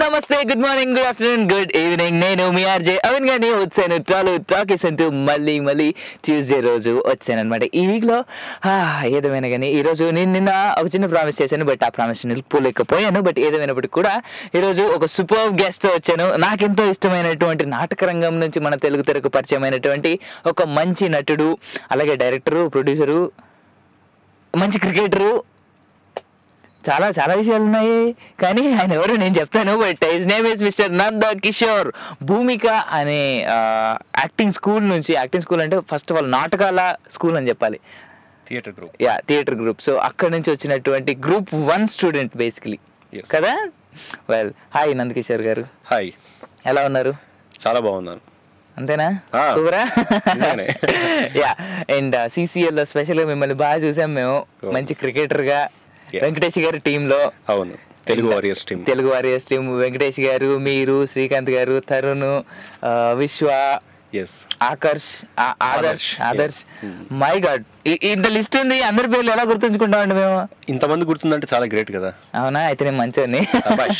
నమస్తే good morning good afternoon good evening నేను మీ ఆర్జే అవిన్ గారిని వచ్చాను చాలు టాకీస్ అంటూ మళ్ళీ మళ్ళీ ట్యూస్డే రోజు వచ్చాను అనమాట ఈ వీక్లో ఏదేమైనా కానీ ఈరోజు నేను నిన్న ఒక చిన్న ప్రామిస్ చేశాను బట్ ఆ ప్రామిస్ నిలుపుకోలేకపోయాను బట్ ఏదేమైనప్పటికీ కూడా ఈరోజు ఒక సూపర్ గెస్ట్ వచ్చాను నాకెంతో ఇష్టమైనటువంటి నాటక రంగం నుంచి మన తెలుగు తెరకు పరిచయమైనటువంటి ఒక మంచి నటుడు అలాగే డైరెక్టరు ప్రొడ్యూసరు మంచి క్రికెటరు చాలా చాలా విషయాలు ఉన్నాయి కానీ ఆయన ఎవరు నేను చెప్తాను but his name is mister Nanda Kishore Bhumika అనే యాక్టింగ్ స్కూల్ నుంచి యాక్టింగ్ స్కూల్ అంటే ఫస్ట్ ఆఫ్ ఆల్ నాటకాల స్కూల్ అని చెప్పాలి theatre group yeah theatre group so అక్కడ నుంచి వచ్చినటువంటి group one student basically Yes. కదా well hi Nandakishore garu hi ఎలా ఉన్నారు చాలా బాగున్నాను అంతేనా Ah, సూపరా నిజంగానే. యా అండ్ సిసిఎల్ లో స్పెషల్ గా మిమ్మల్ని బాగా చూసాం మేము Oh. మంచి క్రికెటర్ గా Yeah. వెంకటేష్ గారి టీమ్ లో అవును Telugu warriors team Telugu warriors team Venkatesh garu మీరు శ్రీకాంత్ గారు తరుణ్ ఆ, విశ్వ ఎస్ ఆకర్ష్ ఆ- Adarsh Adarsh, Adarsh yeah. My God ఇంత లిస్ట్ ఉంది అందరి పేర్లు ఎలా గుర్తుంచుకుంటామండి మేము ఇంతమంది గుర్తుందంటే చాలా గ్రేట్ కదా అవునా అయితే నేను మంచిని శభాష్.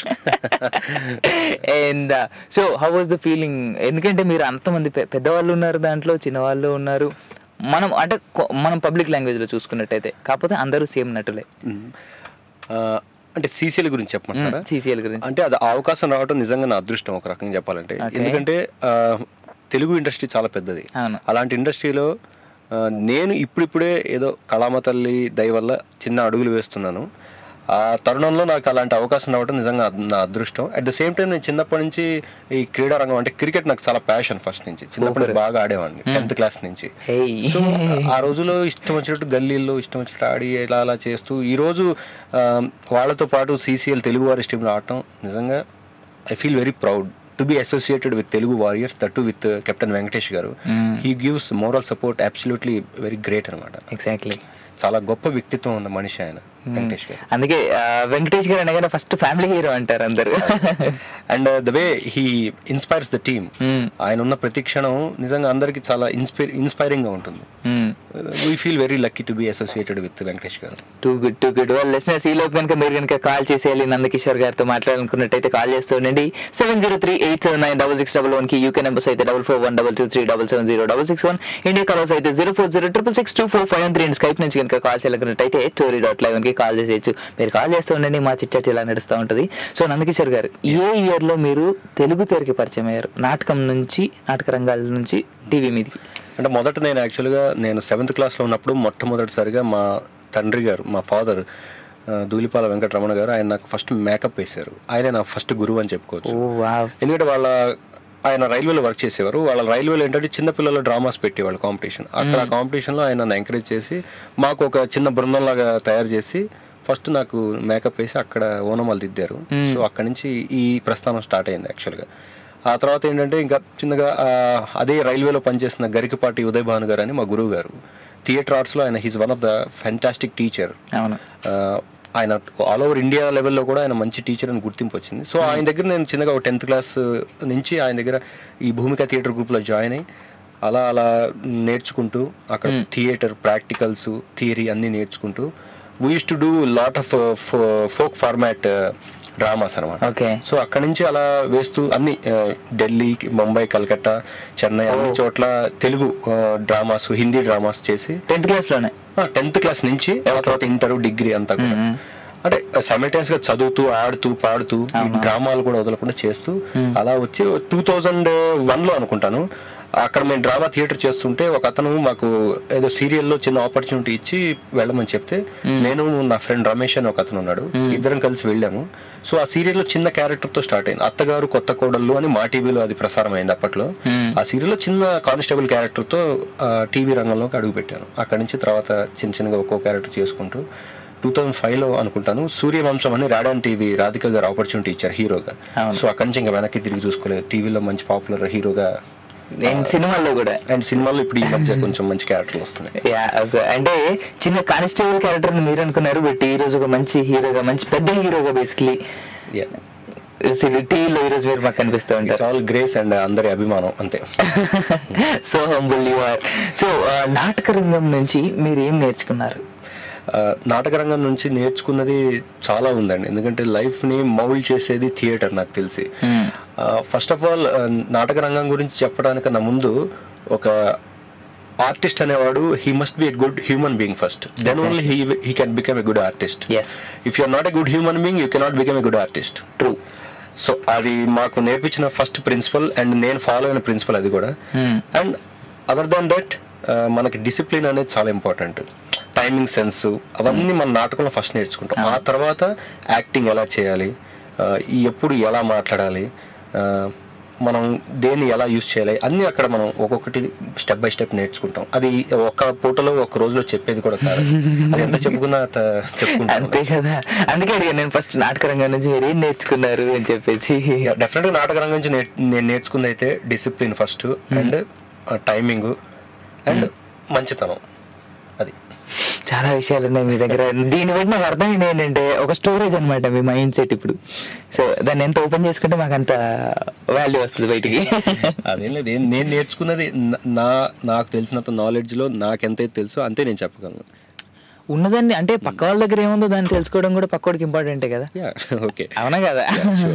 And so how was the feeling ఎందుకంటే మీరు అంతమంది పె- పెద్దవాళ్ళు ఉన్నారు దాంట్లో చిన్నవాళ్ళు ఉన్నారు మనం అంటే కొ- మనం పబ్లిక్ లాంగ్వేజ్ లో చూసుకున్నట్టయితే కాకపోతే అందరూ సేమ్ నటులే మ్మ్. ఆ, అంటే సీసీఎల్ గురించి చెప్పమంటారా సిసిఎల్ గురించి అంటే అది ఆ అవకాశం రావడం నిజంగా నా అదృష్టం ఒక రకంగా చెప్పాలంటే Okay. ఎందుకంటే ఆ, తెలుగు ఇండస్ట్రీ చాలా పెద్దది అవును. అలాంటి ఇండస్ట్రీలో ఆ, నేను ఇప్పుడిప్పుడే ఏదో కళామ తల్లి దయ వల్ల చిన్న అడుగులు వేస్తున్నాను ఆ తరుణంలో నాకు అలాంటి అవకాశం రావడం నిజంగా అద్- నా అదృష్టం అట్ ద సేమ్ టైం నేను చిన్నప్పటి నుంచి ఈ క్రీడా రంగం అంటే క్రికెట్ నాకు చాలా ప్యాషన్ ఫస్ట్ నుంచి చిన్నప్పటి నుంచి బాగా ఆడేవాడిని టెన్త్ క్లాస్ నుంచి Hey. సో ఆ రోజులో ఇష్టం వచ్చినట్టు గల్లీల్లో ఇష్టం వచ్చినట్టు ఆడి ఇలా అలా చేస్తూ ఈరోజు ఆ, వాళ్ళతో పాటు సీసీఎల్ తెలుగు వారి టీంలో ఆడటం నిజంగా I feel very proud to be associated with Telugu warriors that with captain Venkatesh garu he gives moral support absolutely very great అనమాట ఎగ్జాక్ట్లీ చాలా గొప్ప వ్యక్తిత్వం ఉన్న మనిషి ఆయన వెంకటేష్ గారు అందుకే ఆ, వెంకటేష్ గారు అనగానే ఫస్ట్ ఫ్యామిలీ హీరో అంటారు అందరు and the way he inspires the team Hmm. ఆయన ఉన్న ప్రతి క్షణం నిజంగా అందరికి చాలా ఇన్స్పైర్ ఇన్స్పైరింగ్ గా ఉంటుంది we feel very lucky to be associated with Venkatesh garu too good too good వాళ్ళు లిసినర్స్ ఈ లోపు కనుక మీరు కనుక కాల్ చేసేయాలి నందకిషోర్ గారితో మాట్లాడాలనుకున్నట్టయితే కాల్ చేస్తూ ఉండండి seven zero three eight seven nine double six double one కి యూకే నెంబర్స్ అయితే double four one double two three double seven zero double six one India callers అయితే zero four zero triple six two four five three and Skype నుంచి కనుక call చేయాలనుకున్నట్టయితే Tori dot live కి call చేసేయచ్చు మీరు call చేస్తూ ఉండండి మా చిట్చాట్ ఇలా నడుస్తూ ఉంటుంది సో నందకిషోర్ గారు ఏ ఇయర్ లో మీరు తెలుగు తెరకి పరిచయం అయ్యారు నాటకం నుంచి నాటక రంగాల నుంచి టీవీ మీదకి అంటే మొదట నేను యాక్చువల్గా నేను సెవెంత్ క్లాస్లో ఉన్నప్పుడు మొట్టమొదటిసారిగా మా తండ్రి గారు మా ఫాదర్ దూలిపాల వెంకటరమణ గారు ఆయన నాకు ఫస్ట్ మేకప్ వేశారు ఆయన నా ఫస్ట్ గురువు అని చెప్పుకోవచ్చు ఓ వావ్ ఎందుకంటే వాళ్ళ ఆయన రైల్వేలో వర్క్ చేసేవారు వాళ్ళ రైల్వేలో ఏంటంటే చిన్నపిల్లల డ్రామాస్ పెట్టేవాళ్ళు కాంపిటీషన్ అక్కడ ఆ కాంపిటీషన్లో ఆయన నన్ను ఎంకరేజ్ చేసి మాకు ఒక చిన్న బృందంలాగా తయారు చేసి ఫస్ట్ నాకు మేకప్ వేసి అక్కడ ఓనమాలు దిద్దారు సో అక్కడి నుంచి ఈ ప్రస్థానం స్టార్ట్ అయింది యాక్చువల్గా ఆ తర్వాత ఏంటంటే ఇంకా చిన్నగా ఆ, అదే రైల్వేలో పనిచేస్తున్న గరికపాటి ఉదయ్ భాను గారు అని మా గురువు గారు థియేటర్ ఆర్ట్స్లో ఆయన he's one of the fantastic teacher అవును ఆయన ఆల్ ఓవర్ ఇండియా లెవెల్లో కూడా ఆయన మంచి టీచర్ అని గుర్తింపు వచ్చింది సో ఆయన దగ్గర నేను చిన్నగా ఒక టెన్త్ క్లాస్ నుంచి ఆయన దగ్గర ఈ భూమిక థియేటర్ గ్రూప్లో జాయిన్ అయ్యి అలా అలా నేర్చుకుంటూ అక్కడ థియేటర్ ప్రాక్టికల్స్ థియరీ అన్నీ నేర్చుకుంటూ we use to do lot of folk format dramas అనమాట ఓకే సో అక్కడ నుంచి అలా వేస్తూ అన్ని ఆ, ఢిల్లీ ముంబై కలకత్తా చెన్నై అన్ని చోట్ల తెలుగు డ్రామాస్ హిందీ డ్రామాస్ చేసి టెన్త్ క్లాస్ లోనే టెన్త్ క్లాస్ నుంచి ఆ తర్వాత ఇంటర్ డిగ్రీ అంతా కూడా అంటే సైమల్టేనియస్ గా చదువుతూ ఆడుతూ పాడుతూ ఈ డ్రామాలు కూడా వదలకుండా చేస్తూ అలా వచ్చి టూ థౌజండ్ వన్ లో అనుకుంటాను అక్కడ మేము డ్రామా థియేటర్ చేస్తుంటే ఒక అతను మాకు ఏదో సీరియల్లో చిన్న ఆపర్చునిటీ ఇచ్చి వెళ్ళమని చెప్తే నేను నా ఫ్రెండ్ రమేష్ అని ఒక అతను ఉన్నాడు ఇద్దరం కలిసి వెళ్ళాము సో ఆ సీరియల్లో చిన్న క్యారెక్టర్ తో స్టార్ట్ అయింది అత్తగారు కొత్త కోడళ్ళు అని మా టీవీలో అది ప్రసారం అయింది అప్పట్లో ఆ సీరియల్లో చిన్న కానిస్టేబుల్ క్యారెక్టర్ తో టీవీ రంగంలోకి అడుగు పెట్టాను అక్కడి నుంచి తర్వాత చిన్న చిన్నగా ఒక్కో క్యారెక్టర్ చేసుకుంటూ టూ థౌజండ్ ఫైవ్లో అనుకుంటాను సూర్యవంశం అని రాడాన్ టీవీ రాధిక గారు ఆపర్చునిటీ ఇచ్చారు హీరోగా అవును. సో అక్కడి నుంచి ఇంకా వెనక్కి తిరిగి చూసుకోలేదు టీవీలో మంచి పాపులర్ హీరోగా నేను సినిమాల్లో కూడా అండ్ సినిమాలో ఇప్పుడు ఈ మధ్య కొంచెం మంచి క్యారెక్టర్లు వస్తున్నాయి యా ఓకే అంటే చిన్న కానిస్టేబుల్ క్యారెక్టర్ మీరు అనుకున్నారు బట్ ఈ రోజు ఒక మంచి హీరోగా మంచి పెద్ద హీరోగా బేసిక్లీ టీవీలో ఈ రోజు మీరు మాకు కనిపిస్తూ ఇట్స్ ఉంటారు ఆల్ గ్రేస్ అండ్ అందరి అభిమానం అంతే so humble you are so నాటక రంగం నుంచి మీరు ఏం నేర్చుకున్నారు ఆ, నాటక రంగం నుంచి నేర్చుకున్నది చాలా ఉందండి ఎందుకంటే లైఫ్ని మౌల్డ్ చేసేది థియేటర్ నాకు తెలిసి ఫస్ట్ ఆఫ్ ఆల్ నాటక రంగం గురించి చెప్పడానికన్నా ముందు ఒక ఆర్టిస్ట్ అనేవాడు he must be a good human being first then only he he can become a good artist Yes. If you are not a good human being you cannot become a good artist true so అది మాకు నేర్పించిన first principle and నేను follow అయిన principle అది కూడా and other than that మనకి discipline అనేది చాలా ఇంపార్టెంట్ టైమింగ్ సెన్స్ అవన్నీ మన నాటకంలో ఫస్ట్ నేర్చుకుంటాం ఆ తర్వాత యాక్టింగ్ ఎలా చేయాలి ఆ, ఈ ఎప్పుడు ఎలా మాట్లాడాలి ఆ, మనం దేన్ని ఎలా యూస్ చేయాలి అన్నీ అక్కడ మనం ఒక్కొక్కటి స్టెప్ బై స్టెప్ నేర్చుకుంటాం అది ఒక్క పూటలో ఒక రోజులో చెప్పేది కూడా కాదు అది ఎంత చెప్పుకున్నా త- చెప్పుకుంటాం అంతే కదా అందుకే అడిగాను నేను ఫస్ట్ నాటక రంగం నుంచి మీరు ఏం నేర్చుకున్నారు అని చెప్పేసి డెఫినెట్ గా నాటక రంగం నుంచి నే- నేను నేర్చుకుంది అయితే discipline first and timing and మంచితనం అది చాలా విషయాలు ఉన్నాయి మీ దగ్గర దీని బట్టి నాకు అర్థమైంది ఏంటంటే ఒక స్టోరేజ్ అనమాట మీ మైండ్ సెట్ ఇప్పుడు సో దాన్ని ఎంత ఓపెన్ చేసుకుంటే మాకు అంత వాల్యూ వస్తుంది బయటికి అదేం లేదు ఏం- నేను నేర్చుకున్నది న- నా నాకు తెలిసినంత నాలెడ్జ్లో నాకు ఎంతైతే తెలుసో అంతే నేను చెప్పగలను ఉన్నదాన్ని అంటే పక్క వాళ్ళ దగ్గర ఏముందో దాన్ని తెలుసుకోవడం కూడా పక్కోడికి ఇంపార్టెంటే కదా యా ఓకే అవునా కదా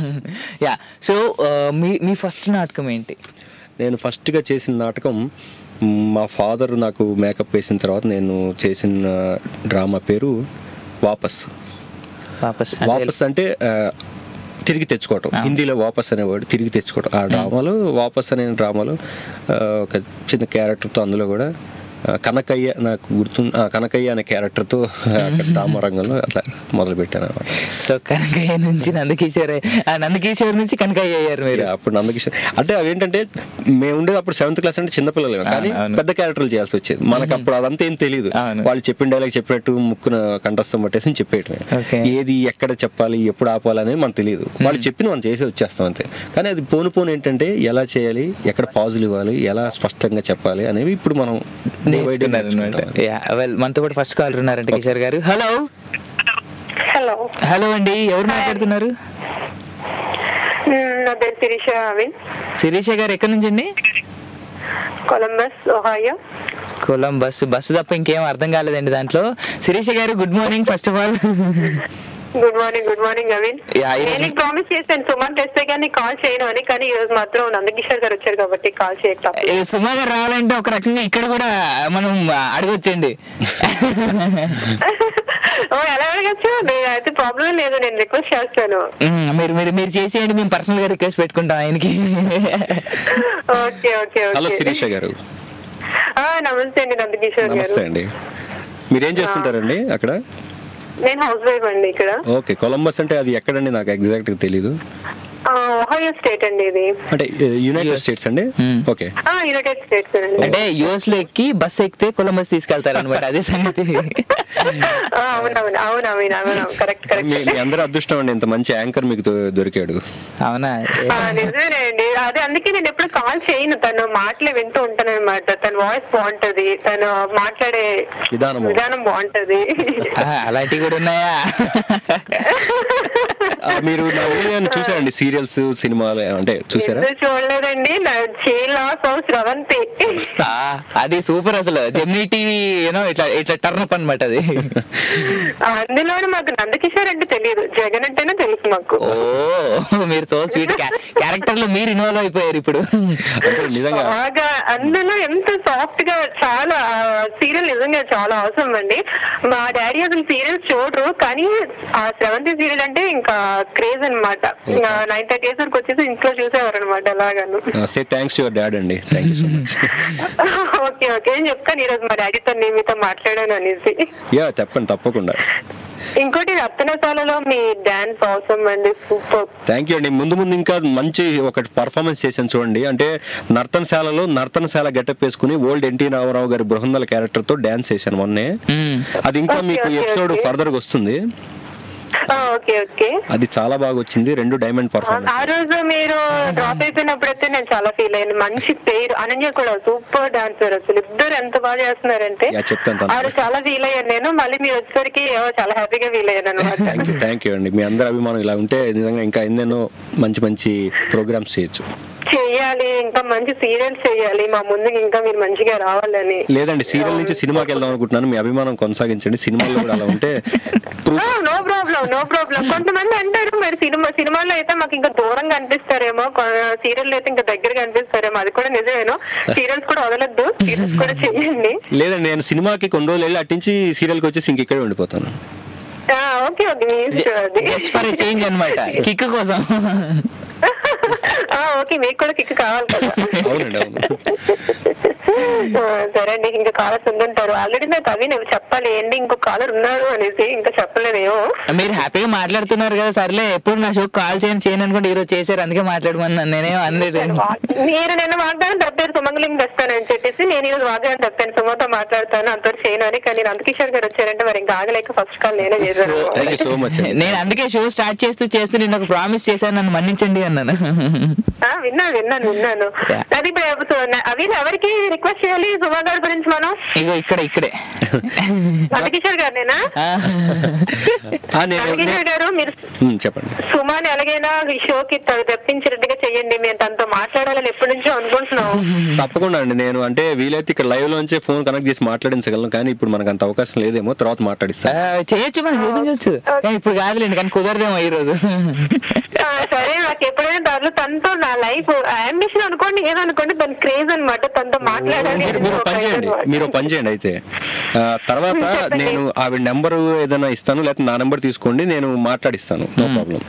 యా సో మీ మీ ఫస్ట్ నాటకం ఏంటి నేను ఫస్ట్గా చేసిన నాటకం మ్, మా ఫాదర్ నాకు మేకప్ వేసిన తర్వాత నేను చేసిన డ్రామా పేరు వాపస్ వాపస్ అంటే వాపస్ అంటే ఆ, తిరిగి తెచ్చుకోవటం హిందీలో వాపస్ అనేవాడు తిరిగి తెచ్చుకోవటం ఆ డ్రామాలో వాపస్ అనే డ్రామాలో ఆ, ఒక చిన్న క్యారెక్టర్తో అందులో కూడా ఆ, కనకయ్య నాకు గుర్తు ఆ, కనకయ్య అనే క్యారెక్టర్తో అక్కడ డ్రామా రంగంలో అట్లా మొదలు పెట్టాను అనమాట సో కనకయ్య నుంచి నందకిషోర్ ఆ నందకిషోర్ నుంచి కనకయ్య అయ్యారు మీరు అప్పుడు నందకిషోర్ అంటే అవేంటంటే మేము ఉండేది అప్పుడు సెవెంత్ క్లాస్ అంటే చిన్నపిల్లలు కానీ అవును. పెద్ద క్యారెక్టర్లు చేయాల్సి వచ్చేది మనకు అప్పుడు అదంతా ఏం తెలియదు అవును. వాళ్ళు చెప్పిన డైలాగ్ చెప్పినట్టు ముక్కున కంఠస్థం పట్టేసి చెప్పేయటమే Okay. ఏది ఎక్కడ చెప్పాలి ఎప్పుడు ఆపాలి అనేది మనకు తెలియదు వాళ్ళు చెప్పిన మనం చేసి వచ్చేస్తాం అంతే కానీ అది పోను పోను ఏంటంటే ఎలా చేయాలి ఎక్కడ పాజులు ఇవ్వాలి ఎలా స్పష్టంగా చెప్పాలి అనేవి ఇప్పుడు మనం day by day నేర్చుకున్నారు అనమాట నేర్చుకుంటాం. యా వెల్ మనతో పాటు ఫస్ట్ కాల్ ఉన్నారంట కిషోర్ గారు హలో హలో హలో అండి ఎవరు మాట్లాడుతున్నారు మ్మ్, నా పేరు శిరీష అవిన్ శిరీష గారు ఎక్కడి నుంచి అండి కొలంబస్ ఒహాయో కులం బస్సు బస్సు తప్ప ఇంకేం అర్థం కాలేదండి దాంట్లో Shirisha garu good morning first of all good morning good morning Avin Yeah, ఈ రోజు- నేను ప్రామిస్ చేశాను సుమన్ తెస్తే కానీ కాల్ చేయను అని కానీ ఈ రోజు మాత్రం నందకిషోర్ గారు వచ్చారు కాబట్టి కాల్ చేయక తప్పదు. సుమా గారు రావాలంటే ఒక రకంగా ఇక్కడ కూడా మనం అడగొచ్చండి ఓ ఎలా అడగచ్చు నేను అయితే ప్రాబ్లం లేదు నేను రిక్వెస్ట్ చేస్తాను మ్మ్, మీరు మీరు మీరు చేసేయండి మేము పర్సనల్ గా రిక్వెస్ట్ పెట్టుకుంటాం ఆయనకి okay okay hello okay Shirisha garu ఆ, నమస్తే అండి నందకిషోర్ నమస్తే గారు అండి మీరేం చేస్తుంటారండి అక్కడ నేను హౌస్ వైఫ్ అండి ఇక్కడ ఓకే కొలంబస్ అంటే అది ఎక్కడండి నాకు ఎగ్జాక్ట్గా తెలీదు ఆ, ఒహాయో స్టేట్ అండి ఇది అంటే యునైటెడ్ US. స్టేట్స్ అండి Hmm. ఓకే ఆ, యునైటెడ్ స్టేట్స్ అండి అంటే యుఎస్ లో ఎక్కి బస్ ఎక్కితే కొలంబస్ తీసుకెళ్తారు అనమాట అదే సంగతి ఆ, అవునవును అవునవును అవును కరెక్ట్ మీ కరెక్ట్ మీ అందరూ అదృష్టం అండి ఇంత మంచి యాంకర్ మీకు దొ- దొరికాడు అవునా ఆ, నిజమేనండి అదే అందుకే నేను ఎప్పుడు కాల్ చేయను తను మాటలే వింటూ ఉంటాను అనమాట తన వాయిస్ బాగుంటది తను మాట్లాడే విధానం విధానం బాగుంటది ఆహా, అలాంటివి కూడా ఉన్నాయా ఆ, మీరు నా వీడియోని చూసారండి సీరియల్స్ సినిమాలు అంటే చూసారా ఎందుకు చూడలేదండి నా చీలా సో స్రవంతి ఆ, అది సూపర్ అసలు జెమినీ టీవీ యూనో ఇట్లా ఇట్లా టర్న్ అప్ అనమాట అది అందులోనే మాకు నందకిషోర్ అంటే తెలియదు జగన్ అంటేనే తెలుసు మాకు ఓ మీరు సో స్వీట్ క్యారెక్టర్ లో మీరు ఇన్వాల్వ్ అయిపోయారు ఇప్పుడు అంటే నిజంగా బాగా అందులో ఎంత సాఫ్ట్ గా చాలా సీరియల్ నిజంగా చాలా అవసరం అండి మా డాడీ అసలు సీరియల్స్ చూడరు కానీ ఆ సెవెంత్ సీరియల్ అంటే ఇంకా క్రేజ్ అనమాట నైన్ థర్టీ ఇయర్స్ వరకు వచ్చేసి ఇంట్లో చూసేవారు అనమాట అలాగాను సే థ్యాంక్స్ యువర్ డాడ్ అండి thank you so much okay okay నేను చెప్తాను ఈరోజు మా డాడీతో నేను మీతో మాట్లాడాను అనేసి యా చెప్పండి తప్పకుండా ఇంకోటి రత్నశాలలో మీ డాన్స్ అవసరం అండి సూపర్ థ్యాంక్ యూ అండి ముందు ముందు ఇంకా మంచి ఒక పర్ఫార్మెన్స్ చేశాను చూడండి అంటే నర్తనశాలలో నర్తనశాల గెటప్ వేసుకుని ఓల్డ్ ఎన్టీ రామారావు గారి బృహందల క్యారెక్టర్ తో డాన్స్ చేశాను మొన్నే మ్మ్. అది ఇంకా Okay, మీకు okay, ఎపిసోడ్ okay. ఫర్దర్ గా వస్తుంది ఓకే ఓకే అది చాలా బాగా వచ్చింది రెండు డైమండ్ ఆ పర్ఫార్మెన్స్ రోజు మీరు డ్రాప్ అయిపోయినప్పుడైతే నేను చాలా ఫీల్ అయ్యాను మంచి పేరు అనన్య కూడా సూపర్ డాన్సర్ అసలు ఇద్దరు ఎంత బాగా చేస్తున్నారంటే యా, చెప్తాను తనతో. ఆ రోజు చాలా ఫీల్ అయ్యాను నేను మళ్ళీ మీరు వచ్చేసరికి ఏవో చాలా హ్యాపీగా ఫీల్ అయ్యాను అనమాట థ్యాంక్ యూ థ్యాంక్ యూ అండి మీ అందరి అభిమానం ఇలా ఉంటే నిజంగా ఇంకా ఎన్నెన్నో మంచి మంచి ప్రోగ్రామ్స్ చేయొచ్చు చెయ్యాలి ఇంకా మంచి సీరియల్స్ చెయ్యాలి మా ముందుకి ఇంకా మీరు మంచిగా రావాలని లేదండి సీరియల్ నుంచి సినిమాకి వెళ్దాం అనుకుంటున్నాను మీ అభిమానం కొనసాగించండి సినిమాల్లో కూడా అలా ఉంటే proof no problem no problem కొంతమంది అంటారు మరి సినిమా సినిమాలో అయితే మాకు ఇంకా దూరంగా అనిపిస్తారేమో సీరియల్ అయితే ఇంకా దగ్గరగా అనిపిస్తారేమో అది కూడా నిజమేనో సీరియల్స్ కూడా వదలొద్దు సీరియల్స్ కూడా చెయ్యండి లేదండి నేను సినిమాకి కొన్ని రోజులు వెళ్ళి అట్టించి సీరియల్కి వచ్చేసి ఇంక ఇక్కడే ఉండిపోతాను ఓకే ఓకే మీ ఇష్టం అది జస్ట్ ఫర్ చేంజ్ అన్నమాట కిక్ కోసం ఓకే మీకు కూడా కిక్ కావాలి కదా అవునండి అవును ఆ, సరే అండి ఇంకా కాలర్స్ ఉండుంటారు ఆల్రెడీ నాకు అవి నేను చెప్పాలి ఏంటి ఇంకో కాలర్ ఉన్నారు అనేసి ఇంకా చెప్పలేదేమో మీరు హ్యాపీగా మాట్లాడుతున్నారు కదా సర్లే ఎప్పుడు నా షో కాల్ చేయను చేయను అనుకుంటే ఈరోజు చేశారు అందుకే మాట్లాడమన్నాను నేనేం అనలేదు మీరు నిన్న వాగ్దానం తప్పారు సుమంగళం తెస్తానని చెప్పేసి నేను ఈరోజు వాగ్దానం తప్పాను సుమతో మాట్లాడతాను అంత చేయను అని కానీ నందకిషోర్ గారు వచ్చారంటే మరి ఇంకా ఆగలేక ఫస్ట్ కాల్ నేనే చేశాను థ్యాంక్ యూ సో మచ్ నేను అందుకే షో స్టార్ట్ చేస్తూ చేస్తూ నేను ఒక ప్రామిస్ చేశాను నన్ను మన్నించండి అన్నాను ఆ, విన్నాను విన్నాను విన్నాను అది ఇప్పుడు సో న- అవి ఎవరికి రిక్వెస్ట్ చేయాలి సుమా గారి గురించి మనం ఇగో ఇక్కడ ఇక్కడే నందకిషోర్ గారినేనా ఆ. ఆ, నేను నందకిషోర్ గారు మీరు ఉమ్, చెప్పండి సుమాని ఎలాగైనా ఈ షోకి త- తెప్పించినట్టుగా చెయ్యండి మేము తనతో మాట్లాడాలని ఎప్పటి నుంచో అనుకుంటున్నాం తప్పకుండా అండి నేను అంటే వీలైతే ఇక్కడ లైవ్ లోంచే ఫోన్ కనెక్ట్ చేసి మాట్లాడించగలను కానీ ఇప్పుడు మనకు అంత అవకాశం లేదేమో తర్వాత ఆ, మాట్లాడిస్తాను చేయొచ్చు మనం చూపించవచ్చు కానీ ఇప్పుడు కాదులేండి కానీ కుదరదేమో ఈ రోజు ఆ, సరే నాకు ఎప్పుడైనా తను తనతో నా లైఫ్ అంబిషన్ అనుకోండి ఏదో అనుకోండి తన క్రేజ్ అన్నమాట తనతో మాట్లాడాలి మీరు మీరు ఒక పని చేయండి మీరు ఒక పని చేయండి అయితే ఆ, తర్వాత చెప్పండి. నేను ఆవిడ నెంబర్ ఏదైనా ఇస్తాను లేకపోతే నా నెంబర్ తీసుకోండి నేను మాట్లాడిస్తాను నో ప్రాబ్లం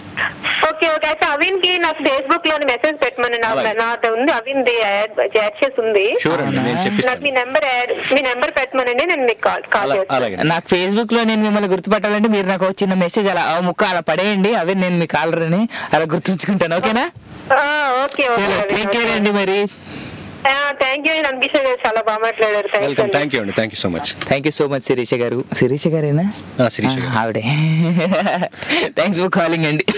ఓకే ఓకే అయితే అవిన్ కి నాకు ఫేస్బుక్ లోని మెసేజ్ పెట్టమని నాకు అలాగే. నాది ఉంది అవిన్ ది యాడ్ యాడ్ చేసి ఉంది షూర్ అండి నేను నాకు మీ చెప్పిస్తాను నెంబర్ యాడ్ మీ నెంబర్ పెట్టమనండి నేను మీకు కాల్ కాల్ అలా- చేస్తాను అలాగే నాకు ఫేస్బుక్ లో నేను మిమ్మల్ని గుర్తుపట్టాలంటే మీరు నాకు ఒక చిన్న మెసేజ్ అలా ఆ ముక్క అలా పడేయండి అవే నేను మీ కాలర్ అని అలా గుర్తుంచుకుంటాను ఓకేనా ఆ, ఓకే చలో టేక్ కేర్ అండి మరి థ్యాంక్ యూ నంబిష గారు చాలా బాగా మాట్లాడారు thank welcome you thank you అండి thank you so much thank you so much Shirisha garu Shirisha గారేనా శిరీష ఆ, గారు. ఆవిడే థ్యాంక్స్ ఫర్ కాలింగ్ అండి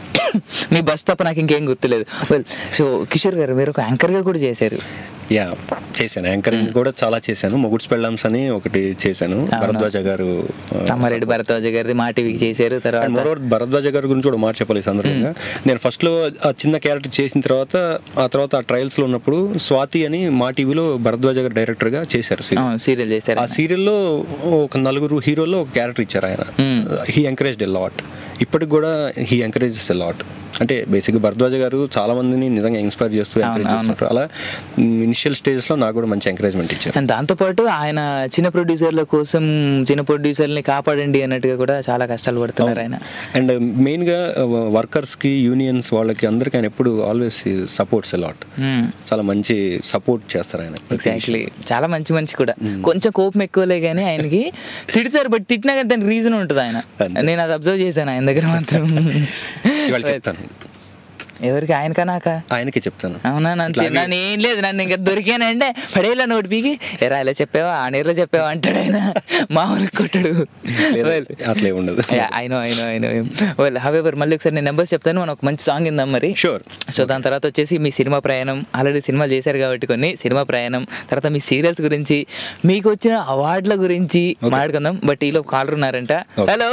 మీ బస్ తప్ప నాకు ఇంకేం గుర్తులేదు వెల్ సో కిషోర్ గారు మీరు ఒక యాంకర్ గా కూడా చేశారు యా చేశాను యాంకరింగ్ కూడా చాలా చేశాను మొగుడ్స్ పెళ్ళామ్స్ అని ఒకటి చేశాను భరద్వాజ గారు తమ్మారెడ్డి భరద్వాజ గారిది మా టీవీకి చేశారు అండ్ తర్వాత మరోవర్ భరద్వాజ గారి గురించి కూడా మాట చెప్పాలి ఈ సందర్భంగా నేను ఫస్ట్ లో ఆ చిన్న క్యారెక్టర్ చేసిన తర్వాత ఆ తర్వాత ఆ ట్రయల్స్ లో ఉన్నప్పుడు స్వాతి అని మా టీవీలో భరద్వాజ గారు డైరెక్టర్ గా చేశారు serial. సీరియల్ చేశారు ఆ సీరియల్లో ఒక నలుగురు హీరోల్లో ఒక క్యారెక్టర్ ఇచ్చారు ఆయన హీ ఎంకరేజ్డ్ ఎ లాట్ ఇప్పటికి కూడా హీ ఎంకరేజెస్ ఎ లాట్ అంటే బేసిక్గా భరద్వాజ గారు చాలా మందిని నిజంగా ఇన్స్పైర్ చేస్తూ ఎంకరేజ్ అవును. చేస్తుంటారు అలా ఇనిషియల్ స్టేజెస్ లో నాకు కూడా మంచి ఎంకరేజ్మెంట్ ఇచ్చారు అండ్ దాంతోపాటు ఆయన చిన్న ప్రొడ్యూసర్ల కోసం చిన్న ప్రొడ్యూసర్ని కాపాడండి అన్నట్టుగా కూడా చాలా కష్టాలు పడుతున్నారు ఆయన అండ్ మెయిన్గా వర్కర్స్కి యూనియన్స్ వాళ్ళకి అందరికీ ఆయన ఎప్పుడు ఆల్వేస్ సపోర్ట్స్ లాట్ చాలా మంచి సపోర్ట్ చేస్తారు ఆయన ప్రతి ఎగ్జాక్ట్లీ చాలా మంచి మనిషి కూడా కొంచెం కోపం ఎక్కువలే కానీ ఆయనకి తిడతారు బట్ తిట్టినా కానీ దానికి రీజన్ ఉంటుంది ఆయన అంతే. నేను అది అబ్జర్వ్ చేశాను ఆయన దగ్గర మాత్రం ఇవాళ చెప్తాను ఎవరికి ఆయనకా నాకా ఆయనకే చెప్తాను అవునా నన్ను ఇట్లా తిన్నా- నన్ను ఏం లేదు నన్ను ఇంకా దొరికానంటే పడేలా నోటి పీకి ఎరా ఇలా చెప్పావా ఆ నీరులో చెప్పావా అంటాడు ఆయన మామూలు కొట్టాడు లేదా అట్లే ఉండదు అయినో అయినో అయినో వెల్ హవెవర్ మళ్ళీ ఒకసారి నేను నెంబర్స్ చెప్తాను మనం ఒక మంచి సాంగ్ ఇందాం మరి షూర్ సో దాని తర్వాత వచ్చేసి మీ సినిమా ప్రయాణం ఆల్రెడీ సినిమాలు చేశారు కాబట్టి కొన్ని సినిమా ప్రయాణం తర్వాత మీ సీరియల్స్ గురించి మీకు వచ్చిన అవార్డుల గురించి మాట్లాడుకుందాం బట్ ఈలో కాలర్ ఉన్నారంట Okay. Hello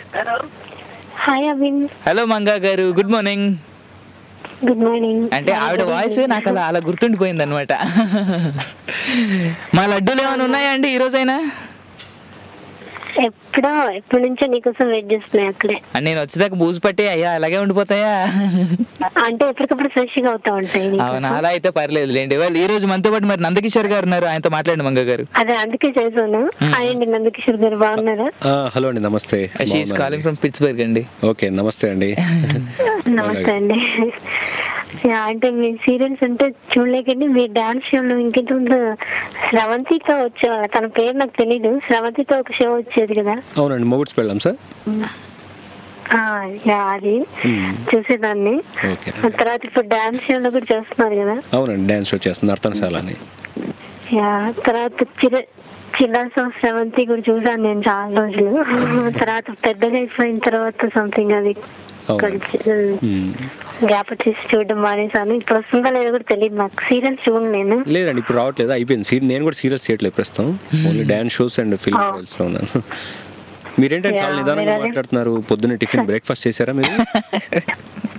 hi Avin hello Manga garu good morning good morning అంటే ఆవిడ వాయిస్ నాకు అలా అలా గుర్తుండిపోయింది అనమాట మా లడ్డూలు ఏమైనా ఉన్నాయా అండి ఈ రోజైనా ఎప్పుడో ఎప్పటి నుంచో నీకోసం వెయిట్ చేస్తున్నాయి అక్కడే అంటే నేను వచ్చేదాకా బూజు పట్టి అయ్యా అలాగే ఉండిపోతాయా అంటే ఎప్పటికప్పుడు ఫ్రెష్ గా అవుతా ఉంటాయి నీకోసం. అవునా అలా అయితే పర్లేదు లేండి వాళ్ళు ఈ రోజు మనతో పాటు మరి నందకిషోర్ గారు ఉన్నారు ఆయనతో మాట్లాడండి మంగ గారు అదే అందుకే చేశాను హాయ్ అండి నందకిషోర్ గారు బాగున్నారా హలో అండి నమస్తే షీఈస్ కాలింగ్ ఫ్రమ్ పిట్స్బర్గ్ అండి ఓకే నమస్తే అండి నమస్తే అండి యా, అంటే మీ సీరియల్స్ అంటే చూడలేకండి మీ డాన్స్ షోలో ఇంకెంత స్రవంతితో వచ్చేవాళ్ళ తన పేరు నాకు తెలీదు స్రవంతితో ఒక షో వచ్చేది కదా అవునండి మొగుడ్స్ పెళ్ళాం సార్ ఆ, యా, అది చూసేదాన్ని ఓకే ఆ తర్వాత ఇప్పుడు డాన్స్ షోలో కూడా చేస్తున్నారు కదా అవునండి డ్యాన్స్ షో చేస్తుంది నర్తనశాల అని యా తర్వాత చిర చిల్లాసో సెవెంత్ కూడా చూసాను నేను చాలా రోజులు తర్వాత పెద్దగా అయిపోయిన తర్వాత సంథింగ్ అది అవును. మ్మ్. గ్యాప్ వచ్చేసి చూడడం మానేసాను ఇప్పుడు వస్తుందో లేదో కూడా తెలియదు నాకు సీరియల్స్ చూడండి నేను లేదండి ఇప్పుడు రావట్లేదు అయిపోయింది సీ- నేను కూడా సీరియల్స్ చేయట్లేదు ప్రస్తుతం only dance shows and film Oh. Trials లో ఉన్నాను మీరేంటంటే చాలా Yeah, నిదానంగా మీరు అదే- మాట్లాడుతున్నారు పొద్దున్న టిఫిన్ బ్రేక్ఫాస్ట్ చేశారా మీరు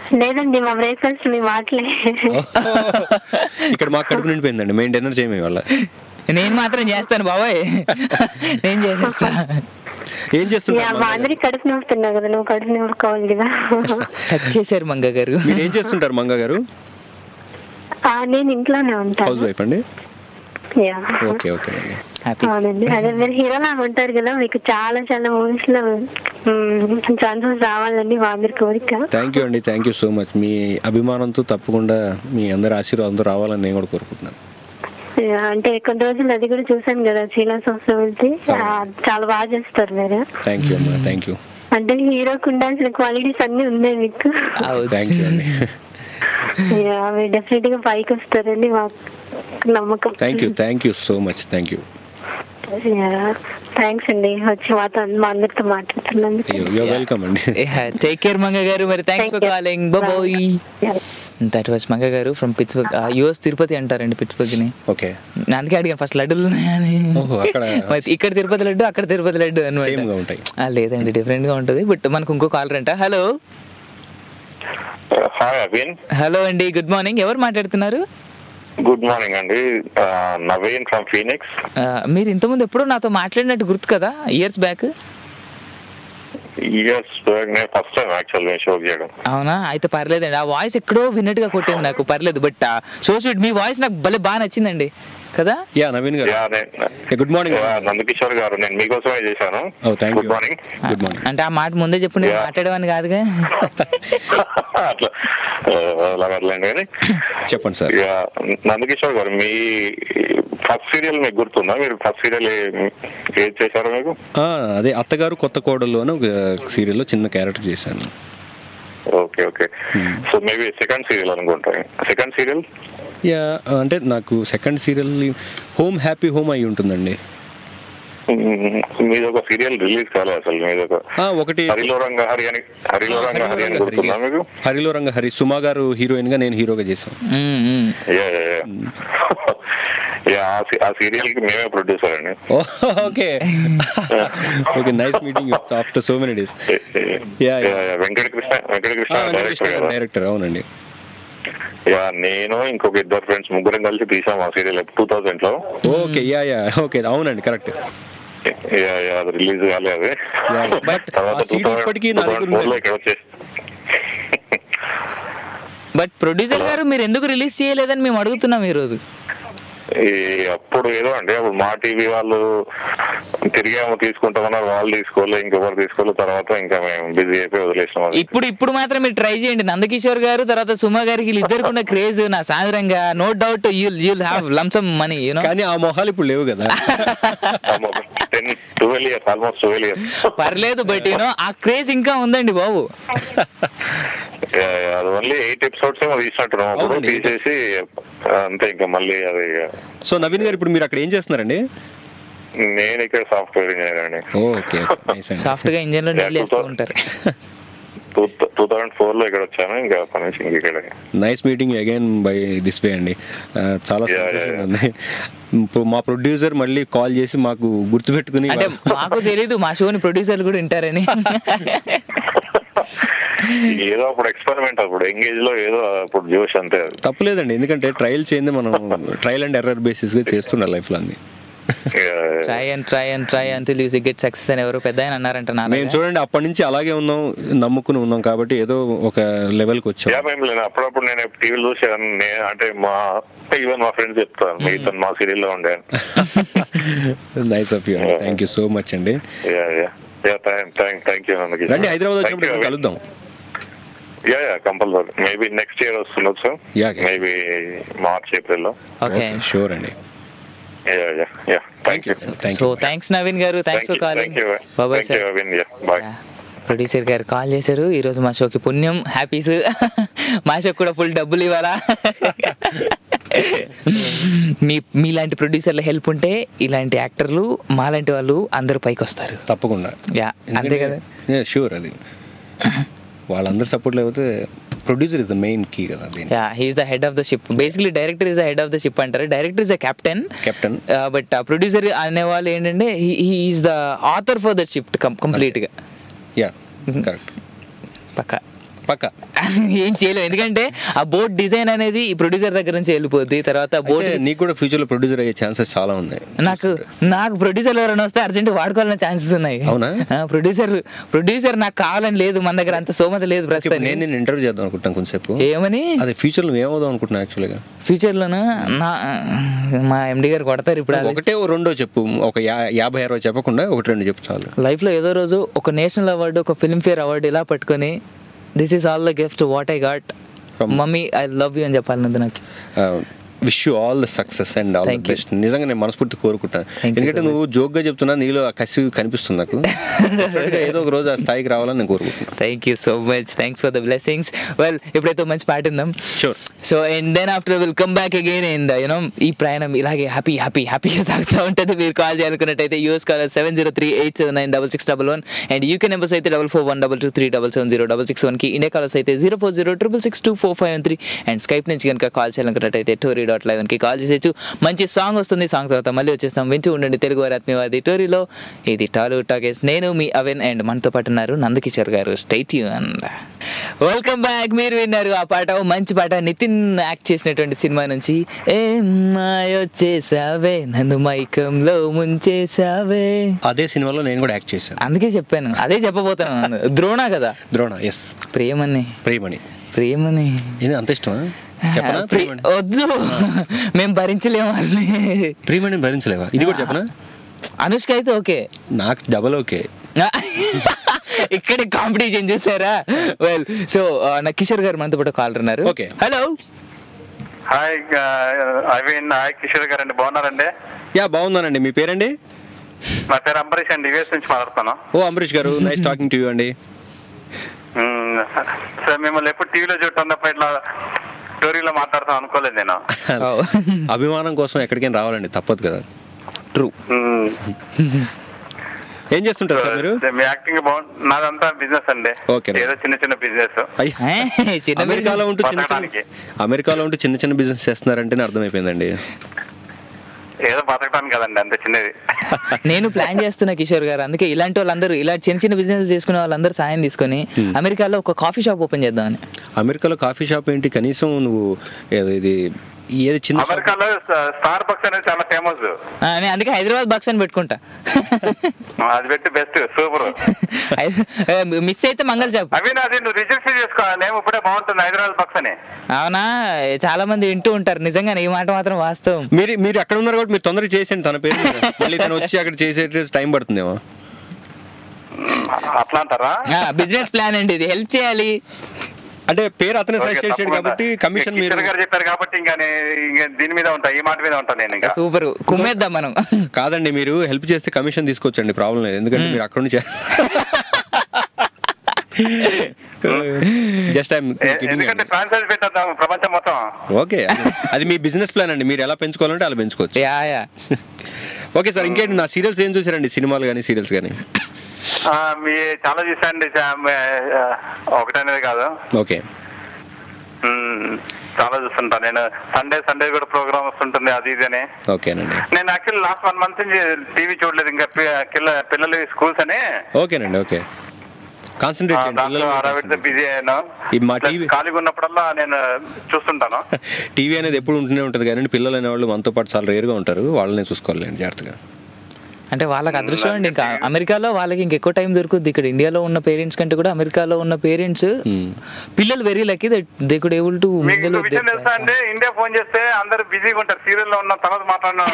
లేదండి మా బ్రేక్ఫాస్ట్ మీ మాటలే ఇక్కడ మాకు కడుపు నిండిపోయిందండి మేము డిన్నర్ చేయమే వాళ్ళ నేను మాత్రం చేస్తాను బాబాయ్ నేను చేసేస్తా ఏం యా, చేస్తుంటారు మా అందరికి కడుపు నొప్పుతున్నావు కదా నువ్వు కడుపు నొప్పుకోవాలి కదా టచ్ చేశారు మంగ గారు మీరు ఏం చేస్తుంటారు మంగ గారు ఆ, నేను ఇంట్లోనే హౌస్ ఉంటాను వైఫ్ అండి యా ఓకే ఓకే అండి హ్యాపీ అవునండి అదే మీరు హీరోలా ఉంటారు కదా మీకు చాలా చాలా మూవీస్ లో ఛాన్సెస్ రావాలండి మా అందరి కోరిక థ్యాంక్ యూ అండి థ్యాంక్ యూ సో మచ్ మీ అభిమానంతో తప్పకుండా మీ అందరి ఆశీర్వాదంతో రావాలని నేను కూడా కోరుకుంటున్నాను యా, అంటే కొన్ని రోజులు అది కూడా చూసాను కదా శీలా సంవత్సరం వెళ్తే ఆ, చాలా బాగా చేస్తారు మీరు థ్యాంక్ యూ అమ్మా థ్యాంక్ యూ అంటే హీరోకి ఉండాల్సిన క్వాలిటీస్ అన్ని ఉన్నాయి మీకు థ్యాంక్ యూ అండి యా, మీరు డెఫినెట్ గా పైకి వస్తారని మాకు నమ్మకం thank you thank you so much thank you thanks అండి వచ్చి మాతో మా అందరితో మాట్లాడుతున్నందుకు యూర్ వెల్కమ్ అండి టేక్ కేర్ మంగ గారు మరి thanks for Thank you. Calling bye Yeah. That was Manga garu from Pittsburgh US Tirupati అంటారండి పిట్స్బర్గ్ ని ఓకే నేను అందుకే అడిగాను ఫస్ట్ లడ్డూలు ఉన్నాయని ఓహో, అక్కడ మరి ఇక్కడ తిరుపతి లడ్డు అక్కడ తిరుపతి లడ్డు అనమాట Same గా ఉంటాయి. ఆ, లేదండి డిఫరెంట్ గా ఉంటుంది బట్ మనకు ఇంకో కాలర్ అంట హలో హాయ్ అభిన్ హలో అండి గుడ్ మార్నింగ్ ఎవరు మాట్లాడుతున్నారు గుడ్ మార్నింగ్ అండి ఆ, నవీన్ ఫ్రమ్ ఫీనిక్స్ ఆ, మీరు ఇంతకుముందు ఎప్పుడో నాతో మాట్లాడినట్టు గుర్తు కదా ఇయర్స్ బ్యాక్ ఇయర్స్ నేను ఫస్ట్ టైం యాక్చువల్ నేను షో చేయడం అవునా అయితే పర్లేదండి ఆ వాయిస్ ఎక్కడో విన్నట్టుగా కొట్టింది నాకు పర్లేదు బట్ సో స్వీట్ మీ వాయిస్ నాకు భలే బాగా నచ్చిందండి కదా యా నవీన్ గారు యా, నేను- గుడ్ మార్నింగ్ యా, నందకిషోర్ గారు నేను మీకోసమే చేశాను Oh, thank good you. Morning good morning అంటే ఆ మాట ముందే చెప్పు నేను Yeah. మాట్లాడేవాని కాదుగా అట్లా ఆ, అలా వదలండి కానీ చెప్పండి సార్ యా, నందకిషోర్ గారు మీ ఫస్ట్ సీరియల్ మీకు గుర్తుందా మీరు ఫస్ట్ సీరియల్ ఏది చేశారు మీకు ఆ, అదే అత్తగారు కొత్త కోడలు అని ఒక సీరియల్లో చిన్న క్యారెక్టర్ చేశాను okay okay so maybe second serial అనుకుంటా సెకండ్ సీరియల్ యా అంటే నాకు second serial home happy home అయి ఉంటుందండి మీది ఒక సీరియల్ రిలీజ్ కాలేదు అసలు మీది ఒక ఆ, ఒకటి హరిలో రంగ హరి అని హరిలో రంగ హరి అని గుర్తుందా మీకు హరిలో రంగ హరి సుమా గారు హీరోయిన్ గా నేను హీరోగా చేశాను hmm, hmm. Yeah, yeah, yeah. Yeah, ఆ సీ- ఆ సీరియల్ కి మేమే ప్రొడ్యూసర్ అండి okay okay nice meeting after so many days Yeah, yeah. Yeah, yeah, Venkata Krishna Venkata Krishna director కదా డైరెక్టర్ అవునండి యా నేను ఇంకొక ఇద్దరు ఫ్రెండ్స్ ముగ్గురం కలిసి తీసాం ఆ సీరియల్ టూ థౌజండ్ లో ఓకే యా యా ఓకే అవునండి కరెక్ట్ యా, యా, అది రిలీజ్ కాలేదు Yeah, but తర్వాత ఆ CD ఇప్పటికీ నా దగ్గర 2004 లో ఉందండి. ఇక్కడ వచ్చేసి బట్ ప్రొడ్యూసర్ గారు మీరు ఎందుకు రిలీజ్ చేయలేదని మేము అడుగుతున్నాం ఈ రోజు ఈ అప్పుడు ఏదో అండి అప్పుడు మా టీవీ వాళ్ళు తిరిగేమో తీసుకుంటామన్నారు వాళ్ళు తీసుకోలే ఇంకెవరు తీసుకోలే తర్వాత ఇంకా మేము బిజీ అయిపోయి వదిలేసినాం అది. ఇప్పుడు ఇప్పుడు మాత్రం మీరు ట్రై చేయండి నందకిషోర్ గారు తర్వాత సుమ గారికి వీళ్ళిద్దరికి ఉన్న క్రేజ్ నా సాధారణంగా no doubt you'll you'll have lumpsum money you know ఆ మొహాలు ఇప్పుడు లేవు కదా ten twelve years almost twelve years పర్లేదు బట్ యూనో ఆ క్రేజ్ ఇంకా ఉందండి బాబు అది ఓన్లీ ఎయిట్ ఎపిసోడ్స్ ఏమో తీసినట్టున్నాం అప్పుడు అవునండి. తీసేసి అంతే ఇంకా మళ్ళీ అది సో నవీన్ గారు ఇప్పుడు మీరు అక్కడ ఏం చేస్తున్నారండి నేను ఇక్కడ సాఫ్ట్వేర్ ఇంజనీర్ అండి ఓకే నైస్ అండి సాఫ్ట్ గా ఇంజన్ లో నీళ్ళు వేస్తూ ఉంటారు టూ టూ థౌసండ్ ఫోర్ లో ఇక్కడ వచ్చాను ఇంకా అప్పటి నుంచి ఇంక ఇక్కడ nice meeting again by this way అండి ఆ, చాలా Yeah, yeah, సంతోషంగా yeah. ఉంది ఇప్పుడు మా ప్రొడ్యూసర్ మళ్ళీ కాల్ చేసి మాకు గుర్తుపెట్టుకుని అంటే మాకు తెలియదు మా షోని ప్రొడ్యూసర్లు కూడా వింటారని ఏదో అప్పుడు ఎక్స్పెరిమెంట్ అప్పుడు ఎంగేజ్ లో ఏదో అప్పుడు జోష్ అంతే అది. తప్పులేదండి ఎందుకంటే ట్రయల్ చేయండి మనం ట్రయల్ అండ్ ఎర్రర్ బేసిస్గా చేస్తుండే లైఫ్లో అన్ని Yeah, yeah. Try and try and try until you get success అని ఎవరో పెద్ద ఆయన అన్నారంట మేము నాన్న చూడండి అప్పటి నుంచి అలాగే ఉన్నాం నమ్ముకుని ఉన్నాం కాబట్టి ఏదో ఒక లెవెల్కి యా వచ్చాం మేము లేదు అప్పుడప్పుడు నేను టీవీలో చూసాను నే- అంటే మా ఈవెన్ మా ఫ్రెండ్స్ చెప్తాను మీ ఇతను మా సీరియల్ లో ఉండే nice of you thank you so much అండి yeah yeah yeah thank thank thank you అందుకే రండి హైదరాబాద్ వచ్చినప్పుడు ఇక్కడ కలుద్దాం yeah yeah compulsory maybe next year వస్తుండొచ్చు Yeah, okay. Maybe March April లో ఓకే షూర్ అండి yeah yeah yeah thank you Thank so you. Thanks Naveen garu thanks for calling thank you బాబాయ్ thank you sir Avin yeah bye producer garu call చేశారు ఈ రోజు మా షోకి పుణ్యం హ్యాపీస్ మా షోకి కూడా ఫుల్ డబ్బులు ఇవ్వాలా మీ మీలాంటి ప్రొడ్యూసర్ల హెల్ప్ ఉంటే ఇలాంటి యాక్టర్లు మాలాంటి వాళ్ళు అందరూ పైకి వస్తారు తప్పకుండా యా అంతే కదా షూర్ అది వాళ్ళందరూ సపోర్ట్ లేకపోతే producer is the main key కదా దీని yeah he's the head of the ship basically director is the head of the ship అంటారు director is the captain Captain. But producer అనేవాళ్ళు ఏంటంటే he's the author for that ship complete గా yeah correct పక్క పక్క ఏం చేయలేం ఎందుకంటే ఆ బోర్డ్ డిజైన్ అనేది ఈ ప్రొడ్యూసర్ దగ్గర నుంచి వెళ్ళిపోద్ది తర్వాత బోర్డ్ అంటే నీకు కూడా ఫ్యూచర్ లో ప్రొడ్యూసర్ అయ్యే ఛాన్సెస్ చాలా ఉన్నాయి నాకు నాకు ప్రొడ్యూసర్ ఎవరైనా వస్తే అర్జెంట్ వాడుకోవాలనే ఛాన్సెస్ ఉన్నాయి అవునా? ప్రొడ్యూసర్ ప్రొడ్యూసర్ నాకు కావాలని లేదు మన దగ్గర అంత సోమత లేదు ఇప్పుడు ప్రస్తుతం నేను నేను ఇంటర్వ్యూ చేద్దాం అనుకుంటాను కొంచెంసేపు ఏమని అదే ఫ్యూచర్ లో ఏమవుదాం అనుకుంటున్నా యాక్చువల్గా ఫ్యూచర్ లోన నా మా ఎండి గారు కొడతారు ఇప్పుడు ఒకటే ఓ రెండో చెప్పు ఒక యా- యాభై అరవై చెప్పకుండా ఒకటి రెండు చెప్పు చాలు లైఫ్ లో ఏదో రోజు ఒక నేషనల్ అవార్డు ఒక ఫిల్మ్ఫేర్ అవార్డు ఇలా పట్టుకొని this is all the gift what I got mummy I love you అని చెప్పాలి నాకు wish you all the success and all the Thank you. Best నిజంగా నేను మనస్ఫూర్తి కోరుకుంటాను Thank you ఎందుకంటే so నువ్వు జోక్గా చెప్తున్నా నీలో ఆ కసి కనిపిస్తుంది నాకు Definitely ఏదో ఒక రోజు ఆ స్థాయికి రావాలని నేను కోరుకుంటున్నాను thank you so much thanks for the blessings well ఇప్పుడైతే మంచి పాట ఉందాం Sure. So and then after will come back again and you know ప్రయాణం ఇలాగే హ్యాపీ హ్యాపీ హ్యాపీగా సాగుతూ ఉంటుంది మీరు కాల్ చేయాలనుకున్నట్టయితే US caller seven zero three eight seven nine double six double one and UK numbers అయితే double four one double two three double seven zero double six వన్కి India callers అయితే zero four zero triple six two four five one three and Skype నుంచి కనుక call చేయాలనుకున్నట్టయితే Tori dot లెవెన్కి call చేసేచ్చు మంచి song వస్తుంది సాంగ్ తర్వాత మళ్ళీ వచ్చేస్తాం వింటూ ఉండండి తెలుగు వారి ఆత్మీయవాది టోరీలో ఇది టాలు టాకేస్ నేను మీ అవెన్ అండ్ మనతో పాటు ఉన్నారు Nandakishore garu state and welcome back మీరు విన్నారు ఆ పాట ఓ మంచి పాట నితిన్ యాక్ట్ చేసినటువంటి సినిమా నుంచి ఏ మాయొచ్చేసావే నన్ను మైకంలో ముంచేసావే అదే సినిమాలో నేను కూడా యాక్ట్ చేశాను అందుకే చెప్పాను అదే చెప్పబోతున్నాను ద్రోణ కదా ద్రోణ ఎస్ ప్రేమని ప్రేమణి ప్రేమని ఇది అంత ఇష్టమా చెప్పనా ప్రి- ప్రేమణి వద్దు మేము భరించలేము వాళ్ళని ప్రేమణి భరించలేవా ఇది కూడా చెప్పనా అనుష్క అయితే ఓకే నాకు డబల్ ఓకే ఇక్కడ కాంపిటీషన్ చూసారా వెల్ సో నా కిషోర్ గారు మనతో పాటు కాల్ ఉన్నారు Okay. Hello hi Avin hi Kishore garu అండి బాగున్నారండి యా బాగున్నానండి మీ పేరండి నా పేరు అంబరీష్ అండి యుఎస్ నుంచి మాట్లాడుతాను ఓ అంబరీష్ గారు నైస్ టాకింగ్ టు యూ అండి మ్మ్. సార్ మిమ్మల్ని ఎప్పుడు టీవీలో చూడటం తప్ప ఇట్లా స్టోరీలో మాట్లాడతాం అనుకోలేదు నేను అభిమానం కోసం ఎక్కడికైనా రావాలండి తప్పదు కదా ట్రూ మ్మ్. ఏం చేస్తుంటారు సార్ మీరు మీ యాక్టింగ్ బాగుంది నాదంతా బిజినెస్ అండి Okay. ఏదో చిన్న చిన్న బిజినెస్ అయ్య చిన్న అమెరికాలో ఉంటూ చిన్న చిన్న బతకడానికి. అమెరికాలో ఉంటూ చిన్న చిన్న బిజినెస్ చేస్తున్నారంటేనే అర్థమైపోయిందండి ఏదో బతకడానికి కదండి అంత చిన్నది నేను ప్లాన్ చేస్తున్నా కిషోర్ గారు అందుకే ఇలాంటి వాళ్ళందరూ ఇలా చిన్న చిన్న బిజినెస్ చేసుకునే వాళ్ళందరూ సాయం తీసుకొని అమెరికాలో ఒక కాఫీ షాప్ ఓపెన్ చేద్దామని అమెరికాలో కాఫీ షాప్ ఏంటి కనీసం నువ్వు ఏదో ఇది ఏది చిన్న shop- అమెరికాలో స్టార్ బక్స్ అనేది చాలా ఫేమస్ ఆ, నేను అందుకే హైదరాబాద్ బక్స్ అని పెట్టుకుంటా అది పెట్టి బెస్ట్ సూపర్ మిస్ అయితే మంగళ షాప్ అవి అది నువ్వు రిజిస్టర్ చేసుకో నేమ్ ఇప్పుడే బాగుంటుంది హైదరాబాద్ బక్స్ అని అవునా చాలా మంది వింటూ ఉంటారు నిజంగా ఈ మాట మాత్రం వాస్తవం మీరు మీరు అక్కడ ఉన్నారు కాబట్టి మీరు తొందరగా చేసేయండి తన పేరు మీద. మళ్ళీ తను వచ్చి అక్కడ చేసే టైం పడుతుందేమో అట్లా అంటారా బిజినెస్ ప్లాన్ అండి ఇది హెల్ప్ చేయాలి అంటే పేరు అతనే ఓకే, సజెస్ట్ చేశాడు తప్పకుండా. కాబట్టి కమిషన్ మీరు కిషోర్ గారు చెప్పారు కాబట్టి ఇంకా నే- ఇంకా దీని మీద ఉంటా ఈ మాట మీద ఉంటా నేను ఇంకా సూపర్ కుమ్మేద్దాం మనం కాదండి మీరు హెల్ప్ చేస్తే కమిషన్ తీసుకోవచ్చండి ప్రాబ్లం లేదు ఎందుకంటే మీరు అక్కడ నుంచి జస్ట్ ఎ- ఎందుకంటే ఫ్రాంచైజ్ పెట్టేద్దాం ప్రపంచం మొత్తం ఓకే అది మీ బిజినెస్ ప్లాన్ అండి మీరు ఎలా పెంచుకోవాలంటే అలా పెంచుకోవచ్చు యా యా ఓకే సార్ ఇంకేంటి నా సీరియల్స్ ఏం చూసారండి సినిమాలు కానీ సీరియల్స్ కానీ ఆ, మీ చాలా చూసాండి ఒకటనేది కాదు ఓకే మ్మ్. చాలా చూస్తుంటా నేను సండే సండే కూడా ప్రోగ్రామ్ వస్తుంటుంది అది ఇది అని ఓకేనండి నేను యాక్చువల్లీ లాస్ట్ వన్ మంత్ నుంచి టీవీ చూడలేదు ఇంకా పి- పిల్ల- పిల్లలు స్కూల్స్ అని ఓకేనండి ఓకే కాన్సన్ట్రేట్ ఆ, చేయండి దాంట్లో అరవిడితో బిజీ అయ్యాను ఈ మా Plus TV ఖాళీగా ఉన్నప్పుడల్లా నేను చూస్తుంటాను టీవీ అనేది ఎప్పుడు ఉంటూనే ఉంటుంది కానీ పిల్లలు అనేవాళ్ళు మనతో పాటు చాలా రేరుగా ఉంటారు వాళ్ళని చూసుకోవాలండి జాగ్రత్తగా అంటే వాళ్ళకి అదృష్టం అండి ఇంకా అమెరికాలో వాళ్ళకి ఇంకెక్కువ టైం దొరుకుద్ది ఇక్కడ ఇండియాలో ఉన్న పేరెంట్స్ కంటే కూడా అమెరికాలో ఉన్న పేరెంట్స్ పిల్లలు very lucky they could able to మీకు ఇంకో విషయం తెలుసా అండి ఇండియా ఫోన్ చేస్తే అందరు బిజీగా ఉంటారు సీరియల్ లో ఉన్న తర్వాత మాట్లాడినా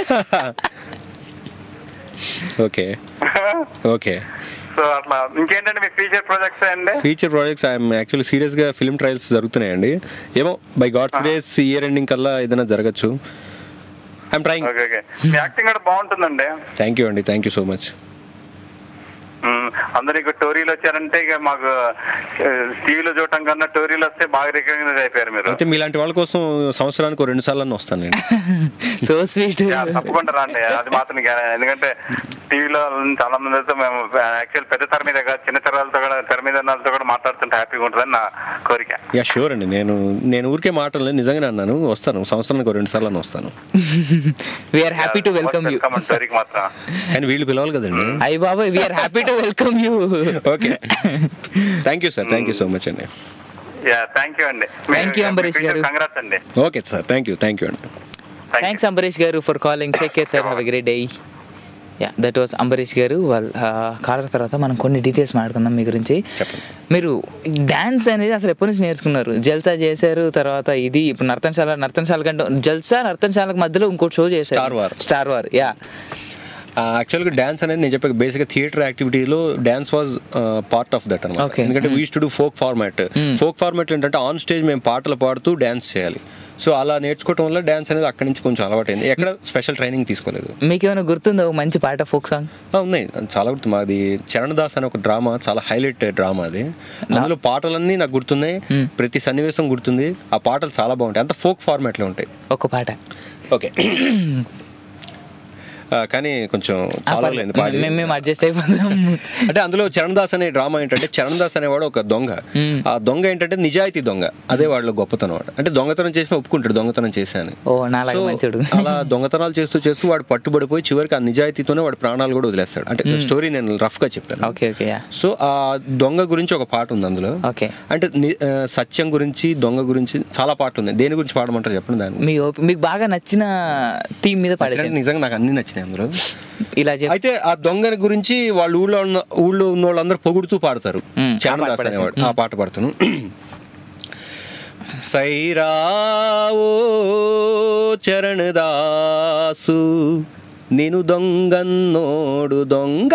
ఓకే ఓకే సో అట్లా ఇంకేంటంటే మీ ఫ్యూచర్ ప్రాజెక్ట్స్ అండి ఫ్యూచర్ ప్రాజెక్ట్స్ ఐఎమ్ యాక్చువల్లీ సీరియస్గా ఫిల్మ్ ట్రయల్స్ జరుగుతున్నాయండి ఏమో by God's grace year ending కల్లా ఏదైనా జరగచ్చు ఐఎమ్ ట్రైంగ్ ఓకే ఓకే మీ యాక్టింగ్ కూడా బాగుంటుందండి థ్యాంక్ యూ అండి thank you so much hmm. అందరూ ఇక టోరీలు వచ్చారంటే ఇక మాకు టీవీలో చూడటం కన్నా టోరీలు వస్తే బాగా రికగ్నైజ్ అయిపోయారు మీరు అయితే మీలాంటి వాళ్ళ కోసం సంవత్సరానికి రెండు సార్లు వస్తాను నేను సో స్వీట్ యా, తప్పకుండా రండి అది మాత్రం ఇక ఎందుకంటే టీవీలో చాలా మందితో మేము యాక్చువల్ పెద్ద తెర మీద కాదు చిన్న తెరలతో కూడా తెర మీద ఉన్న వాళ్ళతో కూడా మాట్లాడుతుంటే హ్యాపీగా ఉంటుందని నా కోరిక యా షూర్ అండి నేను నేను ఊరికే మాటలు నిజంగానే అన్నాను వస్తాను సంవత్సరానికి రెండు సార్లు వస్తాను we're happy to welcome you welcome టోరీకి మాత్రం కానీ వీళ్ళు పిలవాలి కదండి అయ్యి బాబాయ్ we're happy to welcome you okay thank you sir thank you so much అండి యా థ్యాంక్ యూ అండి Thank you, Ambarish garu. Congrats అండి okay sir thank you thank you అండి Thank you. Thanks Ambarish garu for calling take care sir have a great day yeah that was Ambarish garu వాళ్ళ caller తర్వాత మనం కొన్ని details మాట్లాడుకుందాం మీ గురించి చెప్పండి. మీరు డాన్స్ అనేది అసలు ఎప్పటి నుంచి నేర్చుకున్నారు జల్సా చేశారు తర్వాత ఇది ఇప్పుడు నర్తనశాల నర్తనశాల కంటే జల్సా నర్తనశాలకు మధ్యలో ఇంకోటి షో చేశారు Star War. Star war yeah యాక్చువల్గా డ్యాన్స్ అనేది నేను చెప్పాక బేసిక్గా థియేటర్ యాక్టివిటీలో dance was part of that అనమాట Okay. ఎందుకంటే we to do folk format folk format ఏంటంటే ఆన్ స్టేజ్ మేము పాటలు పాడుతూ డ్యాన్స్ చేయాలి సో అలా నేర్చుకోవడం వల్ల డ్యాన్స్ అనేది అక్కడి నుంచి కొంచెం అలవాటైంది ఎక్కడ స్పెషల్ ట్రైనింగ్ తీసుకోలేదు మీకు ఏమైనా గుర్తుందో ఒక మంచి పాట ఫోక్ సాంగ్ ఆ, ఉన్నాయి చాలా గుర్తు మాది చరణ్ దాస్ అనే ఒక డ్రామా చాలా హైలైట్ డ్రామా అది అందులో పాటలన్నీ నాకు గుర్తున్నాయి ప్రతి సన్నివేశం గుర్తుంది ఆ పాటలు చాలా బాగుంటాయి అంత ఫోక్ ఫార్మాట్లో ఉంటాయి ఒక పాట ఓకే కానీ కొంచెం చాలా లేదు పాడి మేము మేము అడ్జస్ట్ అయిపోతాం అంటే అందులో చరణ్ దాస్ అనే డ్రామా ఏంటంటే చరణ్ దాస్ అనేవాడు ఒక దొంగ ఆ దొంగ ఏంటంటే నిజాయితీ దొంగ అదే వాళ్ళ గొప్పతనం వాడు అంటే దొంగతనం చేసిన ఒప్పుకుంటాడు దొంగతనం చేశాను ఓ నాలాగా మంచోడు అలా దొంగతనాలు చేస్తూ చేస్తూ వాడు పట్టుబడిపోయి చివరికి ఆ నిజాయితీతోనే వాడి ప్రాణాలు కూడా వదిలేస్తాడు అంటే స్టోరీ నేను రఫ్ గా చెప్పాను ఓకే ఓకే యా సో ఆ దొంగ గురించి ఒక పాట ఉంది అందులో ఓకే అంటే ని- ఆ, సత్యం గురించి దొంగ గురించి చాలా పాటలు ఉన్నాయి దేని గురించి పాడమంటారు చెప్పండి దాన్ని మీ ఓపి- మీకు బాగా నచ్చిన థీమ్ మీద నచ్చినట్టు పాడేది నిజంగా నాకు అన్ని నచ్చినాయి అందులో ఇలా చెప్పి అయితే ఆ దొంగ గురించి వాళ్ళ ఊళ్ళో ఉన్న ఊళ్ళో ఉన్న వాళ్ళందరూ పొగుడుతూ పాడతారు మ్మ్. ఆ చరణ్ పాట దాస్ పాడేసి. అనేవాడు ఆ పాట పాడుతాను సైరావో చరణ్ దాసు నేను దొంగన్నోడు దొంగ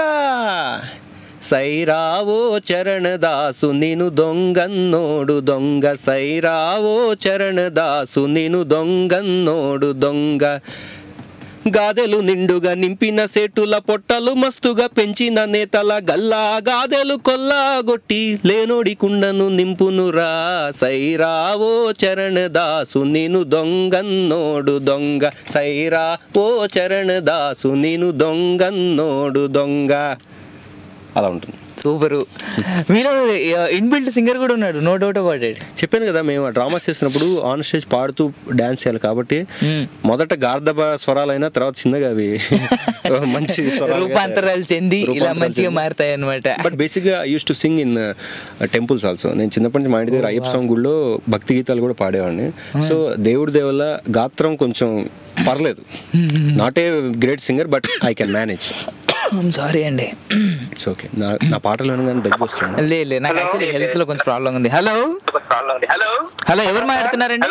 సైరావో చరణ్ దాసు నేను దొంగన్నోడు దొంగ సైరావో చరణ్ దాసు నేను దొంగన్నోడు దొంగ గాదెలు నిండుగా నింపిన సెట్టుల పొట్టలు మస్తుగా పెంచిన నేతల గల్లా గాదెలు కొల్లాగొట్టి లేనోడి కుండను నింపునురా సైరావో చరణ్ దాసు నేను దొంగన్నోడు దొంగ సైరా ఓ చరణ్ దాసు నేను దొంగన్నోడు దొంగ అలా ఉంటుంది సూపరు మీలో ఇన్బిల్ట్ సింగర్ కూడా ఉన్నాడు నో డౌట్ అబౌట్ ఇట్ చెప్పాను కదా మేము ఆ డ్రామాస్ చేసినప్పుడు ఆన్ స్టేజ్ పాడుతూ డాన్స్ చేయాలి కాబట్టి మొదట గార్ధబ స్వరాలైనా తర్వాత చిన్నగా అవి మంచి స్వరాలుగా రూపాంతరాలు చెంది ఇలా రూపాంతరాలు మంచిగా చెంది. మారుతాయి అనమాట బట్ బేసిక్గా use to sing in temples also నేను చిన్నప్పటి నుంచి మా ఇంటి దగ్గర అయ్యప్ప స్వామి గుడిలో భక్తి గీతాలు కూడా పాడేవాడిని సో దేవుడి దేవల్ల గాత్రం కొంచెం పర్లేదు not a great singer but I can manage sorry అండి ఇట్స్ ఓకే నా నా పాటలు వినగానే దగ్గర వస్తుంది లే లే నాకు యాక్చువల్లీ హెల్త్ లో కొంచెం ప్రాబ్లం ఉంది హలో హలో హలో ఎవరు మాట్లాడుతున్నారండి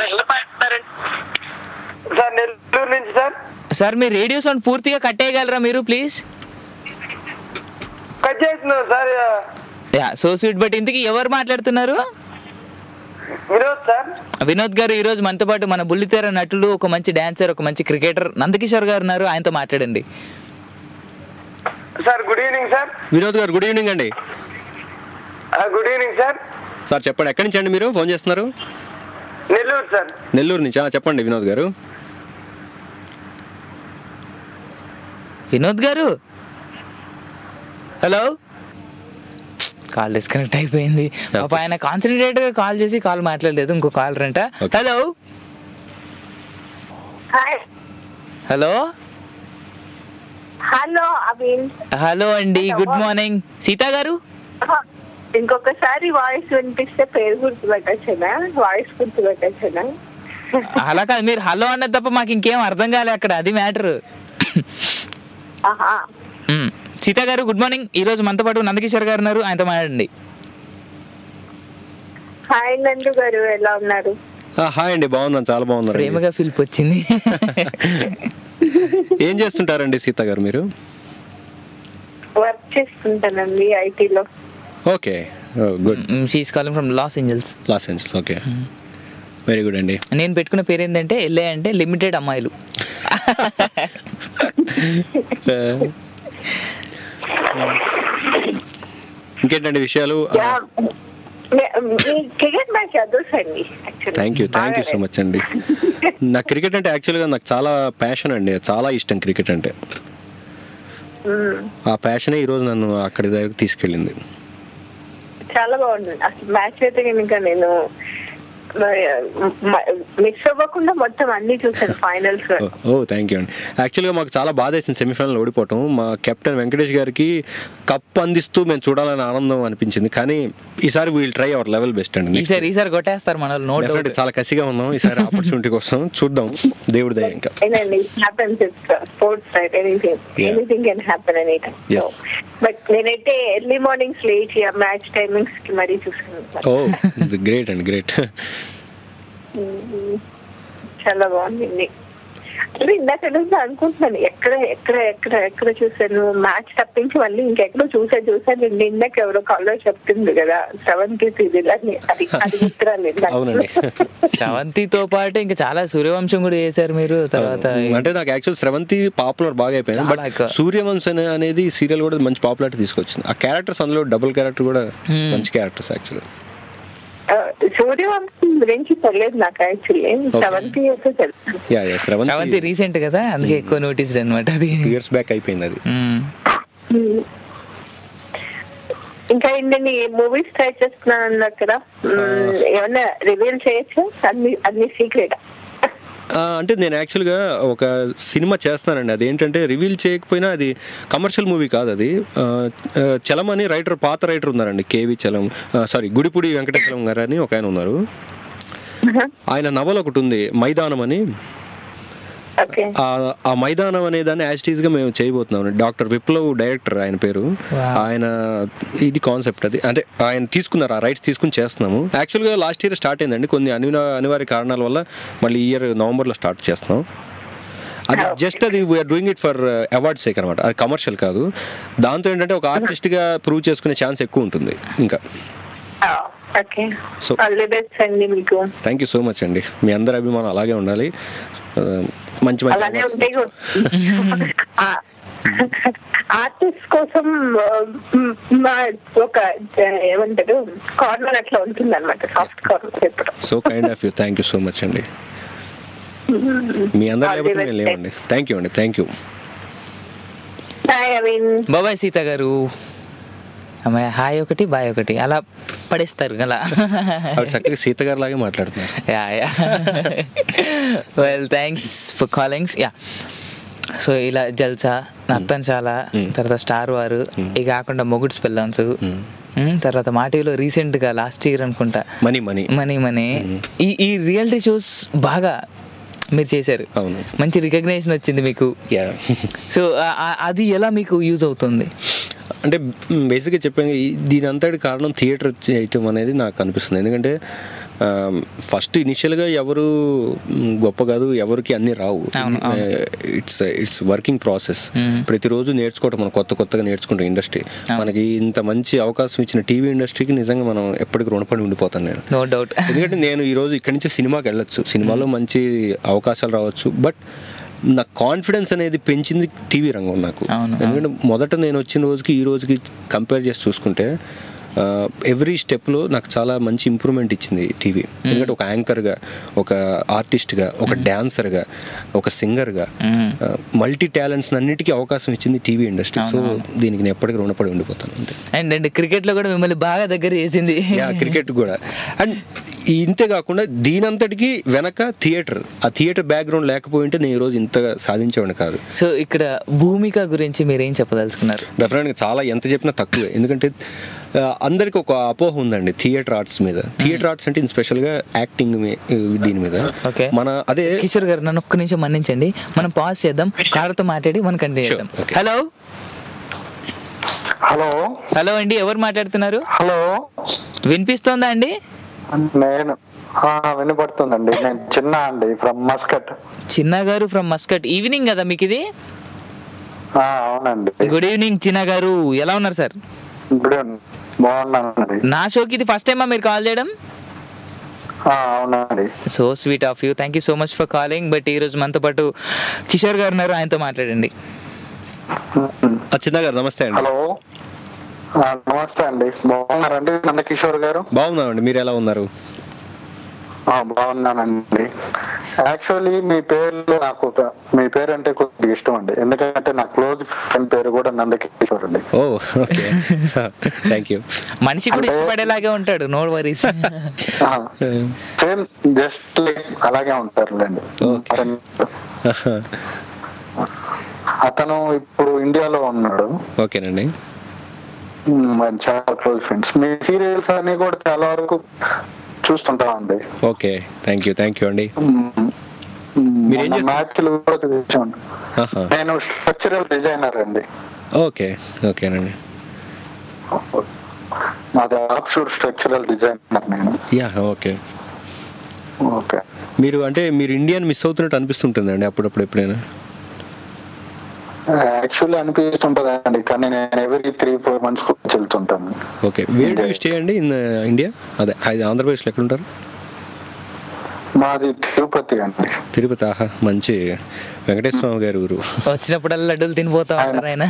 సార్ నెల్లూరు నుంచి సార్ సార్ మీ రేడియో సౌండ్ పూర్తిగా కట్టేయగలరా మీరు ప్లీజ్ కట్ చేస్తున్నాను sir yeah so sweet but ఇంతకీ ఎవరు మాట్లాడుతున్నారు వినోద్ సార్ వినోద్ గారు ఈ రోజు మనతో పాటు మన బుల్లితెర నటులు ఒక మంచి డాన్సర్ ఒక మంచి క్రికెటర్ నందకిషోర్ గారు ఉన్నారు ఆయనతో మాట్లాడండి sir good evening sir Vinod garu good evening అండి గుడ్ ఈవినింగ్ సార్ సార్ చెప్పండి ఎక్కడి నుంచి అండి మీరు ఫోన్ చేస్తున్నారు నెల్లూరు సార్ నెల్లూరు నుంచి ఆ, చెప్పండి వినోద్ గారు వినోద్ గారు హలో కాల్ డిస్కనెక్ట్ అయిపోయింది పాప ఆయన కాన్సన్ట్రేట్ గా కాల్ చేసి కాల్ మాట్లాడలేదు ఇంకో కాల్ రంట Okay. Hello hi hello hello Abhin hello అండి గుడ్ మార్నింగ్ సీతా గారు ఇంకొకసారి వాయిస్ వినిపిస్తే పేరు గుర్తుపెట్టచ్చునా వాయిస్ గుర్తుపెట్టచ్చునా అలా కాదు మీరు హలో అన్నది తప్ప మాకు ఇంకేం అర్థం కాలే అక్కడ అది మ్యాటర్ ఆహా సీతా గారు గుడ్ మార్నింగ్ ఈ రోజు మనతో పాటు నందకిషోర్ గారు ఉన్నారు ఆయనతో మాట్లాడండి హాయ్ నందు గారు ఎలా ఉన్నారు ఆ, హాయ్ అండి బాగున్నాను చాలా బాగున్నారు ప్రేమగా పిలుపు వచ్చింది ఏం చేస్తుంటారండి సీత గారు మీరు వర్క్ చేస్తుంటానండి ఐటీలో okay good she's calling from Los Angeles Los Angeles okay very good అండి నేను పెట్టుకున్న పేరు ఏంటంటే ఎల్ఏ అంటే లిమిటెడ్ అమ్మాయిలు ఇంకేంటండి విషయాలు క్రికెట్ మ్యాచ్ అదొసండి thank you thank you so much అండి నాకు క్రికెట్ అంటే యాక్చువల్గా నాకు చాలా ప్యాషన్ అండి చాలా ఇష్టం క్రికెట్ అంటే ఆ ప్యాషనే ఈరోజు నన్ను అక్కడి దగ్గరికి తీసుకెళ్ళింది చాలా బాగుంది అసలు మ్యాచ్ అయితే కనుక నేను మిస్ అవ్వకుండా మొత్తం అన్ని చూసాను ఫైనల్స్ ఓ థ్యాంక్ యూ అండి యాక్చువల్గా మాకు చాలా బాధ వేసింది సెమీఫైనల్ ఓడిపోవటం మా కెప్టెన్ వెంకటేష్ గారికి కప్ అందిస్తూ మేము చూడాలని ఆనందం అనిపించింది కానీ ఈసారి we'll try our level best అండి Next ఈసారి ఈసారి కొట్టేస్తారు మన వాళ్ళు నో Definitely చాలా కసిగా ఉన్నాం ఈసారి ఆపర్చునిటీ కోసం చూద్దాం దేవుడి దయ ఇంకా happens sports right anything Yeah. Anything can happen any time Yes. But నేనైతే ఎర్లీ మార్నింగ్స్ లేచి ఆ మ్యాచ్ టైమింగ్స్ కి మరీ చూసాను ఓ గ్రేట్ అండి గ్రేట్ చాలా బాగుంది అసలు ఇందాక నుంచి అనుకుంటున్నాను ఎక్కడ ఎక్కడ ఎక్కడ ఎక్కడ చూసాను మ్యాచ్ తప్పించి మళ్ళీ ఇంకెక్కడో చూసా చూసాను నేను ఇందాక ఎవరో కాల్లో చెప్తుంది కదా సెవెంత్ సీరియల్ అని అది అది గుర్తురాలేదు నాకు. అవునండి శ్రవంతితో పాటు ఇంకా చాలా సూర్యవంశం కూడా చేశారు మీరు తర్వాత అంటే నాకు యాక్చువల్ స్రవంతి పాపులర్ బాగా అయిపోయింది చాలా బట్ ఎక్కువ. సూర్యవంశ్ అనే అనేది సీరియల్ కూడా మంచి పాపులారిటీ తీసుకొచ్చింది ఆ క్యారెక్టర్స్ అందులో డబుల్ క్యారెక్టర్ కూడా మంచి క్యారెక్టర్స్ యాక్చువల్లీ ఆ, సూర్యవంశం గురించి తెలియదు నాకు యాక్చువల్లీ సెవెంత్ ఇయర్స్ తెలుసు yeah yeah Sravanthi Sravanthi recent కదా అందుకే ఎక్కువ నోటీస్ అనమాట అది ఇయర్స్ బ్యాక్ అయిపోయింది అది మ్మ్. ఇంకా ఏంటండి మూవీస్ ట్రై చేస్తున్నాను అన్నారు కదా మ్మ్, ఏమన్నా రివీల్ చేయొచ్చు అన్ని అన్ని సీక్రెట్ ఆ, అంటే నేను యాక్చువల్గా ఒక సినిమా చేస్తానండి అదేంటంటే రివీల్ చేయకపోయినా అది కమర్షియల్ మూవీ కాదు అది ఆ, ఆ, చలం అని రైటర్ పాత రైటర్ ఉన్నారండి కేవి చలం సారీ గుడిపూడి వెంకటచలం గారు అని ఒక ఆయన ఉన్నారు ఆయన నవల ఒకటి ఉంది మైదానం అని ఓకే ఆ- ఆ మైదానం అనే దాన్ని యాజ్ గా మేము చేయబోతున్నాం డాక్టర్ విప్లవ్ డైరెక్టర్ ఆయన పేరు ఆయన ఇది కాన్సెప్ట్ అది అంటే ఆయన తీసుకున్నారు ఆ రైట్స్ తీసుకుని చేస్తున్నాము యాక్చువల్గా లాస్ట్ ఇయర్ స్టార్ట్ అయిందండి కొన్ని అనివ అనివార్య కారణాల వల్ల మళ్ళీ ఈ ఇయర్ నవంబర్లో స్టార్ట్ చేస్తున్నాం అది జస్ట్ అది we're doing it for award sake అనమాట అది కమర్షియల్ కాదు దాంతో ఏంటంటే ఒక ఆర్టిస్ట్గా ప్రూవ్ చేసుకునే ఛాన్స్ ఎక్కువ ఉంటుంది ఇంకా okay So- all the best అండి మీకు థ్యాంక్ యూ సో మచ్ అండి మీ అందరి అభిమానం అలాగే ఉండాలి ఆ, మంచి మంచి అలానే awards ఉంటాయి ఆర్టిస్ట్ కోసం ఆ, మ్, మా ఒక ఆ, ఏమంటారు కార్నర్ అట్లా ఉంటుంది అనమాట సాఫ్ట్ కార్నర్ ఎప్పుడు so kind of you thank you so much అండి మీ అందరు All the లేకపోతే best. మేము లేవండి థ్యాంక్ యూ అండి థ్యాంక్ యూ ఐ మీన్ బాబాయ్ సీత గారు అమ్మాయి హాయ్ ఒకటి బాయ్ ఒకటి అలా పడేస్తారు అలా ఆవిడ చక్కగా సీత గారు లాగే మాట్లాడుతున్నారు yeah yeah well thanks for callings yeah so ఇలా జల్సా నర్తన్శాల తర్వాత స్టార్ వారు ఇవి కాకుండా మొగుడ్స్ పిల్లన్స్ తర్వాత మా టీవీలో రీసెంట్గా లాస్ట్ ఇయర్ అనుకుంటా మనీ మనీ మనీ మనీ ఈ ఈ రియాలిటీ షోస్ బాగా మీరు చేశారు అవును. మంచి రికగ్నేషన్ వచ్చింది మీకు యా సో అది ఎలా మీకు యూజ్ అవుతుంది అంటే బేసిక్గా చెప్పాను ఈ- దీని అంతటి కారణం థియేటర్ చేయటం అనేది నాకు అనిపిస్తుంది ఎందుకంటే ఫస్ట్ ఇనిషియల్గా ఎవరు మ్, గొప్ప కాదు ఎవరికి అన్ని రావు అవును, ఇట్స్ ఇట్స్ వర్కింగ్ ప్రాసెస్ ప్రతిరోజు నేర్చుకోవటం మనం కొత్త కొత్తగా నేర్చుకుంటాం ఇండస్ట్రీ మనకి ఇంత మంచి అవకాశం ఇచ్చిన టీవీ ఇండస్ట్రీకి నిజంగా మనం ఎప్పటికీ రుణపడి ఉండిపోతాను నేను నో డౌట్ ఎందుకంటే నేను ఈరోజు ఇక్కడి నుంచి సినిమాకి వెళ్ళొచ్చు సినిమాలో మంచి అవకాశాలు రావచ్చు బట్ నా కాన్ఫిడెన్స్ అనేది పెంచింది టీవీ రంగం నాకు అవును, ఎందుకంటే మొదట నేను వచ్చిన రోజుకి ఈ రోజుకి కంపేర్ చేసి చూసుకుంటే ఎవ్రీ స్టెప్లో నాకు చాలా మంచి ఇంప్రూవ్మెంట్ ఇచ్చింది టీవీ ఎందుకంటే ఒక యాంకర్గా ఒక ఆర్టిస్ట్గా ఒక డాన్సర్గా ఒక సింగర్గా మల్టీ టాలెంట్స్ అన్నిటికీ అవకాశం ఇచ్చింది టీవీ ఇండస్ట్రీ సో దీనికి నేను ఎప్పటికీ రుణపడి ఉండిపోతాను అంతే అండ్ అండ్ క్రికెట్లో కూడా మిమ్మల్ని బాగా దగ్గర చేసింది యా క్రికెట్ కూడా అండ్ ఇంతే కాకుండా దీనంతటికి వెనక థియేటర్ ఆ థియేటర్ బ్యాక్గ్రౌండ్ లేకపోయింటే నేను ఈరోజు ఇంతగా సాధించేవాడిని కాదు సో ఇక్కడ భూమిక గురించి మీరేం చెప్పదలుచుకున్నారు డెఫినెట్గా చాలా ఎంత చెప్పినా తక్కువే ఎందుకంటే ఆ, అందరికి ఒక అపోహ ఉందండి థియేటర్ ఆర్ట్స్ మీద థియేటర్ ఆర్ట్స్ అంటే స్పెషల్గా యాక్టింగ్ దీని మీద ఓకే మన అదే కిషోర్ గారు నన్ను ఒక్క నిమిషం మన్నించండి మనం పాజ్ చేద్దాం కారుతో మాట్లాడి మనం కంటిన్యూ Sure, చేద్దాం okay. హలో హలో హలో అండి ఎవరు మాట్లాడుతున్నారు హలో వినిపిస్తోందా అండి నేను ఆ, వినపడుతుందండి నేను చిన్న అండి ఫ్రమ్ మస్కట్ చిన్న గారు ఫ్రమ్ మస్కట్ ఈవినింగ్ కదా మీకు ఇది ఆ, అవునండి గుడ్ ఈవినింగ్ చిన్న గారు ఎలా ఉన్నారు సార్ ఇప్పుడు బాగున్నానండి నా షోకి ఇది ఫస్ట్ టైమా మీరు కాల్ చేయడం ఆ, అవునండి so sweet of you thank you so much for calling but ఈ రోజు మనతో పాటు కిషోర్ గారు ఉన్నారు ఆయనతో మాట్లాడండి ఆ చిన్న గారు నమస్తే అండి హలో ఆ, నమస్తే అండి బాగున్నారండి నందకిషోర్ గారు బాగున్నామండి మీరు ఎలా ఉన్నారు ఆ, బాగున్నానండి యాక్చువల్లీ మీ పేరు నాకు ఒక మీ పేరు అంటే కొద్దిగా ఇష్టం అండి ఎందుకంటే నా క్లోజ్ ఫ్రెండ్ పేరు కూడా నందకిషోర్ అండి ఓ ఓకే థ్యాంక్ యూ మనిషి కూడా ఇష్టపడేలాగే ఉంటాడు no worries same just like అలాగే ఉంటారులేండి అతను ఇప్పుడు ఇండియాలో ఉన్నాడు ఓకేనండి మ్మ్, మరి చాలా క్లోజ్ ఫ్రెండ్స్ మీ సీరియల్స్ అన్ని కూడా చాలా వరకు చూస్తుంటా అండి okay thank you thank you అండి మ్మ్. మీరు ఏం మొన్న చేస్తారు? మ్యాచ్లు కూడా చూసాను ఆహా. నేను స్ట్రక్చరల్ డిజైనర్ అండి ఓకే ఓకేనండి మాది ఆప్షూర్ స్ట్రక్చరల్ డిజైనర్ నేను యా ఓకే ఓకే మీరు అంటే మీరు ఇండియన్ మిస్ అవుతున్నట్టు అనిపిస్తుంటుందండి అప్పుడప్పుడు ఎప్పుడైనా యాక్చువల్లీ అనిపిస్తుంటది అండి కానీ నేను ఎవరీ త్రీ ఫోర్ మంత్స్ వెళ్తుంటాను ఓకే వేర్ డూ స్టే అండి ఇన్ ఇండియా అదే అది ఆంధ్రప్రదేశ్లో ఎక్కడ ఉంటారు మాది తిరుపతి అండి తిరుపతి ఆహా మంచి వెంకటేశ్వర స్వామి గారి ఊరు వచ్చినప్పుడల్లా లడ్డూలు తినిపోతా ఉంటారు ఆయన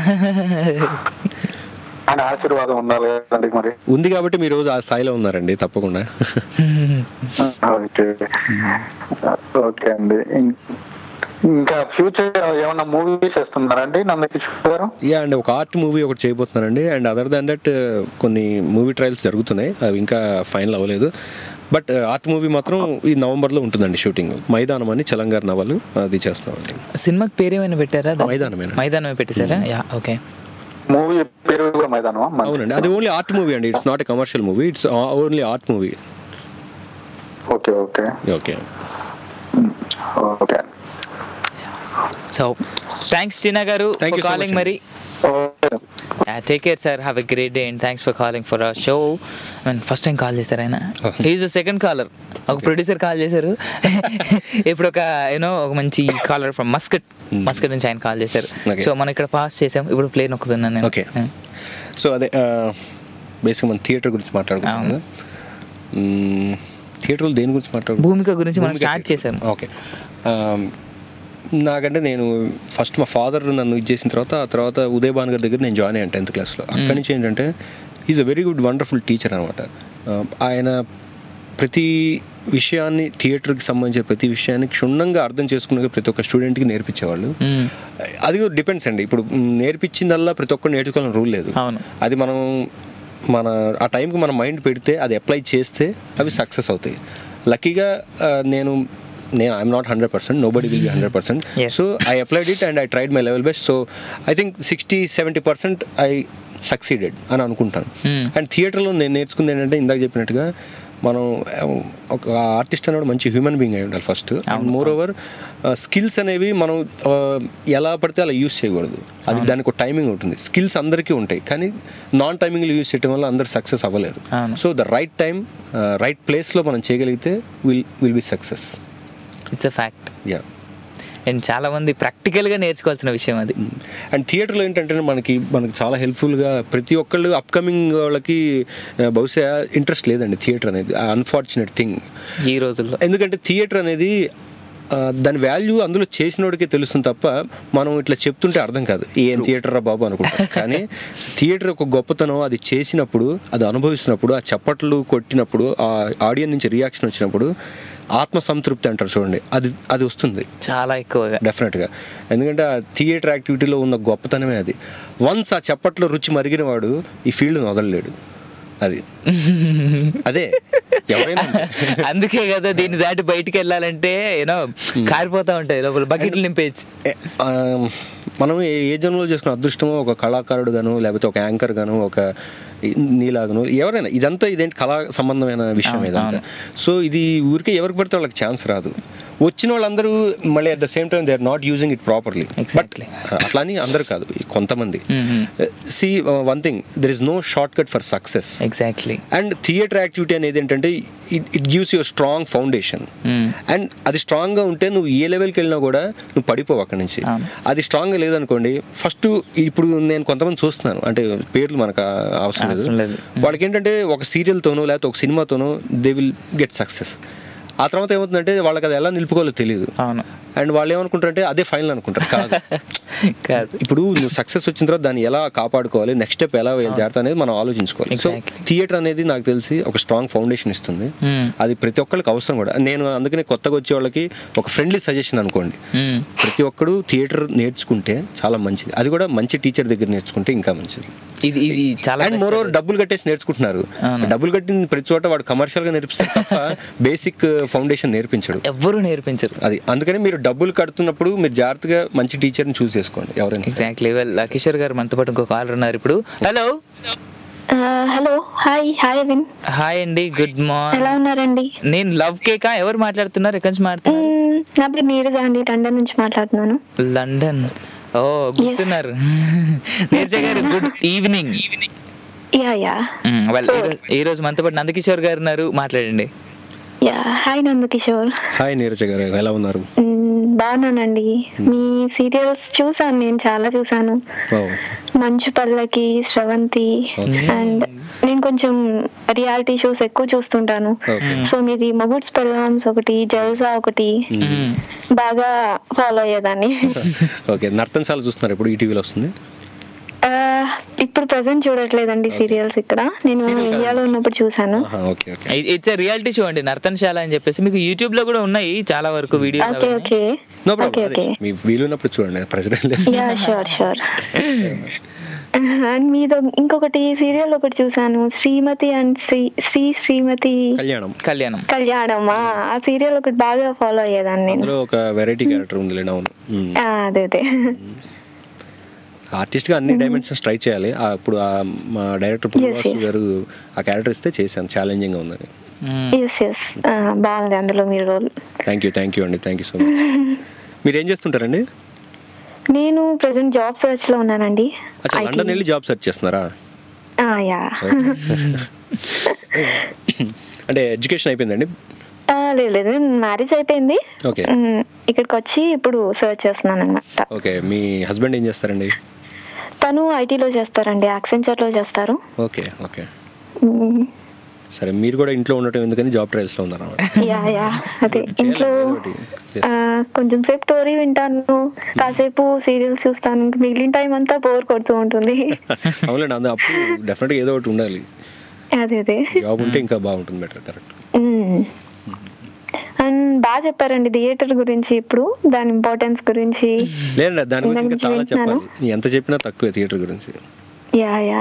ఆయన ఆశీర్వాదం ఉండాలి కదండి మరి ఉంది కాబట్టి మీరు రోజు ఆ స్థాయిలో ఉన్నారండి తప్పకుండా ఓకే ఓకే అండి ఇం- ఇంకా ఫ్యూచర్ ఏమన్నా మూవీస్ చేస్తున్నారండి నందకిషోర్ గారు యా అండి ఒక ఆర్ట్ మూవీ ఒకటి చేయబోతున్నానండి అండ్ అదర్ దాన్ దట్ కొన్ని మూవీ ట్రయల్స్ జరుగుతున్నాయి అవి ఇంకా ఫైనల్ అవ్వలేదు బట్ ఆర్ట్ మూవీ మాత్రం ఈ నవంబర్లో ఉంటుందండి షూటింగ్ మైదానం అని చలంగారు నవలు అది చేస్తున్నామండి సినిమాకి పేరు ఏమైనా పెట్టారా దానికి? మైదానమేనా? మైదానమే పెట్టేశారా యా ఓకే మూవీ పేరు కూడా మైదానమా మన- అవునండి అది ఓన్లీ ఆర్ట్ మూవీ అండి it's not a commercial movie it's only art movie okay okay okay okay so thanks Chinna garu Thank you so calling much, మరి okay take care sir have a great day and thanks for calling for our show and first time call చేశారు ఆయన is the second caller ఒక producer call చేశారు ఇప్పుడు ఒక you know ఒక మంచి caller from Muscat Muscat నుంచి ఆయన కాల్ చేశారు Okay. సో మనం ఇక్కడ పాస్ చేసాం ఇప్పుడు ప్లే నొక్కుతున్నాను నేను ఓకే సో అదే బేసిక్ మన థియేటర్ గురించి మాట్లాడుకుంటాం అవును. కదా థియేటర్లో దేని గురించి మాట్లాడు భూమిక గురించి మనం భూమిక స్టార్ట్ theatre. చేసాం ఓకే నాకంటే నేను ఫస్ట్ మా ఫాదర్ నన్ను ఇది చేసిన తర్వాత ఆ తర్వాత ఉదయ్ భాన్ గారి దగ్గర నేను జాయిన్ అయ్యాను టెన్త్ క్లాస్లో అక్కడి నుంచి ఏంటంటే is a very good wonderful teacher అనమాట ఆయన ప్రతి విషయాన్ని థియేటర్కి సంబంధించిన ప్రతి విషయాన్ని క్షుణ్ణంగా అర్థం చేసుకునే ప్రతి ఒక్క స్టూడెంట్కి నేర్పించేవాళ్ళు మ్మ్. అది డిపెండ్స్ అండి ఇప్పుడు మ్, నేర్పించిందల్లా ప్రతి ఒక్కరు నేర్చుకోవాలని రూల్ లేదు అవును. అది మనం మన ఆ టైంకి మన మైండ్ పెడితే అది అప్లై చేస్తే అవి సక్సెస్ అవుతాయి లక్కీగా ఆ, నేను నేను I'm not hundred percent nobody will be hundred percent Yes. So I applied it and I tried my level best so I think sixty seventy percent I succeeded అని అనుకుంటాను Hmm. And థియేటర్లో నేను నేర్చుకుంది ఏంటంటే ఇందాక చెప్పినట్టుగా మనం ఆ, ఒక ఆర్టిస్ట్ అనేవాడు మంచి హ్యూమన్ బీయింగ్ అయి ఉండాలి first and moreover skills అనేవి మనం ఆ, ఎలా పడితే అలా యూస్ చేయకూడదు అది దానికి ఒక టైమింగ్ ఉంటుంది స్కిల్స్ అందరికీ ఉంటాయి కానీ నాన్ టైమింగ్లో యూస్ చేయడం వల్ల అందరు సక్సెస్ అవ్వలేరు అవును. So the right time right ప్లేస్లో మనం చేయగలిగితే will will be success it's a fact yeah and చాలా మంది ప్రాక్టికల్గా నేర్చుకోవాల్సిన విషయం అది అండ్ థియేటర్లో ఏంటంటే మనకి మనకి చాలా హెల్ప్ఫుల్గా ప్రతి ఒక్కళ్ళు అప్కమింగ్ వాళ్ళకి ఆ, బహుశా ఇంట్రెస్ట్ లేదండి థియేటర్ అనేది అన్ఫార్చునేట్ థింగ్ ఈ రోజుల్లో ఎందుకంటే థియేటర్ అనేది ఆ, దాని వాల్యూ అందులో చేసినోడికే తెలుస్తుంది తప్ప మనం ఇట్లా చెప్తుంటే అర్థం కాదు ఏం థియేటర్ రా బాబు అనుకుంటాం కానీ థియేటర్ ఒక గొప్పతనం అది చేసినప్పుడు అది అనుభవిస్తున్నప్పుడు ఆ చప్పట్లు కొట్టినప్పుడు ఆ ఆడియన్స్ నుంచి రియాక్షన్ వచ్చినప్పుడు ఆత్మ సంతృప్తి అంటారు చూడండి అది అది వస్తుంది చాలా ఎక్కువగా డెఫినెట్గా ఎందుకంటే ఆ థియేటర్ యాక్టివిటీలో ఉన్న గొప్పతనమే అది వన్స్ ఆ చప్పట్లో రుచి మరిగిన వాడు ఈ ఫీల్డ్ని వదలలేడు అది అదే ఎవరైనా అంతే. అందుకే కదా దీన్ని దాటి బయటికి వెళ్ళాలంటే యూనో కారిపోతా ఉంటాయి లోపల బకెట్లు నింపేయచ్చు ఏ, ఆ, మనం ఏ ఏ జన్మలో చేసుకున్న అదృష్టమో ఒక కళాకారుడు గాను లేకపోతే ఒక యాంకర్ గాను ఒక నీలాగను ఎవరైనా ఇదంతా ఇదేంటి కళా సంబంధమైన విషయం అవును, ఇదంతా సో ఇది ఊరికే ఎవరికి పడితే వాళ్ళకి ఛాన్స్ రాదు వచ్చిన వాళ్ళందరూ మళ్ళీ at the same time they are not using it properly but Exactly. అట్లా అని అందరు కాదు ఈ కొంతమంది see one thing there is no shortcut for success exactly and theatre activity అనేది ఏంటంటే it it gives your strong foundation and అది స్ట్రాంగ్గా ఉంటే నువ్వు ఏ లెవెల్కి వెళ్ళినా కూడా నువ్వు పడిపోవు అక్కడి నుంచి అవును. అది స్ట్రాంగ్గా లేదనుకోండి ఫస్ట్ ఇప్పుడు నేను కొంతమంది చూస్తున్నాను అంటే పేర్లు మనకు ఆ- అవసరం అవసరం లేదు లేదు. వాళ్ళకి ఏంటంటే ఒక సీరియల్తోనో లేకపోతే ఒక సినిమాతోనో దే విల్ గెట్ సక్సెస్ ఆ తర్వాత ఏమవుతుందంటే వాళ్ళకి అది ఎలా నిలుపుకోవాలో తెలియదు అవును అండ్ వాళ్ళు ఏమనుకుంటారంటే అదే ఫైనల్ అనుకుంటారు కాదు కాదు ఇప్పుడు నువ్వు సక్సెస్ వచ్చిన తర్వాత దాన్ని ఎలా కాపాడుకోవాలి నెక్స్ట్ స్టెప్ ఎలా వేయాలి జాగ్రత్త అనేది మనం ఆలోచించుకోవాలి సో Exactly. థియేటర్ అనేది నాకు తెలిసి ఒక స్ట్రాంగ్ ఫౌండేషన్ ఇస్తుంది Hmm. అది ప్రతి ఒక్కరికి అవసరం కూడా నేను అందుకనే కొత్తగా వచ్చే వాళ్ళకి ఒక ఫ్రెండ్లీ సజెషన్ అనుకోండి మ్మ్. ప్రతి ఒక్కడు థియేటర్ నేర్చుకుంటే చాలా మంచిది అది కూడా మంచి టీచర్ దగ్గర నేర్చుకుంటే ఇంకా మంచిది ఇది ఇది చాలా అండ్ మోర్ ఓవర్ డబ్బులు కట్టేసి నేర్చుకుంటున్నారు అవును. డబ్బులు కట్టిన ప్రతి చోట వాడు కమర్షియల్ గా నేర్పిస్తాడు తప్ప బేసిక్ ఫౌండేషన్ నేర్పించడు ఎవ్వరూ నేర్పించరు అది అందుకని మీరు డబ్బులు కడుతున్నప్పుడు మీరు జాగ్రత్తగా మంచి టీచర్ని చూస్ చేసుకోండి ఎవరైనా సరే. ఎగ్జాక్ట్లీ వెల్ కిషోర్ గారు మనతో పాటు ఇంకో కాలర్ ఉన్నారు ఇప్పుడు hello hello hi hi Avin hi అండి గుడ్ ఎలా మార్నింగ్ ఉన్నారండి నేను లవ్ కేకా ఎవరు మాట్లాడుతున్నారు ఎక్కడి నుంచి మాట్లాడుతున్నారు మ్మ్, నా పేరు నీరజ అండి లండన్ నుంచి మాట్లాడుతున్నాను లండన్ ఓ గుర్తున్నారు Neeraja garu good evening yeah yeah well ఈ రోజు మనతో పాటు నందకిషోర్ గారు ఉన్నారు మాట్లాడండి yeah hi Nandakishore hi Neeraja garu ఎలా ఉన్నారు మ్మ్, బాగున్నానండి మీ సీరియల్స్ చూసాను నేను చాలా చూసాను ఓ మంచు పల్లకి స్రవంతి అండ్ నేను కొంచెం రియాలిటీ షోస్ ఎక్కువ చూస్తుంటాను Okay. సో మీది మొగుడ్స్ పెళ్ళామ్స్ ఒకటి జల్సా ఒకటి బాగా ఫాలో అయ్యేదాన్ని ఓకే నర్తనశాల చూస్తున్నారు ఇప్పుడు ఈటీవీలో వస్తుంది ఆ, ఇప్పుడు ప్రజెంట్ చూడట్లేదండి సీరియల్స్ ఇక్కడ నేను ఇండియాలో ఉన్నప్పుడు చూసాను okay okay it's reality show అండి నర్తనశాల అని చెప్పేసి మీకు యూట్యూబ్ లో కూడా ఉన్నాయి చాలా వరకు okay videos okay no okay problem okay మీ వీలున్నప్పుడు చూడండి president yeah sure sure and మీతో ఇంకొకటి సీరియల్ ఒకటి చూసాను శ్రీమతి అండ్ శ్రీ శ్రీ శ్రీమతి కళ్యాణం కళ్యాణం కళ్యాణమా ఆ సీరియల్ ఒకటి బాగా ఫాలో అయ్యేదాన్ని నేను అందులో ఒక వెరైటీ క్యారెక్టర్ ఉంది అవును ఆ, అదే అదే ఆర్టిస్ట్ గా అన్ని డైమెన్షన్స్ ట్రై చేయాలి ఆ, ఇప్పుడు ఆ మా డైరెక్టర్ పుల్లవాసు yes. గారు ఆ క్యారెక్టర్ ఇస్తే చేశాను ఛాలెంజింగ్ గా ఉందని ఎస్ ఎస్ బాగుంది అందులో మీ role thank you thank you అండి థ్యాంక్ యూ సో మచ్ మీరు ఏం చేస్తుంటారండి నేను ప్రెసెంట్ జాబ్ సర్చ్ లో ఉన్నానండి అచ్చా IT. లండన్ వెళ్ళి జాబ్ సెర్చ్ చేస్తున్నారా ఆ, యా అంటే ఎడ్యుకేషన్ అయిపోయిందండి ఆ, లేదు లేదు మ్యారేజ్ అయిపోయింది ఓకే మ్, ఇక్కడికి వచ్చి ఇప్పుడు సర్చ్ చేస్తున్నాను అనమాట ఓకే మీ హస్బెండ్ ఏం చేస్తారండి తను ఐటీలో చేస్తారండి యాక్సెంచర్ లో చేస్తారు ఓకే ఓకే మ్, సరే మీరు కూడా ఇంట్లో ఉండటం ఎందుకని జాబ్ ట్రయల్స్ లో ఉన్నారు యా యా అదే చేయాలి, ఇంట్లో ఏదో ఒకటి. ఆ, కొంచెం సేపు స్టోరీ వింటాను కాసేపు సీరియల్స్ చూస్తాను ఇంక మిగిలిన టైం అంతా బోర్ కొడుతూ ఉంటుంది అవునండి అందు అప్పుడు డెఫినెట్గా ఏదో ఒకటి ఉండాలి అదే అదే జాబ్ ఉంటే ఇంకా బాగుంటుంది బెటర్ కరెక్ట్ అండ్ బాగా చెప్పారండి థియేటర్ గురించి ఇప్పుడు దాని ఇంపార్టెన్స్ గురించి లేదండి దాని గురించి ఇంకా దాని చాలా గురించి చెప్పాలి వింటున్నాను. ఎంత చెప్పినా తక్కువే థియేటర్ గురించి యా యా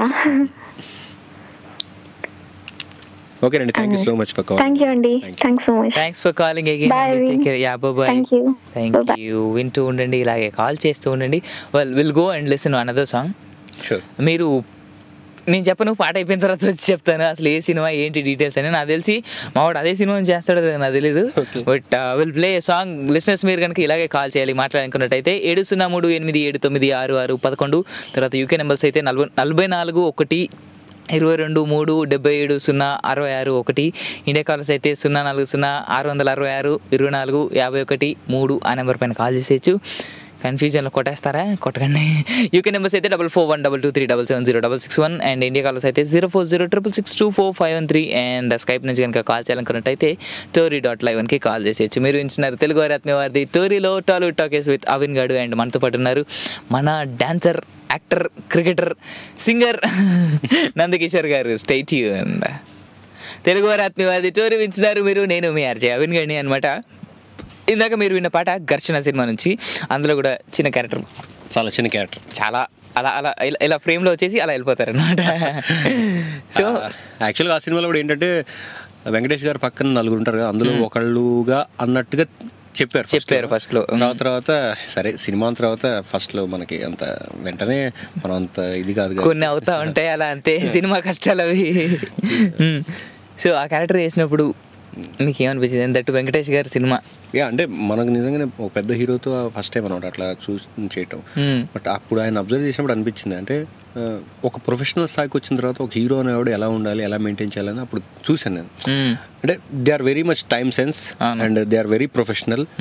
ఓకే అండి thank you so much for call thank you అండి thanks so much thanks for calling again Bye, Vin. Yeah bye Thank you. Thank Bye-bye. You వింటూ ఉండండి ఇలాగే కాల్ చేస్తూ ఉండండి well will go and listen another song sure మీరు నేను చెప్పను పాట అయిపోయిన తర్వాత వచ్చి చెప్తాను అసలు ఏ సినిమా ఏంటి డీటెయిల్స్ అని నాకు తెలిసి మా వాడు అదే సినిమా చేస్తాడో లేదో నాకు తెలియదు but will play song listeners మీరు కనుక ఇలాగే కాల్ చేయాలి మాట్లాడుకున్నట్టయితే ఏడు సున్నా మూడు ఎనిమిది ఏడు తొమ్మిది ఆరు ఆరు పదకొండు తర్వాత యూకే నెంబర్స్ అయితే నలభై నలభై నాలుగు ఒకటి ఇరవై రెండు మూడు డెబ్బై ఏడు సున్నా అరవై ఆరు ఒకటి ఇండియా కాలర్స్ అయితే సున్నా నాలుగు సున్నా ఆరు వందల అరవై ఆరు ఇరవై నాలుగు యాభై ఒకటి మూడు ఆ నెంబర్ పైన కాల్ చేసేయచ్చు కన్ఫ్యూజన్లో కొట్టేస్తారా కొట్టకండి యూకే నెంబర్స్ అయితే double four one double two three double seven zero double six one and India callers అయితే zero four zero triple six two four five one three and Skype నుంచి కనుక call చేయాలనుకున్నట్టయితే Tori dot live వన్కి call చేసేయచ్చు మీరు ఇచ్చినారు తెలుగు వారి ఆత్మీయ వారిది టోరీలో టాలీవుడ్ టాకేస్ విత్ అవిన్ గాడు అండ్ మనతో పాటు ఉన్నారు మన dancer actor cricketer singer Nandakishore garu state and Telugu వారి ఆత్మీయవాది టోరీ వింటున్నారు మీరు నేను మీ ఆర్జే అవిన్ గణి అనమాట ఇందాక మీరు విన్న పాట ఘర్షణ సినిమా నుంచి అందులో కూడా చిన్న క్యారెక్టర్ చాలా చిన్న క్యారెక్టర్ చాలా అలా అలా ఇలా- ఇలా ఫ్రేమ్లో వచ్చేసి అలా వెళ్ళిపోతారు అనమాట సో యాక్చువల్గా ఆ సినిమాలో కూడా ఏంటంటే వెంకటేష్ గారు పక్కన నలుగురు ఉంటారు కదా అందులో ఒకళ్ళుగా అన్నట్టుగా చెప్పారు first చెప్పారు లో. first లో. తర్వాత తర్వాత సరే సినిమా తర్వాత ఫస్ట్ లో మనకి అంత వెంటనే మనం అంత ఇది కాదు కదా. కొన్ని అవుతా ఉంటాయి అలా అంతే సినిమా కష్టాలు అవి సో ఆ క్యారెక్టర్ చేసినప్పుడు మీకు ఏమనిపించింది దట్టు వెంకటేష్ గారి సినిమా యా అంటే మనకు నిజంగానే ఒక పెద్ద హీరోతో ఫస్ట్ టైం అనమాట అట్లా చూసి చేయటం Hmm. బట్ అప్పుడు ఆయన అబ్జర్వ్ చేసినప్పుడు అనిపించింది అంటే ఆ, ఒక ప్రొఫెషనల్ స్థాయికి వచ్చిన తర్వాత ఒక హీరో అనేవాడు ఎలా ఉండాలి ఎలా మెయింటైన్ చేయాలని అప్పుడు చూశాను నేను మ్మ్. అంటే they are very much time sense అవును. And they are very professional మ్మ్.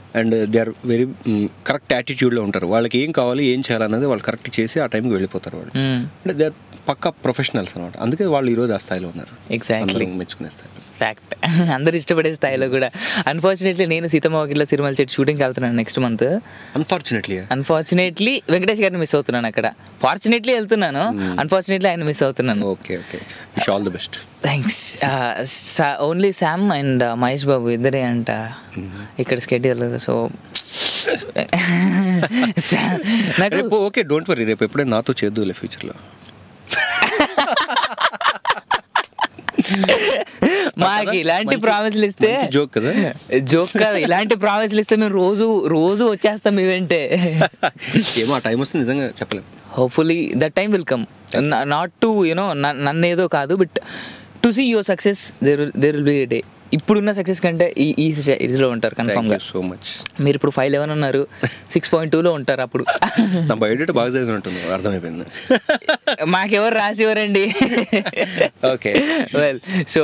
And they are very correct యాటిట్యూడ్లో ఉంటారు వాళ్ళకి ఏం కావాలి ఏం చేయాలన్నది వాళ్ళు కరెక్ట్ చేసి ఆ టైంకి వెళ్ళిపోతారు వాళ్ళు Mm. అంటే దే ఆర్ పక్కా ప్రొఫెషనల్స్ అనమాట అందుకే వాళ్ళు ఈరోజు ఆ స్థాయిలో ఉన్నారు Exactly. అందరం మెచ్చుకునే స్థాయిలో ఫ్యాక్ట్ అందరు ఇష్టపడే స్థాయిలో కూడా అన్ఫార్చునేట్లీ నేను సీతమ్మ వాకిట్లో సిరిమల చెట్టు షూటింగ్కి వెళ్తున్నాను next month unfortunately unfortunately Venkatesh గారిని మిస్ అవుతున్నాను అక్కడ ఫార్చునేట్లీ వెళ్తున్నాను అన్ఫార్చునేట్లీ ఆయన మిస్ అవుతున్నాను okay okay wish all the best thanks only Sam and Mahesh Babu ఇద్దరే అంట ఇక్కడ స్కెడ్యూల్ సో నాకు రేపు ఓకే డోంట్ వరీ రేపు ఎప్పుడైనా నాతో చేద్దులే ఫ్యూచర్లో మాకు ఇలాంటి ప్రామిస్లు ఇస్తే జోక్ కదా జోక్ కాదు ఇలాంటి ప్రామిస్లు ఇస్తే మేము రోజు రోజు వచ్చేస్తాం మీ వెంటే ఏమో ఆ టైం వస్తే నిజంగా చెప్పలేం hopefully that time will come not to you know నన్ను ఏదో కాదు but to see your success there there will be day ఇప్పుడున్న సక్సెస్ కంటే ఈ ఈ ఇదిలో ఉంటారు థ్యాంక్ కన్ఫామ్గా యూ సో మచ్ మీరు ఇప్పుడు ఫైవ్ లెవెన్ ఉన్నారు సిక్స్ పాయింట్ టూలో ఉంటారు అప్పుడు నా బయట బాగా చదివినట్టుంది అర్థమైపోయింది మాకెవరు రాసివ్వరండి ఓకే వెల్ సో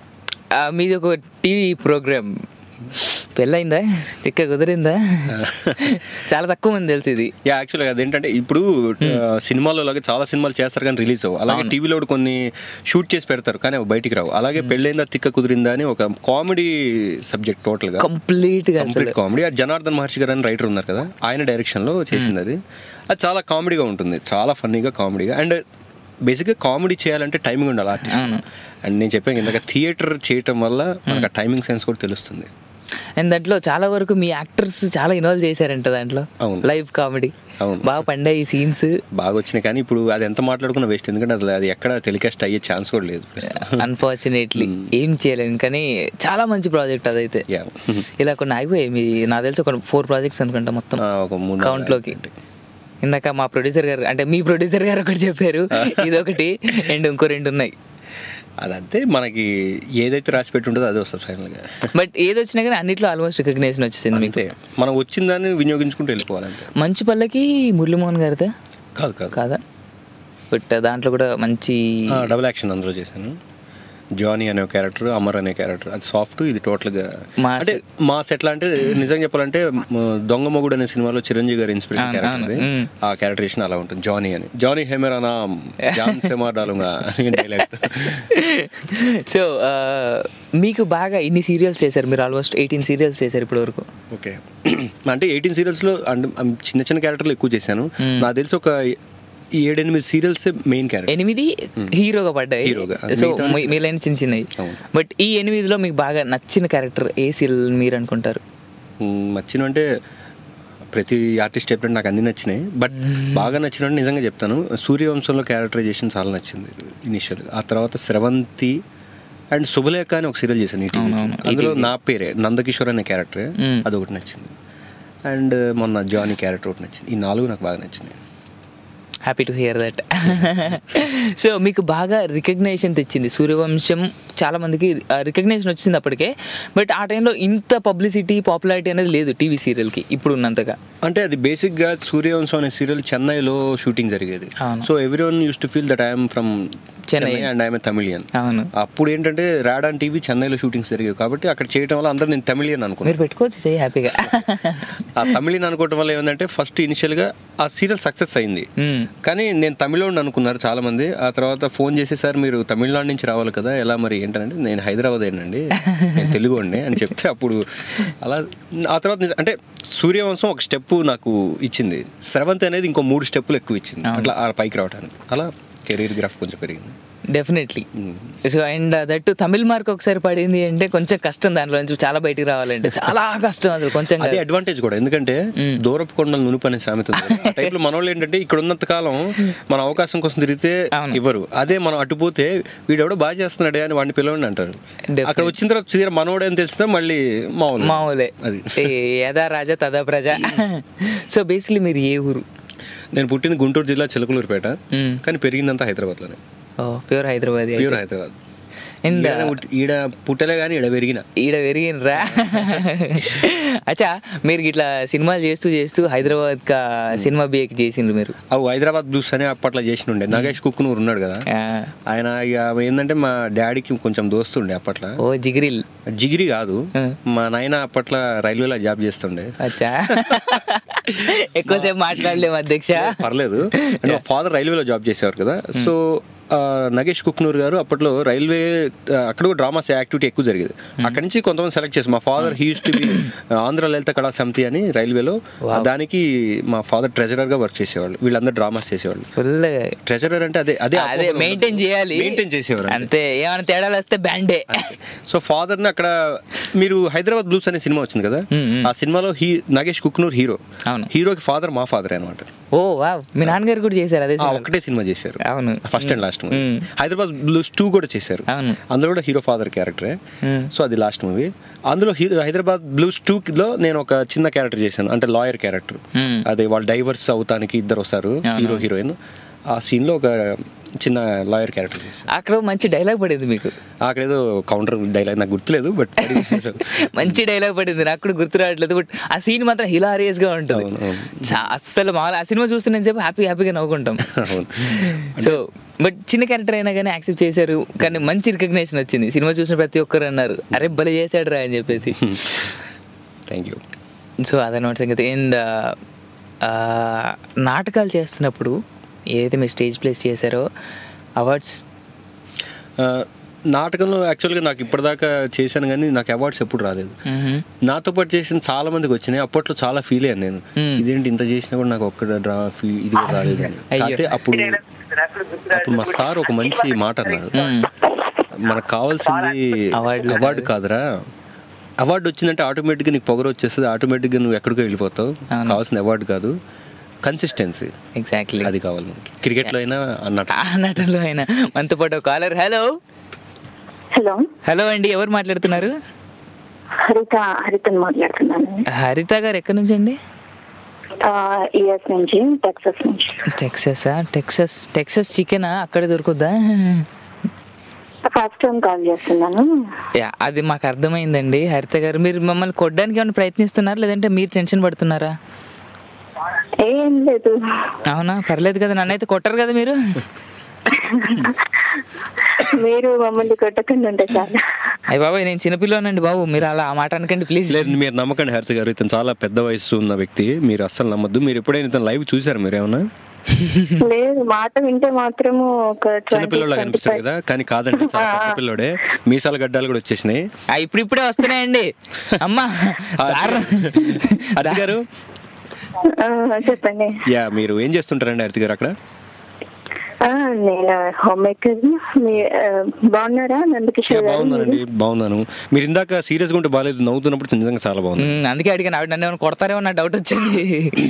మీది ఒక టీవీ ప్రోగ్రామ్ పెళ్ళయిందా తిక్క కుదిరిందా చాలా తక్కువ మంది తెలుసు ఇది యా యాక్చువల్గా అదేంటంటే ఇప్పుడు ఆ, సినిమాల్లో లాగా చాలా సినిమాలు చేస్తారు కానీ రిలీజ్ అవ్వు అలాగే టీవీలో కూడా కొన్ని షూట్ చేసి పెడతారు కానీ అవి బయటికి రావు అలాగే పెళ్ళైందా తిక్క కుదిరిందా అని ఒక కామెడీ సబ్జెక్ట్ టోటల్ గా కంప్లీట్గా కంప్లీట్ కామెడీ ఆ జనార్దన్ మహర్షి గారు అని రైటర్ ఉన్నారు కదా ఆయన డైరెక్షన్ లో చేసింది అది అది చాలా కామెడీగా ఉంటుంది చాలా ఫన్నీగా కామెడీగా అండ్ బేసిక్గా కామెడీ చేయాలంటే టైమింగ్ ఉండాలి ఆర్టిస్ట్ అండ్ నేను చెప్పాను ఇందాక థియేటర్ చేయటం వల్ల మనకు ఆ టైమింగ్ సెన్స్ కూడా తెలుస్తుంది అండ్ దాంట్లో చాలా వరకు మీ యాక్టర్స్ చాలా ఇన్వాల్వ్ చేశారంట దాంట్లో అవును. లైవ్ కామెడీ అవును. బాగా పండే ఈ సీన్స్ బాగా వచ్చినాయి కానీ ఇప్పుడు అది ఎంత మాట్లాడుకున్నా వేస్ట్ ఎందుకంటే అది అది ఎక్కడ టెలికాస్ట్ అయ్యే ఛాన్స్ కూడా లేదు అన్ఫార్చునేట్లీ ఏం చేయలేను కానీ చాలా మంచి ప్రాజెక్ట్ అదైతే Yeah. ఇలా కొన్ని ఆగిపోయాయి మీ నాకు తెలిసి ఒక ఫోర్ ప్రాజెక్ట్స్ అనుకుంటా మొత్తం ఆ, ఒక మూడు కౌంట్ లోకి ఇందాక మా ప్రొడ్యూసర్ గారు అంటే మీ ప్రొడ్యూసర్ గారు ఒకటి చెప్పారు ఇదొకటి అండ్ ఇంకో రెండు ఉన్నాయి అదంతే మనకి ఏదైతే రాసి పెట్టి ఉంటుందో అదే వస్తుంది ఫైనల్గా బట్ ఏది వచ్చినా కానీ అన్నిట్లో ఆల్మోస్ట్ రికగ్నేషన్ వచ్చేసింది మీకు అంతే మనం వచ్చిన దాన్ని వినియోగించుకుంటూ వెళ్ళిపోవాలి అంతే మంచి పల్లకి మురళీమోహన్ గారిదా కాదు కాదు కాదా బట్ దాంట్లో కూడా మంచి డబుల్ యాక్షన్ అందులో చేశాను జానీ అనే క్యారెక్టర్ అమర్ అనే క్యారెక్టర్ అది సాఫ్ట్ ఇది టోటల్గా Mass. అంటే మాస్ ఎట్లా అంటే నిజంగా చెప్పాలంటే మ, దొంగ మొగుడు అనే సినిమాలో చిరంజీవి గారి ఇన్స్పిరేషన్ అవును, క్యారెక్టర్ అవును. ఉంది మ్మ్. ఆ క్యారెక్టరేషన్ అలా ఉంటుంది జానీ అని జానీ హెమెరా నామ్ జాన్ సెమార్ డాలుగా డైలాగ్ సో మీకు బాగా ఇన్ని సీరియల్స్ చేశారు మీరు ఆల్మోస్ట్ ఎయిటీన్ సీరియల్స్ చేశారు ఇప్పటి వరకు ఓకే అంటే ఎయిటీన్ సీరియల్స్లో అంటే um, చిన్న చిన్న క్యారెక్టర్లు ఎక్కువ చేశాను నాకు తెలిసి ఒక ఏడెనిమిది సీరియల్స్ మెయిన్ క్యారెక్టర్ ఎనిమిది హీరోగా పడ్డాయి హీరోగా. సో మిగతా మీ- మీలైన చిన్న చిన్నవి అవును. బట్ ఈ ఎనిమిదిలో మీకు బాగా నచ్చిన క్యారెక్టర్ ఏ సీరియల్ మీరు అనుకుంటారు నచ్చిన అంటే ప్రతి ఆర్టిస్ట్ చెప్పినట్టు నాకు అన్ని నచ్చినాయి బట్ బాగా నచ్చినట్టు నిజంగా చెప్తాను సూర్యవంశంలో క్యారెక్టరైజేషన్ చాలా నచ్చింది ఇనిషియల్ ఆ తర్వాత స్రవంతి అండ్ శుభలేఖ అని ఒక సీరియల్ చేశాను ఈటీవీ అవునవును, అందులో ఈటీవీ. నా పేరే నందకిషోర్ అనే క్యారెక్టర్ మ్మ్. అదొకటి నచ్చింది అండ్ మొన్న జానీ క్యారెక్టర్ ఒకటి నచ్చింది ఈ నాలుగు నాకు బాగా నచ్చినాయి happy to hear that so మీకు బాగా రికగ్నేషన్ తెచ్చింది సూర్యవంశం చాలా మందికి రికగ్నేషన్ వచ్చింది అప్పటికే బట్ ఆ టైంలో ఇంత పబ్లిసిటీ పాపులారిటీ అనేది లేదు టీవీ సీరియల్కి ఇప్పుడు ఉన్నంతగా అంటే అది బేసిక్గా సూర్యవంశం అనే సీరియల్ చెన్నైలో షూటింగ్ జరిగేది అవును. So everyone use to feel that I'm from Chennai. Chennai and I'm Tamilian అవును అప్పుడు ఏంటంటే రాడాన్ టీవీ చెన్నైలో షూటింగ్స్ జరిగేవి కాబట్టి అక్కడ చేయడం వల్ల అందరూ నేను తమిళియన్ అనుకున్నాను మీరు పెట్టుకోవచ్చు చెయ్యి హ్యాపీగా ఆ తమిళియన్ అనుకోవడం వల్ల ఏమందంటే ఫస్ట్ ఇనిషియల్గా ఆ సీరియల్ సక్సెస్ అయింది మ్మ్. కానీ నేను తమిళోడిని అనుకున్నారు చాలా మంది ఆ తర్వాత ఫోన్ చేసి సార్ మీరు తమిళనాడు నుంచి రావాలి కదా ఎలా మరి ఏంటంటే నేను హైదరాబాద్ అయినండి నేను తెలుగు అండి అని చెప్తే అప్పుడు అలా ఆ తర్వాత నిజ- అంటే సూర్యవంశం ఒక స్టెప్ నాకు ఇచ్చింది స్రవంతి అనేది ఇంకో మూడు స్టెప్పులు ఎక్కువ ఇచ్చింది అట్లా ఆ పైకి రావడానికి అలా కెరీర్ గ్రాఫ్ కొంచెం పెరిగింది definitely so and that Tamil mark ఒకసారి పడింది అంటే కొంచెం కష్టం దాంట్లో నుంచి చాలా బయటికి రావాలంటే చాలా కష్టం అసలు కొంచెం అదే కాదు. అడ్వాంటేజ్ కూడా ఎందుకంటే దూరపు కొండలు నునుపు అనే సామెత ఉంది కదా. ఆ టైప్ లో మనోళ్ళు ఏంటంటే ఇక్కడ ఉన్నంత కాలం మన అవకాశం కోసం తిరిగితే అవును. ఇవ్వరు అదే మనం అటుపోతే వీడెవడో బాగా చేస్తున్నాడే అని వాడిని పిలవండి అంటారు Definitely. అక్కడ వచ్చిన తర్వాత తీరా మనోడే అని తెలిస్తే మళ్ళీ మామూలు మామూలే అది ఏ, యథా రాజా తదా ప్రజ సో బేసిక్లీ మీరు ఏ ఊరు నేను పుట్టింది గుంటూరు జిల్లా చిలకలూరుపేట మ్మ్. కానీ పెరిగిందంతా హైదరాబాద్లోనే ఓ ప్యూర్ హైదరాబాద్ ప్యూర్ హైదరాబాద్ ఇంద ఈడ పుట్టి- ఈడ పుట్టలే కానీ ఈడ పెరిగిన ఈడ పెరిగినరా అచ్చా మీరు ఇట్లా సినిమాలు చేస్తూ చేస్తూ హైదరాబాద్ కా సినిమా బిఏకి చేసిండ్రు మీరు అవు హైదరాబాద్ బ్లూస్ అని అప్పట్లో చేసినుండే నాగేష్ కుక్కునూరు ఉన్నాడు కదా ఆ, ఆయన ఇక ఏంటంటే మా డాడీకి కొంచెం దోస్తుండే అప్పట్లో ఓ జిగిరిల్ జిగిరి కాదు ఆ. మా నాయన అప్పట్లో రైల్వేలో జాబ్ చేస్తుండే అచ్చా ఎక్కువసేపు మాట్లాడలేము అధ్యక్ష పర్లేదు అంటే మా ఫాదర్ రైల్వేలో జాబ్ చేసేవారు కదా సో ఆ, నగేష్ కుక్నూర్ గారు అప్పట్లో రైల్వే ఆ, అక్కడ కూడా డ్రామాస్ యాక్టివిటీ ఎక్కువ జరిగేది అక్కడి నుంచి కొంతమంది సెలెక్ట్ చేసి మా father he's to be Andhra Lalitha Kala Samithi అని రైల్వేలో దానికి మా ఫాదర్ ట్రెజరర్ గా వర్క్ చేసేవాళ్ళు వీళ్ళందరూ డ్రామాస్ చేసేవాళ్ళు ఫుల్ ట్రెజరర్ అంటే అదే అదే అదే మెయింటైన్ చేయాలి మెయింటైన్ చేసేవారు అంతే. అంతే ఏమైనా తేడాలు వస్తే బ్యాండే సో ఫాదర్ ని అక్కడ మీరు హైదరాబాద్ బ్లూస్ అనే సినిమా వచ్చింది కదా మ్మ్, మ్మ్. ఆ సినిమాలో హీ నగేష్ కుక్నూర్ హీరో అవును. హీరోకి ఫాదర్ మా ఫాదర్ అనమాట ఓ వావ్ మీ నాన్నగారు కూడా చేశారు అదే ఆ సినిమా. ఒకటే సినిమా చేశారు అవును. First and last movie hmm. Hyderabad blues two కూడా చేశారు అవును. అందులో కూడా హీరో ఫాదర్ క్యారెక్టరే మ్మ్. సో అది లాస్ట్ మూవీ అందులో హీరో హైదరాబాద్ బ్లూస్ టూ లో నేను ఒక చిన్న క్యారెక్టర్ చేశాను అంటే లాయర్ క్యారెక్టర్ మ్మ్. అదే వాళ్ళు డైవర్స్ అవుతానికి ఇద్దరు వస్తారు అవును. హీరో హీరోయిన్ ఆ సీన్ లో ఒక చిన్న లాయర్ క్యారెక్టర్ చేశాను అక్కడ మంచి డైలాగ్ పడింది మీకు అక్కడ ఏదో కౌంటర్ డైలాగ్ నాకు గుర్తులేదు బట్ మంచి డైలాగ్ పడింది నాకు కూడా గుర్తు రావట్లేదు బట్ ఆ సీన్ మాత్రం హిలారియస్ గా ఉంటుంది అవును, అవును. చా- అస్సలు మామూలు ఆ సినిమా చూస్తున్న సేపు హ్యాపీ హ్యాపీగా నవ్వుకుంటాం అవును. సో బట్ చిన్న క్యారెక్టర్ అయినా కానీ యాక్సెప్ట్ చేశారు కానీ మంచి రికగ్నేషన్ వచ్చింది సినిమా చూసిన ప్రతి ఒక్కరు అన్నారు అరే భలే చేశాడు రా అని చెప్పేసి థ్యాంక్ యూ సో అదనమాట సంగతి అండ్ నాటకాలు చేస్తున్నప్పుడు ఏదైతే మీరు స్టేజ్ ప్లేస్ చేశారో అవార్డ్స్ ఆ, నాటకంలో యాక్చువల్గా నాకు ఇప్పటిదాకా చేశాను కానీ నాకు అవార్డ్స్ ఎప్పుడు రాలేదు నాతో పాటు చేసిన చాలా మందికి వచ్చినాయి అప్పట్లో చాలా ఫీల్ అయ్యాను నేను Hmm. ఇదేంటి ఇంత చేసినా కూడా నాకు ఒక్క డ్రా ఫీ ఇది కూడా రాలేదు అని అయ్యో. అయితే అప్పుడు అప్పుడు మా సార్ ఒక మంచి మాట అన్నారు మనకు కావాల్సింది అవార్డులు అవార్డు కాదురా అవార్డు వచ్చిందంటే ఆటోమేటిక్గా నీకు పొగరు వచ్చేస్తుంది ఆటోమేటిక్గా నువ్వు ఎక్కడికో వెళ్ళిపోతావు అవును. కావాల్సిన అవార్డు కాదు కన్సిస్టెన్సీ ఎగ్జాక్ట్లీ అది కావాలి మనకి క్రికెట్లో అయినా అన్నట్టు ఆ నటనలో అయినా మనతో పాటు కాలర్ హలో హలో హలో అండి ఎవరు మాట్లాడుతున్నారు హరిత హరితని మాట్లాడుతున్నాను హరిత గారు ఎక్కడి నుంచి అండి యుఎస్ నుంచి టెక్సస్ నుంచి టెక్ససా టెక్సస్ టెక్సస్ చికెనా అక్కడ దొరుకుద్దా ఫస్ట్ టైం కాల్ చేస్తున్నాను యా అది మాకు అర్థమైందండి హరిత గారు మీరు మమ్మల్ని కొట్టడానికి ఏమైనా ప్రయత్నిస్తున్నారా లేదంటే మీరు టెన్షన్ పడుతున్నారా ఏం లేదు అవునా పర్లేదు కదా నన్నైతే కొట్టరు కదా మీరు మీరు మమ్మల్ని కొట్టకుండా ఉంటే చాలా అయ్య బాబాయ్ నేను చిన్నపిల్లనండి బాబు మీరు అలా ఆ మాట అనకండి ప్లీజ్ లేదు మీరు నమ్మకండి హరిత గారు ఇతను చాలా పెద్ద వయసు ఉన్న వ్యక్తి మీరు అస్సలు నమ్మద్దు మీరు ఎప్పుడైనా ఇతను లైవ్ చూసారు మీరు ఏమన్నా లేదు మాట వింటే మాత్రము ఒక చిన్నపిల్లలా కనిపిస్తారు కదా కానీ కాదండి చాలా పెద్ద పిల్లోడే మీసాల గడ్డాలు కూడా వచ్చేసినాయి ఆ, ఇప్పుడు ఇప్పుడే వస్తున్నాయండి అమ్మా దారుణం. హరిత గారు చెప్పండి యా మీరు ఏం చేస్తుంటారండి హరిత గారు అక్కడ ఆ, నేను హోమ్ మేకర్ మీ ఆ, బాగున్నారా యా, నందకిషోర్ గారు బాగున్నానండి బాగున్నాను మీరు ఇందాక సీరియస్గా ఉంటే బాగాలేదు నవ్వుతున్నప్పుడు నిజంగా చాలా బాగుంది ఉమ్, అందుకే అడిగాను ఆవిడ నన్ను ఏమైనా కొడతారేమో నా డౌట్ వచ్చింది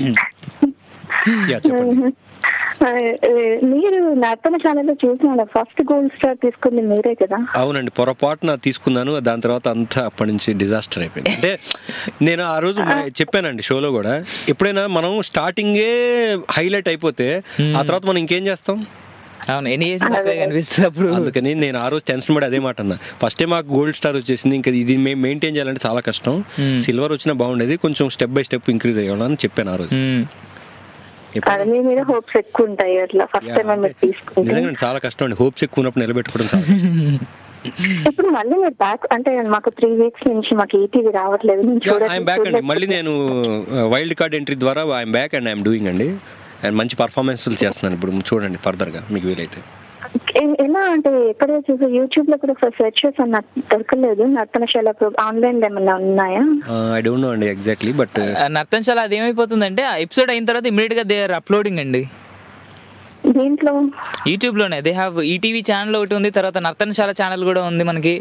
యా చెప్పండి ఆ, మీరు నర్తనశాలలో చూసిన ఫస్ట్ గోల్డ్ స్టార్ తీసుకుంది మీరే కదా అవునండి పొరపాటున తీసుకున్నాను దాని తర్వాత అంతా అప్పటి నుంచి డిజాస్టర్ అయిపోయింది అంటే నేను ఆ రోజు మ- చెప్పానండి షోలో కూడా ఎప్పుడైనా మనం స్టార్టింగే హైలైట్ అయిపోతే ఆ తర్వాత మనం ఇంకేం చేస్తాం అవును ఎన్ని చేసి కనిపిస్తుంది అప్పుడు అందుకని నేను ఆ రోజు టెన్షన్ పడి అదే మాట అన్నా ఫస్టే మాకు గోల్డ్ స్టార్ వచ్చేసింది ఇంకా ఇది మేము మెయింటైన్ చేయాలంటే చాలా కష్టం సిల్వర్ వచ్చినా బాగుండేది కొంచెం స్టెప్ బై స్టెప్ ఇంక్రీజ్ అయ్యాలని చెప్పాను ఆ రోజు ఉమ్, ఎప్పుడు- అది మీ మీద హోప్స్ ఎక్కువ ఉంటాయి అట్లా ఫస్ట్ యా, టైం అంటే మీరు తీసుకుంటే నిజంగా చాలా కష్టం అండి హోప్స్ ఎక్కువ ఉన్నప్పుడు నిలబెట్టుకోవడం చాలా కష్టం. ఇప్పుడు మళ్ళీ మీరు బ్యాక్ అంటే మాకు త్రీ వీక్స్ నుంచి మాకు ఈటీవీ రావట్లేదు నేను చూడట్లేదు, ఐఎమ్ బ్యాక్ అండి చూడలేదు. మళ్ళీ నేను వైల్డ్ కార్డ్ ఎంట్రీ ద్వారా I'm back and I'm doing అండి అండ్ మంచి పర్ఫార్మెన్స్లు చేస్తున్నాను ఇప్పుడు చూడండి ఫర్దర్గా మీకు వీలైతే ఎ- ఎలా అంటే ఎక్కడ చూసి యూట్యూబ్ లో కూడా ఒకసారి సెర్చ్ చేసాను నాకు దొరకలేదు నర్తనశాల ఆన్లైన్ లో ఏమన్నా ఉన్నాయా ఐ డోంట్ నో అండి ఎగ్జాక్ట్లీ బట్ ఆ నర్తనశాల అది ఏమైపోతుందంటే ఆ ఎపిసోడ్ అయిన తర్వాత ఇమీడియట్ గా దే ఆర్ అప్లోడింగ్ అండి దీంట్లో యూట్యూబ్ లోనే దే హ్యావ్ ఈటీవీ ఛానల్ ఒకటి ఉంది తర్వాత నర్తనశాల ఛానల్ కూడా ఉంది మనకి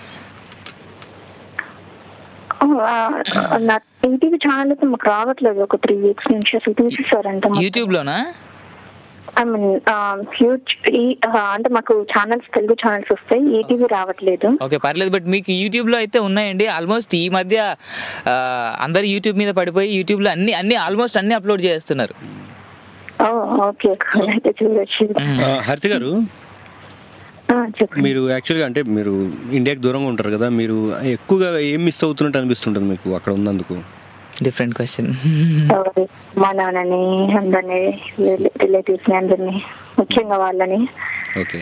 ఈటీవీ ఛానల్ అయితే మాకు రావట్లేదు ఒక త్రీ వీక్స్ నుంచి అసలు తీసేసారంట యూట్యూబ్ లోనా ఐ మీన్ హ్యూజ్ అంటే మాకు ఛానల్స్ తెలుగు ఛానల్స్ వస్తాయి ఈటీవీ రావట్లేదు ఓకే పర్లేదు బట్ మీకు యూట్యూబ్ లో అయితే ఉన్నాయండి ఆల్మోస్ట్ ఈ మధ్య ఆ, అందరు యూట్యూబ్ మీద పడిపోయి యూట్యూబ్ లో అన్ని అన్ని ఆల్మోస్ట్ అన్ని అప్లోడ్ చేస్తున్నారు ఓ ఓకే అయితే చూడొచ్చు హరిత గారు ఆ, చెప్పండి మీరు యాక్చువల్గా అంటే మీరు ఇండియాకి దూరంగా ఉంటారు కదా మీరు ఎక్కువగా ఏం మిస్ అవుతున్నట్టు అనిపిస్తుంటుంది మీకు అక్కడ ఉన్నందుకు డిఫరెంట్ క్వశ్చన్ ఎవరు? మా నాన్నని అందరినీ రిలేటివ్స్ ని అందరినీ ముఖ్యంగా వాళ్ళని ఓకే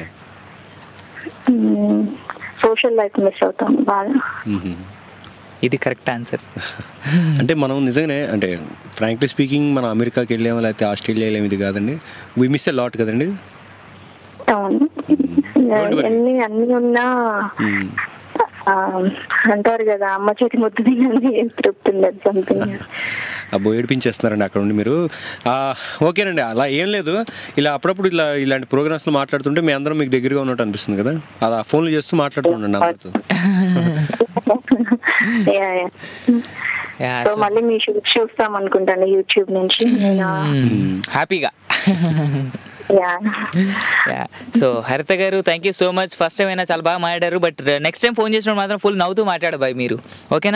సోషల్ లైఫ్ మిస్ అవుతాం బాగా మ్మ్. ఇది కరెక్ట్ ఆన్సర్ అంటే మనం నిజంగానే అంటే ఫ్రాంక్లీ స్పీకింగ్ మనం అమెరికాకి వెళ్ళాము లేకపోతే ఆస్ట్రేలియా వెళ్ళాము ఇది కాదండి వి మిస్ ఎ లాట్ కదండి అవును Don't worry. ఎన్ని అన్ని ఉన్నా మ్మ్. ఆ, అంటారు కదా అమ్మ చేతి ముద్దు తినని ఏం తృప్తి ఉండదు సంథింగ్ అబ్బో ఏడిపించేస్తున్నారండి అక్కడ ఉండి మీరు ఆ, ఓకేనండి అలా ఏం లేదు ఇలా అప్పుడప్పుడు ఇలా ఇలాంటి ప్రోగ్రామ్స్లో మాట్లాడుతుంటే మీ అందరం మీకు దగ్గరగా ఉన్నట్టు అనిపిస్తుంది కదా అలా ఫోన్లు చేస్తూ మాట్లాడుతుండండి అందరితో సో మళ్ళీ మీ షూ చూస్తాం అనుకుంటాను యూట్యూబ్ నుంచి నేను హ్యాపీగా yeah so Haritha garu thank you so much first time అయినా చాలా బాగా మాట్లాడారు బట్ నెక్స్ట్ టైం ఫోన్ చేసినప్పుడు మాత్రం ఫుల్ నవ్వుతూ మాట్లాడు బాయ్ మీరు ఓకేనా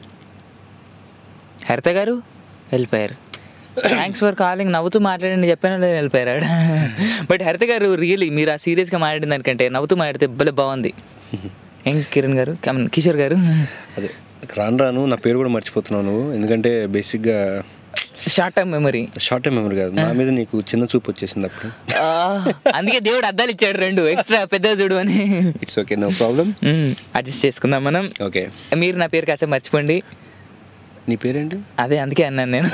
హరిత గారు వెళ్ళిపోయారు థ్యాంక్స్ ఫర్ కాలింగ్ నవ్వుతూ మాట్లాడండి చెప్పాను లేదు వెళ్ళిపోయారు బట్ హరిత గారు రియలీ మీరు ఆ సీరియస్గా మాట్లాడిన దానికంటే నవ్వుతూ మాట్లాడితే భలే బాగుంది ఏం కిరణ్ గారు కమన్ కిషోర్ గారు అదే రాను రాను నా పేరు కూడా మర్చిపోతున్నావు నువ్వు ఎందుకంటే బేసిక్గా short term memory short time memory కాదు నా మీద నీకు చిన్న చూపు వచ్చేసింది అప్పుడు అందుకే దేవుడు అద్దాలు ఇచ్చాడు రెండు ఎక్స్ట్రా పెద్ద చూడు అని it's okay no problem adjust చేసుకుందాం మనం ఓకే మీరు నా పేరు కాసేపు మర్చిపోండి నీ పేరేంటి అదే అందుకే అన్నాను నేను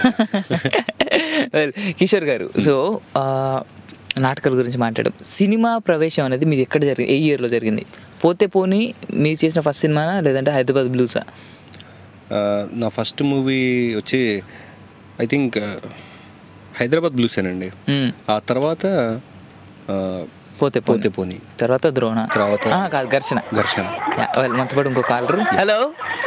Well, కిషోర్ గారు సో నాటకాల గురించి మాట్లాడడం సినిమా ప్రవేశం అనేది మీది ఎక్కడ జరిగింది ఏ ఇయర్లో జరిగింది పోతే పోనీ మీరు చేసిన ఫస్ట్ సినిమానా లేదంటే హైదరాబాద్ బ్లూసా ఆ, నా ఫస్ట్ మూవీ వచ్చి ఐ థింక్ హైదరాబాద్ బ్లూసేనండి మ్మ్. ఆ తర్వాత ఆ, పోతే పోతే పోతే పోని తర్వాత ద్రోణ తర్వాత ఆ, కాదు ఘర్షణ ఘర్షణ మనతో పాటు ఇంకో కాలర్ హలో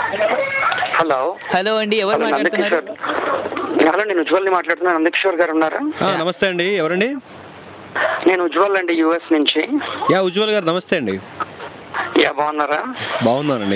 హలో హలో అండి ఎవరు హలో, మాట్లాడుతున్నారు నందకిషోర్ హలో నేను ఉజ్వల్ని మాట్లాడుతున్నాను నందకిషోర్ గారు ఉన్నారా ఆ, నమస్తే అండి ఎవరండి నేను ఉజ్వల్ అండి యుఎస్ నుంచి యా ఉజ్వల్ గారు నమస్తే అండి యా బాగున్నారా బాగున్నానండి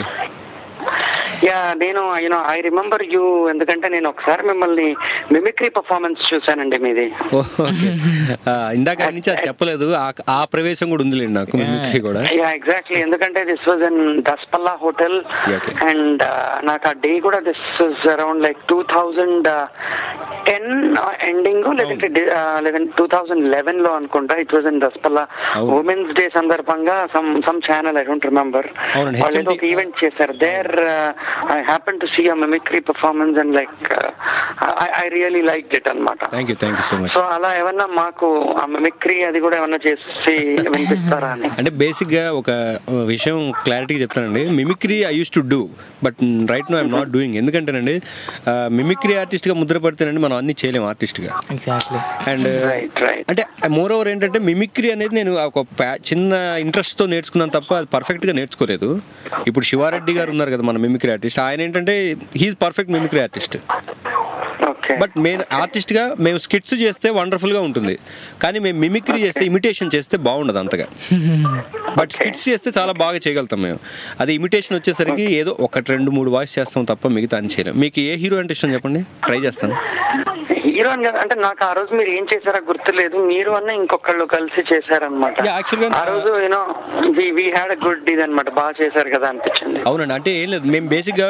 యా నేను యూనో ఐ రిమెంబర్ యూ ఎందుకంటే నేను ఒకసారి మిమ్మల్ని మిమిక్రీ పర్ఫార్మెన్స్ చూశానండి మీది ఓ, ఓకే. ఆ, ఇందాక ఆయన నుంచి అది చెప్పలేదు ఆ- ఆ ప్రవేశం కూడా ఉందిలేండి నాకు మిమిక్రీ కూడా యా ఎగ్జాక్ట్లీ ఎందుకంటే this was in Daspalla hotel Yeah, okay. And నాకు ఆ డే కూడా this was around like two thousand ten ending లేదంటే లెవెన్ టూ థౌజండ్ లెవెన్ లో అనుకుంటా ఇట్ వాజ్ ఇన్ దస్పల్లా అవును. ఉమెన్స్ డే సందర్భంగా some some channel I don't remember అవునండి, వాళ్ళు ఏదో ఒక HMT ఈవెంట్ చేశారు there I happen to see a mimicry performance and like I really like it అన్నమాట thank you thank you so much so అలా ఏమన్నా మాకు ఆ మిమిక్రీ అది కూడా ఏమన్నా చేసి వినిపిస్తారా అని అంటే బేసిక్గా ఒక విషయం క్లారిటీగా చెప్తానండి mimicry I used to do but right now I'm not doing ఎందుకంటేనండి మిమిక్రీ ఆర్టిస్ట్గా ముద్ర పడితేనండి మనం అన్ని చేయలేము ఆర్టిస్ట్గా ఎగ్జాక్ట్లీ అండ్ రైట్ రైట్ అంటే మోర్ ఓవర్ ఏంటంటే మిమిక్రీ అనేది నేను ఒక ప్యా- చిన్న ఇంట్రెస్ట్తో నేర్చుకున్నాను తప్ప అది పర్ఫెక్ట్గా నేర్చుకోలేదు ఇప్పుడు శివారెడ్డి గారు ఉన్నారు కదా మన మిమిక్రీ ఆర్టిస్ట్ ఆయన ఏంటంటే he's perfect mimicry artist okay but మేము ఆర్టిస్ట్గా మేము స్కిట్స్ చేస్తే వండర్ఫుల్గా ఉంటుంది కానీ మేము మిమిక్రీ చేస్తే ఇమిటేషన్ చేస్తే బాగుండదు అంతగా బట్ స్కిట్స్ చేస్తే చాలా బాగా చేయగలుగుతాం మేము అది ఇమిటేషన్ వచ్చేసరికి ఏదో ఒకటి రెండు మూడు వాయిస్ చేస్తాం తప్ప మిగతా అని చేయలేం మీకు ఏ హీరో అంటే ఇష్టం చెప్పండి ట్రై చేస్తాను హీరో అని కాదు, అంటే నాకు ఆ రోజు మీరు ఏం చేశారో గుర్తులేదు మీరు అన్న ఇంకొకళ్ళు కలిసి చేశారనమాట Yeah, actually, ఆ రోజు you know we we had a good ఇది అనమాట బాగా చేశారు కదా అనిపించింది అవునండి అంటే ఏం లేదు మేము బేసిక్గా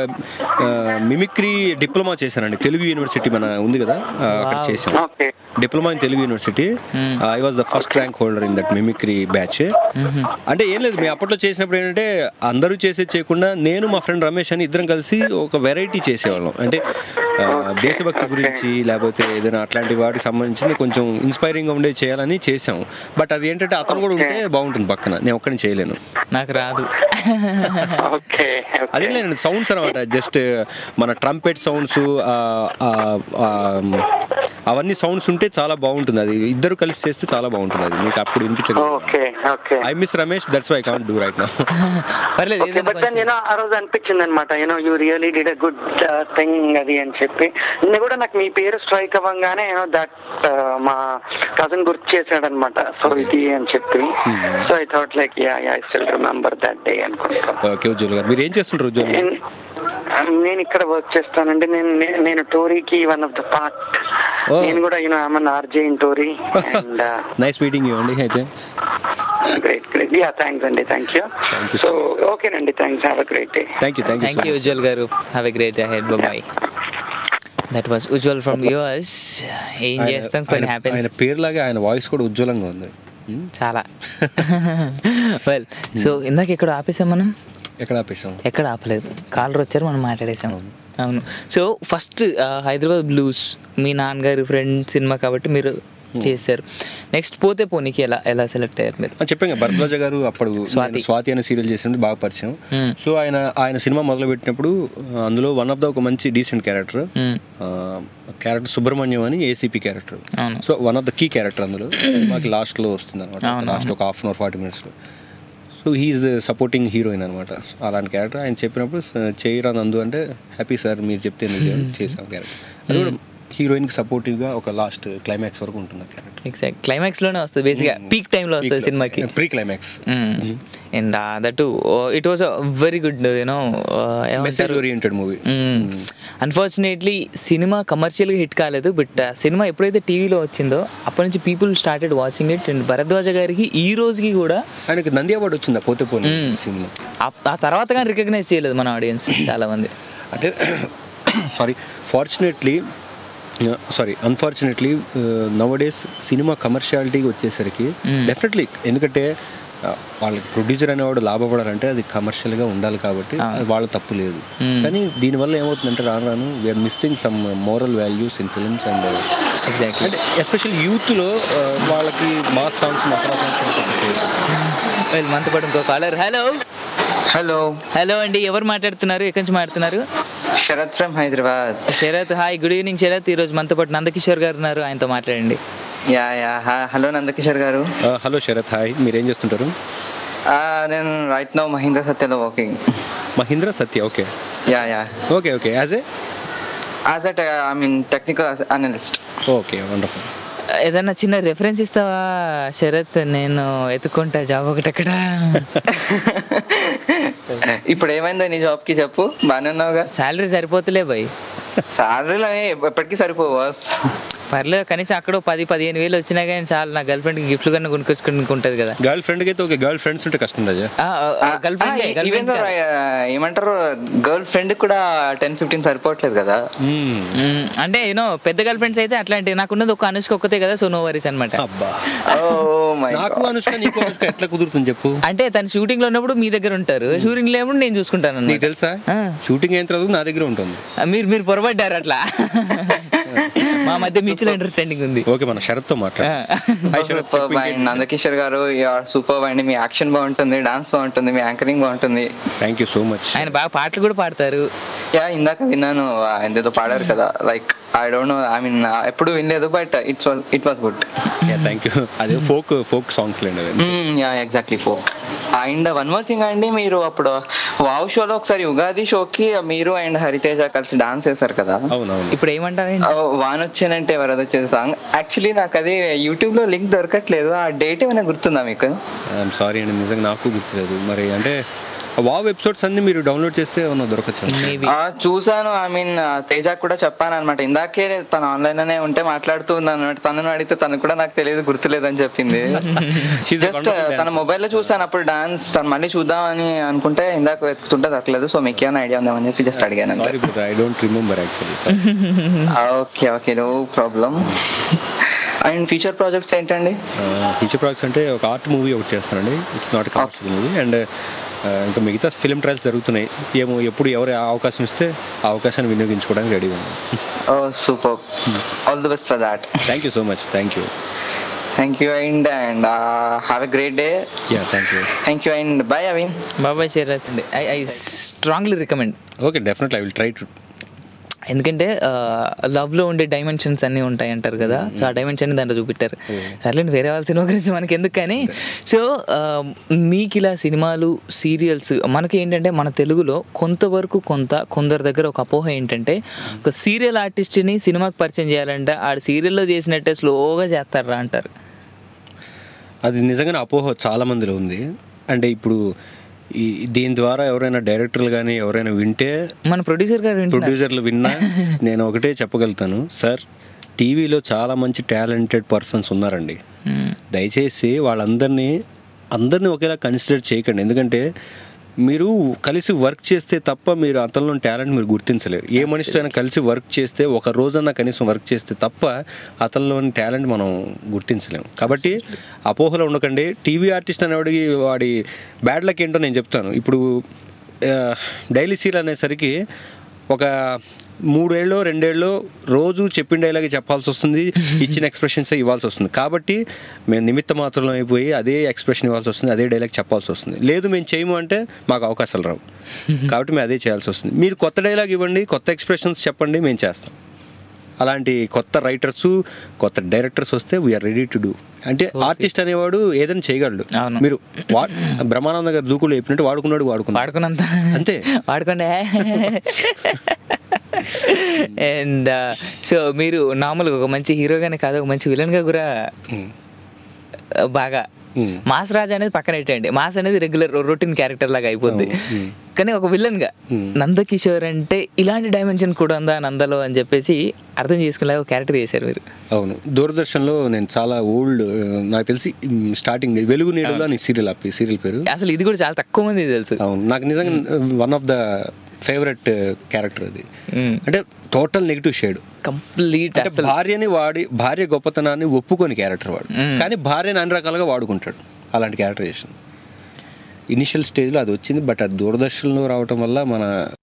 మిమిక్రీ డిప్లొమా చేశానండి తెలుగు యూనివర్సిటీ మన ఉంది కదా ఆ, అక్కడ Wow. చేసాం okay diploma in Telugu university I was the first rank holder in that mimicry batch అంటే ఏం లేదు మేము అప్పట్లో చేసినప్పుడు ఏంటంటే అందరూ చేసేది చేయకుండా నేను మా ఫ్రెండ్ రమేష్ అని ఇద్దరం కలిసి ఒక వెరైటీ చేసేవాళ్ళం అంటే ఆ, దేశభక్తి గురించి లేకపోతే ఏదైనా అట్లాంటి వాటికి సంబంధించింది కొంచెం ఇన్స్పైరింగ్గా ఉండేది చేయాలని చేసాం బట్ అది ఏంటంటే అతను కూడా ఉంటే బాగుంటుంది పక్కన నేను ఒక్కడిని చేయలేను నాకు రాదు ఓకే అదే లేదండి సౌండ్స్ అనమాట జస్ట్ మన ట్రంపెట్ సౌండ్స్ అవన్నీ సౌండ్స్ ఉంటే చాలా బాగుంటుంది అది ఇద్దరు కలిసి చేస్తే చాలా బాగుంటుంది అది మీకు అప్పుడు వినిపించగలదు okay okay I miss Ramesh that's why can't do right నా పర్లేదు ఓకే ఏదైనా బట్ దెన్ కొంచెం. యూనో ఆ రోజు అనిపించింది అనమాట you know you really did a good thing అది అని చెప్పి నేను కూడా నాకు మీ పేరు స్ట్రైక్ అవ్వగానే యూనో దట్ మా కజిన్ గుర్తు చేశాడనమాట సో ఇది అని చెప్పి so I thought like yeah I still remember that day అనుకుంటా ఓకే ఉజ్వల్ గారు మీరు ఏం చేస్తుంటారు ఉజ్వల్ గారు నేను- నేను ఇక్కడ వర్క్ చేస్తానండి నేను నే- నేను టోరీకి one of the part Oh. నేను కూడా you know I'm RJ in Tori and nice meeting you అండి అయితే గ్రేట్ గ్రేట్ యా థ్యాంక్స్ అండి thank you Thank you so so ఓకేనండి thanks have a great day thank you thank thank you you Ujwal garu have a great head bye that was Ujwal from yours ఏం చేస్తాం కొన్ని ఆయన happiness పేరులాగా ఆయన voice కూడా ఉజ్వలంగా ఉంది Hmm? చాలా వెల్ సో ఇందాక ఇక్కడ ఆపేసాం మనం ఎక్కడ ఆపేసాం ఎక్కడ ఆపలేదు కాలర్ వచ్చారు మనం మాట్లాడేసాం అవును సో ఫస్ట్ హైదరాబాద్ బ్లూస్ మీ నాన్నగారి ఫ్రెండ్ సినిమా కాబట్టి మీరు చేశారు నెక్స్ట్ పోతే పోనీకి ఎలా ఎలా సెలెక్ట్ అయ్యారు మీరు ఆ, చెప్పాను కదా, భరద్వాజ గారు అప్పుడు స్వాతి. నేను స్వాతి అనే సీరియల్ చేసినప్పుడు బాగా పరిచయం Hmm. సో ఆయన ఆయన సినిమా మొదలు పెట్టినప్పుడు ఆ, అందులో వన్ ఆఫ్ ద ఒక మంచి decent character Hmm. Character Subrahmanyam అని ఏసీపీ క్యారెక్టర్ అవును. So one of the key character అందులో సినిమాకి లాస్ట్ లో వస్తుంది అనమాట అవును, లాస్ట్ ఒక half an hour forty minutes లో సో హీఈస్ సపోర్టింగ్ హీరోయిన్ అనమాట అలాంటి క్యారెక్టర్ ఆయన చెప్పినప్పుడు "స- చేయరా నందు అంటే హ్యాపీ సార్ మీరు చెప్తే ఎందుకు చేయను?" చేసాం క్యారెక్టర్ అది కూడా హీరోయిన్కి సపోర్టివ్గా ఒక లాస్ట్ క్లైమాక్స్ వరకు ఉంటుంది ఆ క్యారెక్టర్ ఎగ్జాక్ట్ క్లైమాక్స్ లోనే వస్తుంది బేసిక్గా పీక్ టైంలో వస్తుంది సినిమాకి pre climax and that it was very good you know message oriented movie unfortunately cinema కమర్షియల్గా హిట్ కాలేదు బట్ సినిమా ఎప్పుడైతే టీవీలో వచ్చిందో అప్పటి నుంచి people started watching it and Bharadwaja గారికి ఈ రోజుకి కూడా ఆయనకి నంది అవార్డు వచ్చిందా పోతే పోనీ సినిమా ఆ- ఆ తర్వాత కానీ రికగ్నైజ్ చేయలేదు మన ఆడియన్స్ చాలా మంది అంటే sorry fortunately sorry unfortunately nowadays cinema కమర్షియాలిటీకి వచ్చేసరికి డెఫినెట్లీ ఎందుకంటే uh, వాళ్ళకి ప్రొడ్యూసర్ అనేవాడు లాభపడాలంటే అది కమర్షియల్గా ఉండాలి కాబట్టి అది వాళ్ళ తప్పు లేదు కానీ దీనివల్ల ఏమవుతుందంటే రాను రాను we're missing some moral values in films and exactly అంటే ఎస్పెషల్ యూత్లో వాళ్ళకి mass songs masala songs well మనతో పాటు ఇంకో కాలర్ హలో హలో హలో అండి ఎవరు మాట్లాడుతున్నారు ఎక్కడి నుంచి మాట్లాడుతున్నారు Sharath from Hyderabad Sharath hi good evening Sharath ఈరోజు మనతో పాటు నందకిషోర్ గారు ఉన్నారు ఆయనతో మాట్లాడండి యా యా హలో నందకిషోర్ గారు హలో శరత్ హాయ్ మీరేం చేస్తుంటారు ఆ, నేను రైట్ నౌ మహీంద్ర సత్యలో working Mahindra Satya okay yeah yeah okay okay as a as at I mean technical analyst okay wonderful ఏదన్నా చిన్న రెఫరెన్స్ ఇస్తావా శరత్ నేను ఎత్తుకుంటా జాబ్ ఒకటి అక్కడ ఇప్పుడు ఏమైందో నీ జాబ్ కి చెప్పు బాగానే ఉన్నావుగా శాలరీ సరిపోతులే భయ్ సాలరీలో ఎప్పటికీ సరిపోవు బాస్ పర్లేదు కనీసం అక్కడ ఓ పది పదిహేను వేలు వచ్చినా కానీ చాలు నా గర్ల్ ఫ్రెండ్కి గిఫ్ట్లు కన్నా కొనుక్కొచ్చుకుంటుంది కదా గర్ల్ ఫ్రెండ్కి అయితే ఓకే గర్ల్ ఫ్రెండ్స్ ఉంటే కష్టం రాజా గర్ల్ ఫ్రెండ్ ఈవెన్ ఏమంటారు గర్ల్ ఫ్రెండ్ కూడా టెన్ ఫిఫ్టీన్ సరిపోవట్లేదు కదా అంటే యూనో పెద్ద గర్ల్ ఫ్రెండ్స్ అయితే అట్లాంటి నాకున్నది ఒక అనుష్క ఒక్కతే కదా సో నో వరీస్ అనమాట అబ్బా ఓ మై నాకు అనుష్క నీకు అనుష్క ఎట్లా కుదురుతుంది చెప్పు అంటే తను షూటింగ్ లో ఉన్నప్పుడు మీ దగ్గర ఉంటారు షూటింగ్ లేనప్పుడు నేను చూసుకుంటాను నీకు అన్నమాట. తెలుసా ఆ. షూటింగ్ అయిన తర్వాత నా దగ్గర ఉంటుంది ఆ, మీరు మీరు పొరపడ్డారు అట్లా మా మధ్య మ్యూచువల్ అండర్స్టాండింగ్ ఉంది ఓకే మన శరత్తో మాట్లాడు హాయ్ శరత్ చెప్పు ఇంకేంటి? నందకిషోర్ గారు సూపర్ అండి మీ యాక్షన్ బాగుంటుంది డాన్స్ బాగుంటుంది మీ యాంకరింగ్ బాగుంటుంది థ్యాంక్ యూ సో మచ్ ఆయన బాగా పాటలు కూడా పాడతారు యా ఇందాక విన్నాను ఆయన ఏదో పాడారు కదా like I don't know I mean ఎప్పుడు వినలేదు but it's it was good thank you అదే ఫోక్ ఫోక్ సాంగ్స్ లేండి అవి yeah exactly folk and one more thing అండి మీరు అప్పుడు వావ్ షోలో ఒకసారి ఉగాది షోకి మీరు అండ్ హరితేజ కలిసి డాన్స్ చేశారు కదా అవునవును ఇప్పుడు ఏమంటావు ఓ, వాన్ వచ్చానంటే వరద వచ్చేది సాంగ్ యాక్చువల్లీ నాకు అది యూట్యూబ్ లో లింక్ దొరకట్లేదు ఆ డేట్ ఏమైనా గుర్తుందా మీకు ఐఎమ్ సారీ అండి నిజంగా నాకు గుర్తులేదు మరి అంటే వావ్ ఎపిసోడ్స్ అన్ని మీరు డౌన్లోడ్ చేస్తే ఏమన్నా దొరకచ్చు మేబీ ఆ, చూసాను ఐ మీన్ తేజ కూడా చెప్పాను అనమాట ఇందాకే తను ఆన్లైన్ లోనే ఉంటే మాట్లాడుతూ ఉన్నాను అనమాట తనను అడిగితే తను కూడా నాకు తెలియదు గుర్తులేదని చెప్పింది She's a just wonderful dancer. తన మొబైల్ లో చూసాను అప్పుడు డాన్స్ తను మళ్ళీ చూద్దామని అనుకుంటే ఇందాక వెతుకుతుంటే దక్కలేదు సో మీకు ఏమైనా ఐడియా ఉందేమని చెప్పి జస్ట్ అడిగాను అంతే sorry brother I don't remember actually okay okay no problem and future projects ఏంటండి ఫ్యూచర్ ప్రాజెక్ట్స్ అంటే ఒక ఆర్ట్ మూవీ ఒకటి చేస్తానండి it's not commercial movie and ఇంకా మిగతా ఫిల్మ్ ట్రయల్స్ జరుగుతున్నాయి ఏమో ఎప్పుడు ఎవరు ఆ అవకాశం ఇస్తే ఆ అవకాశాన్ని వినియోగించుకోవడానికి రెడీ ఉంది oh super all the best for that thank you so much thank you thank you and and have a great day yeah thank you thank you and bye Avin బాబాయ్ శరత్ అండి I I strongly recommend okay definitely I will try to ఎందుకంటే లవ్లో ఉండే dimensions అన్నీ ఉంటాయి అంటారు కదా so ఆ డైమెన్షన్ దాంట్లో చూపెట్టారు సర్లేండి వేరే వాళ్ళ సినిమా గురించి మనకి ఎందుకు కానీ సో మీకు ఇలా సినిమాలు సీరియల్స్ మనకి ఏంటంటే మన తెలుగులో కొంతవరకు కొంత కొందరి దగ్గర ఒక అపోహ ఏంటంటే ఒక సీరియల్ ఆర్టిస్ట్ని సినిమాకి పరిచయం చేయాలంటే ఆడు సీరియల్లో చేసినట్టే స్లోగా చేస్తారా అంటారు అది నిజంగానే అపోహ చాలా మందిలో ఉంది అంటే ఇప్పుడు ఈ దీని ద్వారా ఎవరైనా డైరెక్టర్లు కానీ ఎవరైనా వింటే మన ప్రొడ్యూసర్ గారు వింటున్నారు. ప్రొడ్యూసర్లు విన్నా నేను ఒకటే చెప్పగలుగుతాను సార్ టీవీలో చాలా మంచి టాలెంటెడ్ పర్సన్స్ ఉన్నారండి మ్మ్. దయచేసి వాళ్ళందరినీ అందరినీ ఒకేలా కన్సిడర్ చేయకండి ఎందుకంటే మీరు కలిసి వర్క్ చేస్తే తప్ప మీరు అతనిలో టాలెంట్ మీరు గుర్తించలేరు ఏ మనిషితో అయినా కలిసి వర్క్ చేస్తే ఒక రోజన్నా కనీసం వర్క్ చేస్తే తప్ప అతనిలోని టాలెంట్ మనం గుర్తించలేము కాబట్టి అపోహలో ఉండకండి టీవీ ఆర్టిస్ట్ అనేవాడికి వాడి బ్యాడ్ లక్ ఏంటో నేను చెప్తాను ఇప్పుడు డైలీ సీల్ అనేసరికి ఒక మూడేళ్ళు రెండేళ్ళు రోజు చెప్పిన డైలాగ్ చెప్పాల్సి వస్తుంది ఇచ్చిన ఎక్స్ప్రెషన్స్ ఇవ్వాల్సి వస్తుంది కాబట్టి మేము నిమిత్త మాత్రం అయిపోయి అదే ఎక్స్ప్రెషన్ ఇవ్వాల్సి వస్తుంది అదే డైలాగ్ చెప్పాల్సి వస్తుంది లేదు మేము చేయము అంటే మాకు అవకాశాలు రావు కాబట్టి మేము అదే చేయాల్సి వస్తుంది మీరు కొత్త డైలాగ్ ఇవ్వండి కొత్త ఎక్స్ప్రెషన్స్ చెప్పండి మేము చేస్తాం అలాంటి కొత్త రైటర్స్ కొత్త డైరెక్టర్స్ వస్తే వీఆర్ రెడీ టు డూ అంటే ఆర్టిస్ట్ అనేవాడు ఏదైనా చేయగలడు అవును. మీరు వా బ్రహ్మానంద గారు దూకులు చెప్పినట్టు వాడుకున్నాడు వాడుకున్నాడు వాడుకున్నంత అంతే. వాడుకోండి అండ్ సో మీరు నార్మల్గా ఒక మంచి హీరోగానే కాదు ఒక మంచి విలన్గా కూడా uh, బాగా Hmm. మాస్ రాజ్ అనేది పక్కన పెట్టండి మాస్ అనేది రెగ్యులర్ రొటీన్ క్యారెక్టర్ లాగా అయిపోద్ది కానీ ఒక విలన్ గా నందకిషోర్ అంటే ఇలాంటి డైమెన్షన్ కూడా ఉందా నందలో అని చెప్పేసి అర్థం చేసుకునేలాగా ఒక క్యారెక్టర్ చేశారు మీరు అవును దూరదర్శన్లో నేను చాలా ఓల్డ్ నాకు తెలిసి స్టార్టింగ్ వెలుగు నీడలో అని సీరియల్ ఆపి సీరియల్ పేరు అసలు ఇది కూడా చాలా తక్కువ మంది తెలుసు అవును నాకు నిజంగా one of the favourite character అది Mm. అంటే టోటల్ నెగిటివ్ షేడ్ కంప్లీట్ అంటే అసలు భార్యని వాడి భార్య గొప్పతనాన్ని ఒప్పుకొని క్యారెక్టర్ వాడు కానీ భార్యని అన్ని రకాలుగా వాడుకుంటాడు అలాంటి క్యారెక్టరైజేషన్ ఇనిషియల్ స్టేజ్లో అది వచ్చింది బట్ అది దూరదర్శన్లో రావటం వల్ల మన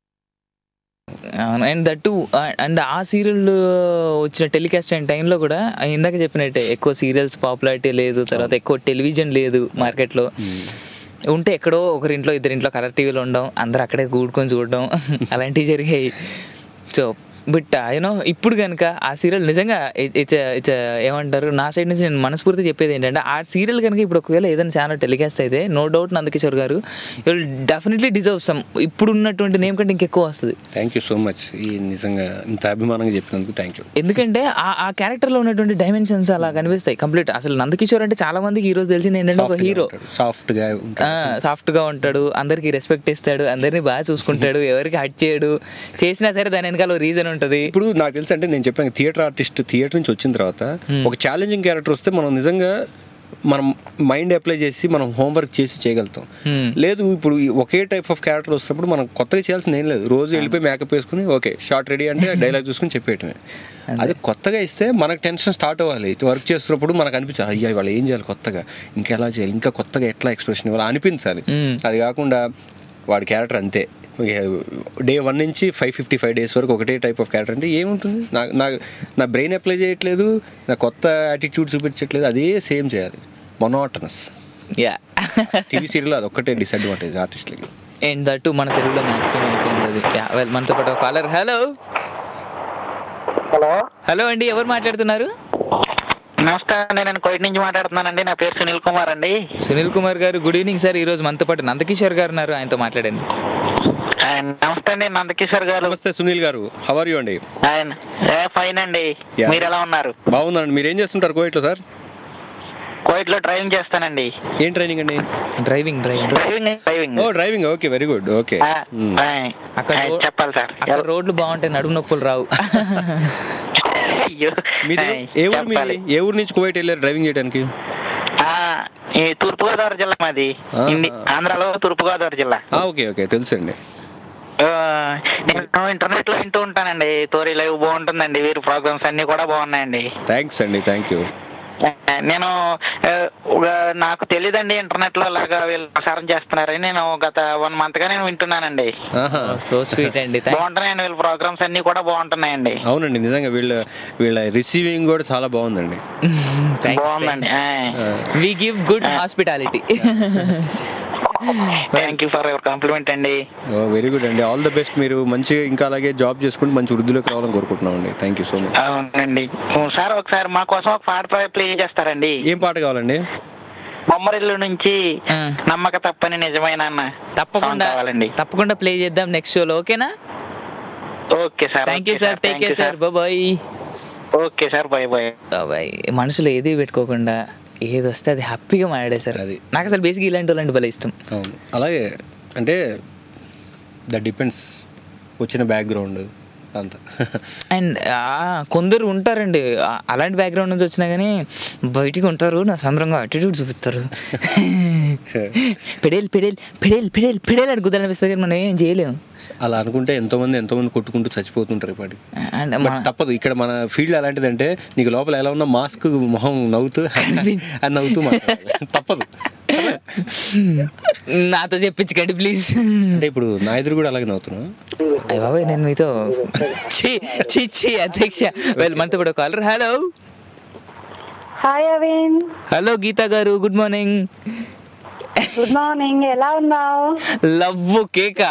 అవును అండ్ దట్టు అండ్ ఆ సీరియల్ వచ్చిన టెలికాస్ట్ అయిన టైంలో కూడా ఇందాక చెప్పినట్టే ఎక్కువ సీరియల్స్ పాపులారిటీ లేదు తర్వాత ఎక్కువ టెలివిజన్ లేదు మార్కెట్లో ఉంటే ఎక్కడో ఒకరింట్లో ఇద్దరింట్లో కలర్ టీవీలో ఉండడం అందరు అక్కడే కూడుకొని చూడడం అలాంటివి జరిగాయి సో బట్ యూనో ఇప్పుడు కనుక ఆ సీరియల్ నిజంగా ఇట్స్ ఇట్స్ ఏమంటారు నా సైడ్ నుంచి నేను మనస్ఫూర్తి చెప్పేది ఏంటంటే ఆ సీరియల్ కనుక ఇప్పుడు ఒకవేళ ఏదైనా ఛానల్ టెలికాస్ట్ అయితే no doubt Nandakishore garu will definitely deserve some ఇప్పుడు ఉన్నటువంటి నేమ్ కంటే ఇంకెక్కువ వస్తుంది థ్యాంక్ యూ సో మచ్ ఈ నిజంగా ఇంత అభిమానంగా చెప్పినందుకు థ్యాంక్ యూ ఎందుకంటే ఆ ఆ క్యారెక్టర్ లో ఉన్నటువంటి డైమెన్షన్స్ అలా కనిపిస్తాయి కంప్లీట్ అసలు నందకిషోర్ అంటే చాలా మందికి ఈ రోజు తెలిసింది ఏంటంటే ఒక హీరో సాఫ్ట్గా ఉంటాడు సాఫ్ట్ గా ఉంటాడు అందరికి రెస్పెక్ట్ ఇస్తాడు అందరినీ బాగా చూసుకుంటాడు ఎవరికి హట్ చేయడు చేసినా సరే దాని వెనకాల రీజన్ ఉంటది ఇప్పుడు నాకు తెలుసు అంటే నేను చెప్పాను థియేటర్ ఆర్టిస్ట్ థియేటర్ నుంచి వచ్చిన తర్వాత ఒక ఛాలెంజింగ్ క్యారెక్టర్ వస్తే మనం నిజంగా మనం మైండ్ అప్లై చేసి మనం హోంవర్క్ చేసి చేయగలుగుతాం Hmm. లేదు ఇప్పుడు ఈ ఒకే టైప్ ఆఫ్ క్యారెక్టర్ వస్తున్నప్పుడు మనం కొత్తగా చేయాల్సింది ఏం లేదు రోజు వెళ్ళిపోయి మేకప్ వేసుకుని ఓకే షార్ట్ రెడీ అంటే డైలాగ్ చూసుకుని చెప్పేయటమే అది కొత్తగా ఇస్తే మనకు టెన్షన్ స్టార్ట్ అవ్వాలి వర్క్ చేస్తున్నప్పుడు మనకు అనిపించాలి అయ్యా వాళ్ళు ఏం చేయాలి కొత్తగా ఇంకా ఎలా చేయాలి ఇంకా కొత్తగా ఎట్లా ఎక్స్ప్రెషన్ ఇవ్వాలి అనిపించాలి Hmm. అది కాకుండా వాడి క్యారెక్టర్ అంతే డే వన్ నుంచి ఫైవ్ ఫిఫ్టీ ఫైవ్ డేస్ వరకు ఒకటే టైప్ ఆఫ్ క్యారెక్టర్ అంటే ఏముంటుంది నా నా నా బ్రెయిన్ అప్లై చేయట్లేదు నా కొత్త యాటిట్యూడ్ చూపించట్లేదు అదే సేమ్ చేయాలి మొనోటనస్ యా టీవీ సీరియల్ అది ఒక్కటే డిసడ్వాంటేజ్ ఆర్టిస్ట్లకి అండ్ దట్టు మన తెలుగులో మాక్సిమం అయిపోయింది అది యా వెల్ మనతో పాటు కాలర్ హలో హలో హలో అండి ఎవరు మాట్లాడుతున్నారు నమస్తే అండి నేను కోయిట్ నుంచి మాట్లాడుతున్నానండి నా పేరు సునీల్ కుమార్ అండి సునీల్ కుమార్ గారు గుడ్ ఈవినింగ్ సార్ ఈ రోజు మనతో పాటు నందకిషోర్ గారు ఉన్నారు ఆయనతో మాట్లాడండి ఆయన నమస్తే అండి నందకిషోర్ గారు నమస్తే సునీల్ గారు హవర్ యూ అండి ఆయన ఏ ఫైన్ అండి Yeah. మీరు ఎలా ఉన్నారు బాగుందండి మీరు ఏం చేస్తుంటారు కోయిట్లో సార్ కోయిట్ లో డ్రైవింగ్ చేస్తానండి ఏం ట్రైనింగ్ అండి driving driving driving driving oh driving okay very good okay ఆ, ఆ, అక్కడ ఆ, రో- చెప్పాలి సార్ అక్కడ రోడ్లు బాగుంటాయి నడుము నొప్పులు రావు అయ్యో మీది ఆ, ఏ ఊరు మీది చెప్పాలి. ఏ ఊరు నుంచి కువైట్ వెళ్ళారు డ్రైవింగ్ చేయడానికి ఆ, ఈ తూర్పుగోదావరి జిల్లా మాది ఆ. ఇండి- ఆంధ్రాలో తూర్పుగోదావరి జిల్లా ఆ, ఓకే ఓకే తెలుసండి ఆ, నేను ఇంటర్నెట్ లో వింటూ ఉంటానండి తోరి లైవ్ బాగుంటుందండి వీరి ప్రోగ్రామ్స్ అన్ని కూడా బాగున్నాయండి థ్యాంక్స్ అండి థ్యాంక్ యూ నేను ఆ, ఒక- నాకు తెలియదండి ఇంటర్నెట్ లో అలాగా వీళ్ళు ప్రసారం చేస్తున్నారని నేను గత వన్ మంత్ గా నేను వింటున్నానండి ఆహా సో స్వీట్ అండి థ్యాంక్స్ బాగుంటున్నాయండి వీళ్ళ ప్రోగ్రామ్స్ అన్ని కూడా బాగుంటున్నాయండి అవునండి నిజంగా వీళ్ళ వీళ్ళ రిసీవింగ్ కూడా చాలా బాగుందండి బాగుందండి we give good hospitality thank you for your compliment అండి వెరీ గుడ్ అండి ఆల్ ద బెస్ట్ మీరు మంచిగా ఇంకా అలాగే జాబ్ చేసుకుంటూ మంచి వృద్ధిలోకి రావాలని కోరుకుంటున్నాం అండి థ్యాంక్ యూ సో మచ్ అవునండి ఓ, సార్ ఒకసారి మా కోసం ఒక పాట ప్లే చేస్తారండి ఏం పాట కావాలండి బొమ్మరిల్లు నుంచి ఆ. నమ్మక తప్పని నిజమైన అన్న తప్పకుండా Song కావాలండి తప్పకుండా ప్లే చేద్దాం నెక్స్ట్ షోలో ఓకేనా okay sir thank you sir take care sir bye okay sir bye bye bye మనసులో ఏది పెట్టుకోకుండా ఏది వస్తే అది హ్యాపీగా మాట్లాడేశారు అది. నాకు అసలు బేసిక్ ఇలాంటి వాళ్ళంటే భలే ఇష్టం అవును అలాగే అంటే దట్ డిపెండ్స్ వచ్చిన బ్యాక్గ్రౌండ్ అంత అండ్ కొందరు ఉంటారండి ఆ, అలాంటి బ్యాక్గ్రౌండ్ నుంచి వచ్చినా కానీ బయటికి ఉంటారు నా సంబరంగా అటిట్యూడ్ చూపిస్తారు పెడేల్ పెడేల్ పెడేల్ పెడేల్ పెడేల్ అని కుదరనిపిస్తుంది కానీ మనం ఏం చేయలేము అలా అనుకుంటే ఎంతో మంది ఎంతో మంది కొట్టుకుంటూ చచ్చిపోతుంటారు ఇప్పటికి అండ్ బట్ తప్పదు ఇక్కడ మన ఫీల్డ్ అలాంటిదంటే నీకు లోపల ఎలా ఉన్నా మాస్క్ మొహం నవ్వుతూ అది నవ్వుతూ మాట్లాడాలి. తప్పదు నాతో చెప్పించకండి ప్లీజ్ అంటే ఇప్పుడు నా ఎదురు కూడా అలాగే నవ్వుతున్నావు అయ్య బాబాయ్ నేను మీతో ఛీ ఛీ ఛీ అధ్యక్ష వెల్ మనతో కూడా caller hello hi Avin hello Geetha garu good morning good morning ఎలా ఉన్నావు లవ్ కేకా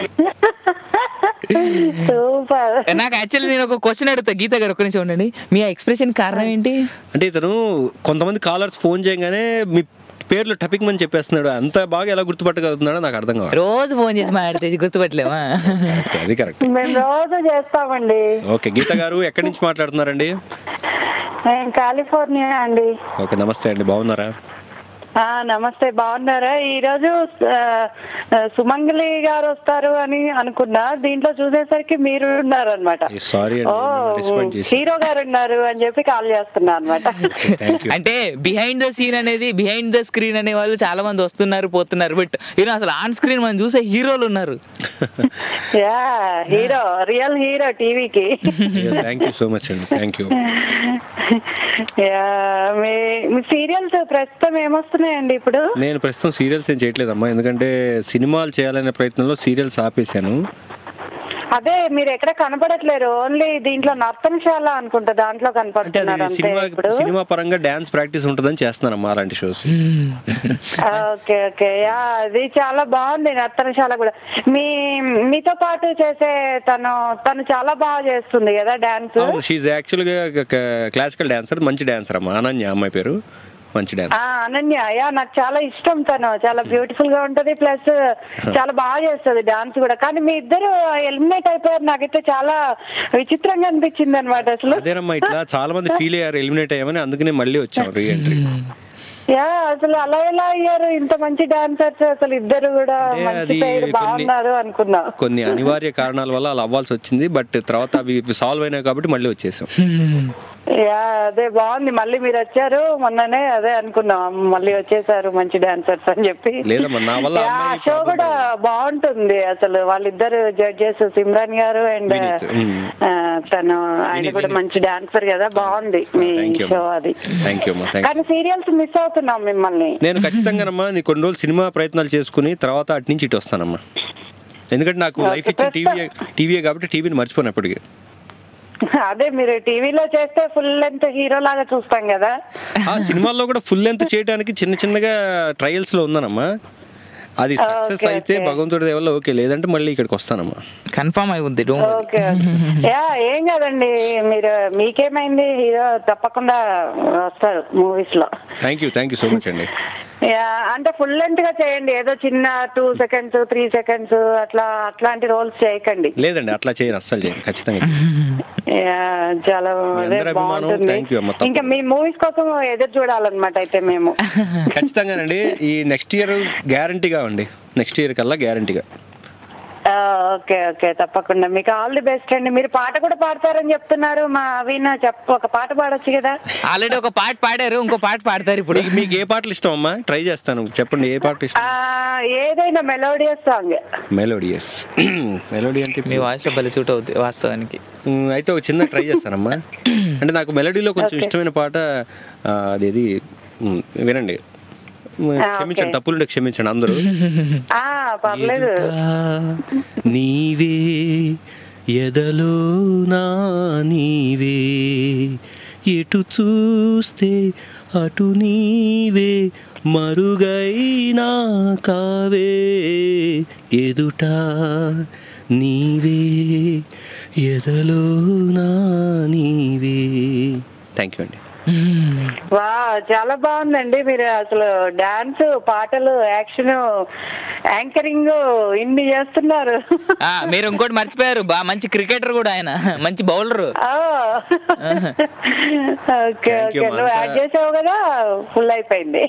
సూపర్ నాకు యాక్చువల్లీ నేను ఒక క్వశ్చన్ అడుగుతా గీత గారు ఒక్క నిమిషం ఉండండి మీ ఎక్స్ప్రెషన్ కారణం ఏంటి అంటే ఇతను కొంతమంది కాలర్స్ ఫోన్ చేయగానే మీ పేర్లు టపిక్ మని చెప్పేస్తున్నాడు అంత బాగా ఎలా గుర్తుపట్టగలుగుతున్నాడో నాకు అర్థం కావాలి రోజు ఫోన్ చేసి మాట్లాడితే గుర్తుపట్టలేమా కరెక్ట్, అది కరెక్ట్ మేము రోజు చేస్తామండి ఓకే గీత గారు ఎక్కడి నుంచి మాట్లాడుతున్నారండి మేము కాలిఫోర్నియా అండి ఓకే నమస్తే అండి బాగున్నారా ఆ నమస్తే బాగున్నారా ఈ రోజు ఆ, ఆ, సుమంగళి గారు వస్తారు అని అనుకున్నా దీంట్లో చూసేసరికి మీరు ఉన్నారు అనమాట సారీ ఓ అండి డిసప్పాయింట్ చేసి హీరో గారు ఉన్నారు అని చెప్పి కాల్ చేస్తున్నా అనమాట థ్యాంక్ యూ అంటే బిహైండ్ ద సీన్ అనేది బిహైండ్ ద స్క్రీన్ అనే వాళ్ళు చాలా మంది వస్తున్నారు పోతున్నారు బట్ ఈయన అసలు ఆన్ స్క్రీన్ మనం చూసే హీరోలు ఉన్నారు యా హీరో రియల్ హీరో టీవీకి థ్యాంక్ యూ సో మచ్ అండి థ్యాంక్ యూ యా మీ మీ సీరియల్స్ ప్రస్తుతం ఏమొస్తున్నాయండి ఇప్పుడు నేను ప్రస్తుతం సీరియల్స్ ఏం చేయట్లేదమ్మా ఎందుకంటే సినిమాలు చేయాలనే ప్రయత్నంలో సీరియల్స్ ఆపేశాను అదే మీరు ఎక్కడ కనపడట్లేరు ఓన్లీ దీంట్లో నర్తనశాల అనుకుంటా దాంట్లో అంటే కనపడుతున్నారు అది అంతే సినిమా ఇప్పుడు సినిమా పరంగా డాన్స్ ప్రాక్టీస్ ఉంటుందని చేస్తున్నానమ్మా అలాంటి షోస్ ఓకే ఓకే యా అది చాలా బాగుంది నర్తనశాల కూడా మీ మీతో పాటు చేసే తను తను చాలా బాగా చేస్తుంది కదా డాన్స్ అవును షీఈ్ యాక్చువల్గా క్లాసికల్ డాన్సర్ మంచి డాన్సర్ అమ్మా అనన్య అమ్మాయి పేరు మంచి డాన్స్ ఆ అనన్య యా నాకు చాలా ఇష్టం తను చాలా బ్యూటిఫుల్ గా ఉంటది ప్లస్ చాలా బాగా చేస్తుంది డాన్స్ కూడా కానీ మీ ఇద్దరు ఎలిమినేట్ అయిపోయారు నాకైతే చాలా విచిత్రంగా అనిపించింది అనమాట అసలు అదేనమ్మా ఇట్లా చాలా మంది ఫీల్ అయ్యారు ఎలిమినేట్ అయ్యామని అందుకనే మళ్ళీ వచ్చాం రీ ఎంట్రీ యా అసలు అలా ఎలా అయ్యారు ఇంత మంచి డాన్సర్స్ అసలు ఇద్దరు కూడా అంటే మంచి అది పేరు కొన్ని- బాగున్నారు అనుకున్నా కొన్ని అనివార్య కారణాల వల్ల అలా అవ్వాల్సి వచ్చింది బట్ తర్వాత అవి సాల్వ్ అయినాయి కాబట్టి మళ్ళీ వచ్చేసాం యా అదే బాగుంది మళ్ళీ మీరు వచ్చారు మొన్ననే అదే అనుకున్నాం మళ్ళీ వచ్చేసారు మంచి డాన్సర్స్ అని చెప్పి లేదమ్మా నా వల్ల యా, అమ్మాయి షో కూడా బాగుంటుంది అసలు వాళ్ళిద్దరు జడ్జెస్ సిమ్రాన్ గారు అండ్ వినీత్, మ్. తను ఆయన వినీత్, కూడా వినీత్. మంచి డాన్సర్ కదా బాగుంది మీ థ్యాంక్ యూ షో అది థ్యాంక్ యూ అమ్మా థ్యాంక్ కానీ సీరియల్స్ మిస్ అవుతున్నాం మిమ్మల్ని నేను ఖచ్చితంగానమ్మా నీ కొన్ని రోజులు సినిమా ప్రయత్నాలు చేసుకుని తర్వాత అటు నుంచి ఇటు వస్తానమ్మా ఎందుకంటే నాకు లైఫ్ ఇచ్చిన టీవీ టీవీయే కాబట్టి టీవీని మర్చిపోను ఎప్పటికీ అదే మీరు టీవీలో చేస్తే ఫుల్ లెంత్ హీరో లాగా చూస్తాం కదా ఆ సినిమాల్లో కూడా ఫుల్ లెంత్ చేయడానికి చిన్న చిన్నగా ట్రయల్స్ లో ఉన్నానమ్మా అది సక్సెస్ ఓకే, అయితే ఓకే. భగవంతుడి దయ వల్ల ఓకే లేదంటే మళ్ళీ ఇక్కడికి వస్తానమ్మా కన్ఫర్మ్ అయిపోద్ది ఓకే యా ఏం కాదండి మీరు మీకేమైంది హీరో తప్పకుండా వస్తారు మూవీస్ లో thank you thank you so much అండి యా అంటే ఫుల్ లెంత్ గా చేయండి ఏదో చిన్న టూ సెకండ్స్ త్రీ సెకండ్స్ అట్లా అట్లాంటి రోల్స్ చేయకండి లేదండి అట్లా చేయను అస్సలు చేయను ఖచ్చితంగా చేయను. యా చాలా మీ అదే అందరి అభిమానం, బాగుంటుంది thank you అమ్మ, తప్పకుండా. ఇంకా మీ మూవీస్ కోసం ఎదురు చూడాలన్నమాట అయితే మేము ఖచ్చితంగానండి ఈ నెక్స్ట్ ఇయర్ గ్యారంటీగా అండి నెక్స్ట్ ఇయర్ కల్లా గ్యారంటీగా ఆ, ఓకే ఓకే తప్పకుండా మీకు ఆల్ ది బెస్ట్ అండి మీరు పాట కూడా పాడతారని చెప్తున్నారు మా అవిన చెప్ప ఒక పాట పాడొచ్చు కదా ఆల్రెడీ ఒక పాట పాడారు ఇంకో పాట పాడతారు ఇప్పుడు మీకు మీకు ఏ పాటలు ఇష్టం అమ్మా ట్రై చేస్తాను చెప్పండి ఏ పాట ఇష్టం ఆ, ఏదైనా మెలోడియస్ సాంగ్ మెలోడియస్ మెలోడీ అంటే మీ వాయిస్ లో బలి సూట్ అవుతుంది వాస్తవానికి ఉమ్, అయితే ఒక చిన్న ట్రై చేస్తానమ్మా అంటే నాకు మెలోడీలో కొంచెం ఇష్టమైన పాట ఆ, అదేది ఉమ్, వినండి ఉమ్, క్షమించండి తప్పులుంటే క్షమించండి అందరూ ఆ పర్లేదు నీవే ఎదలో నా నీవే ఎటు చూస్తే అటు నీవే మరుగైనా కావే ఎదుట నీవే ఎదలో నా నీవే థ్యాంక్ యూ అండి వా చాలా బాగుందండి మీరు అసలు డాన్స్ పాటలు యాక్షన్ యాంకరింగ్ ఇన్ని చేస్తున్నారు ఆ, మీరు ఇంకోటి మర్చిపోయారు బా మంచి క్రికెటర్ కూడా ఆయన మంచి బౌలర్ ఆ. ఓకే Thank you, ఓకే నువ్వు Manta. యాడ్ చేసావు కదా ఫుల్ అయిపోయింది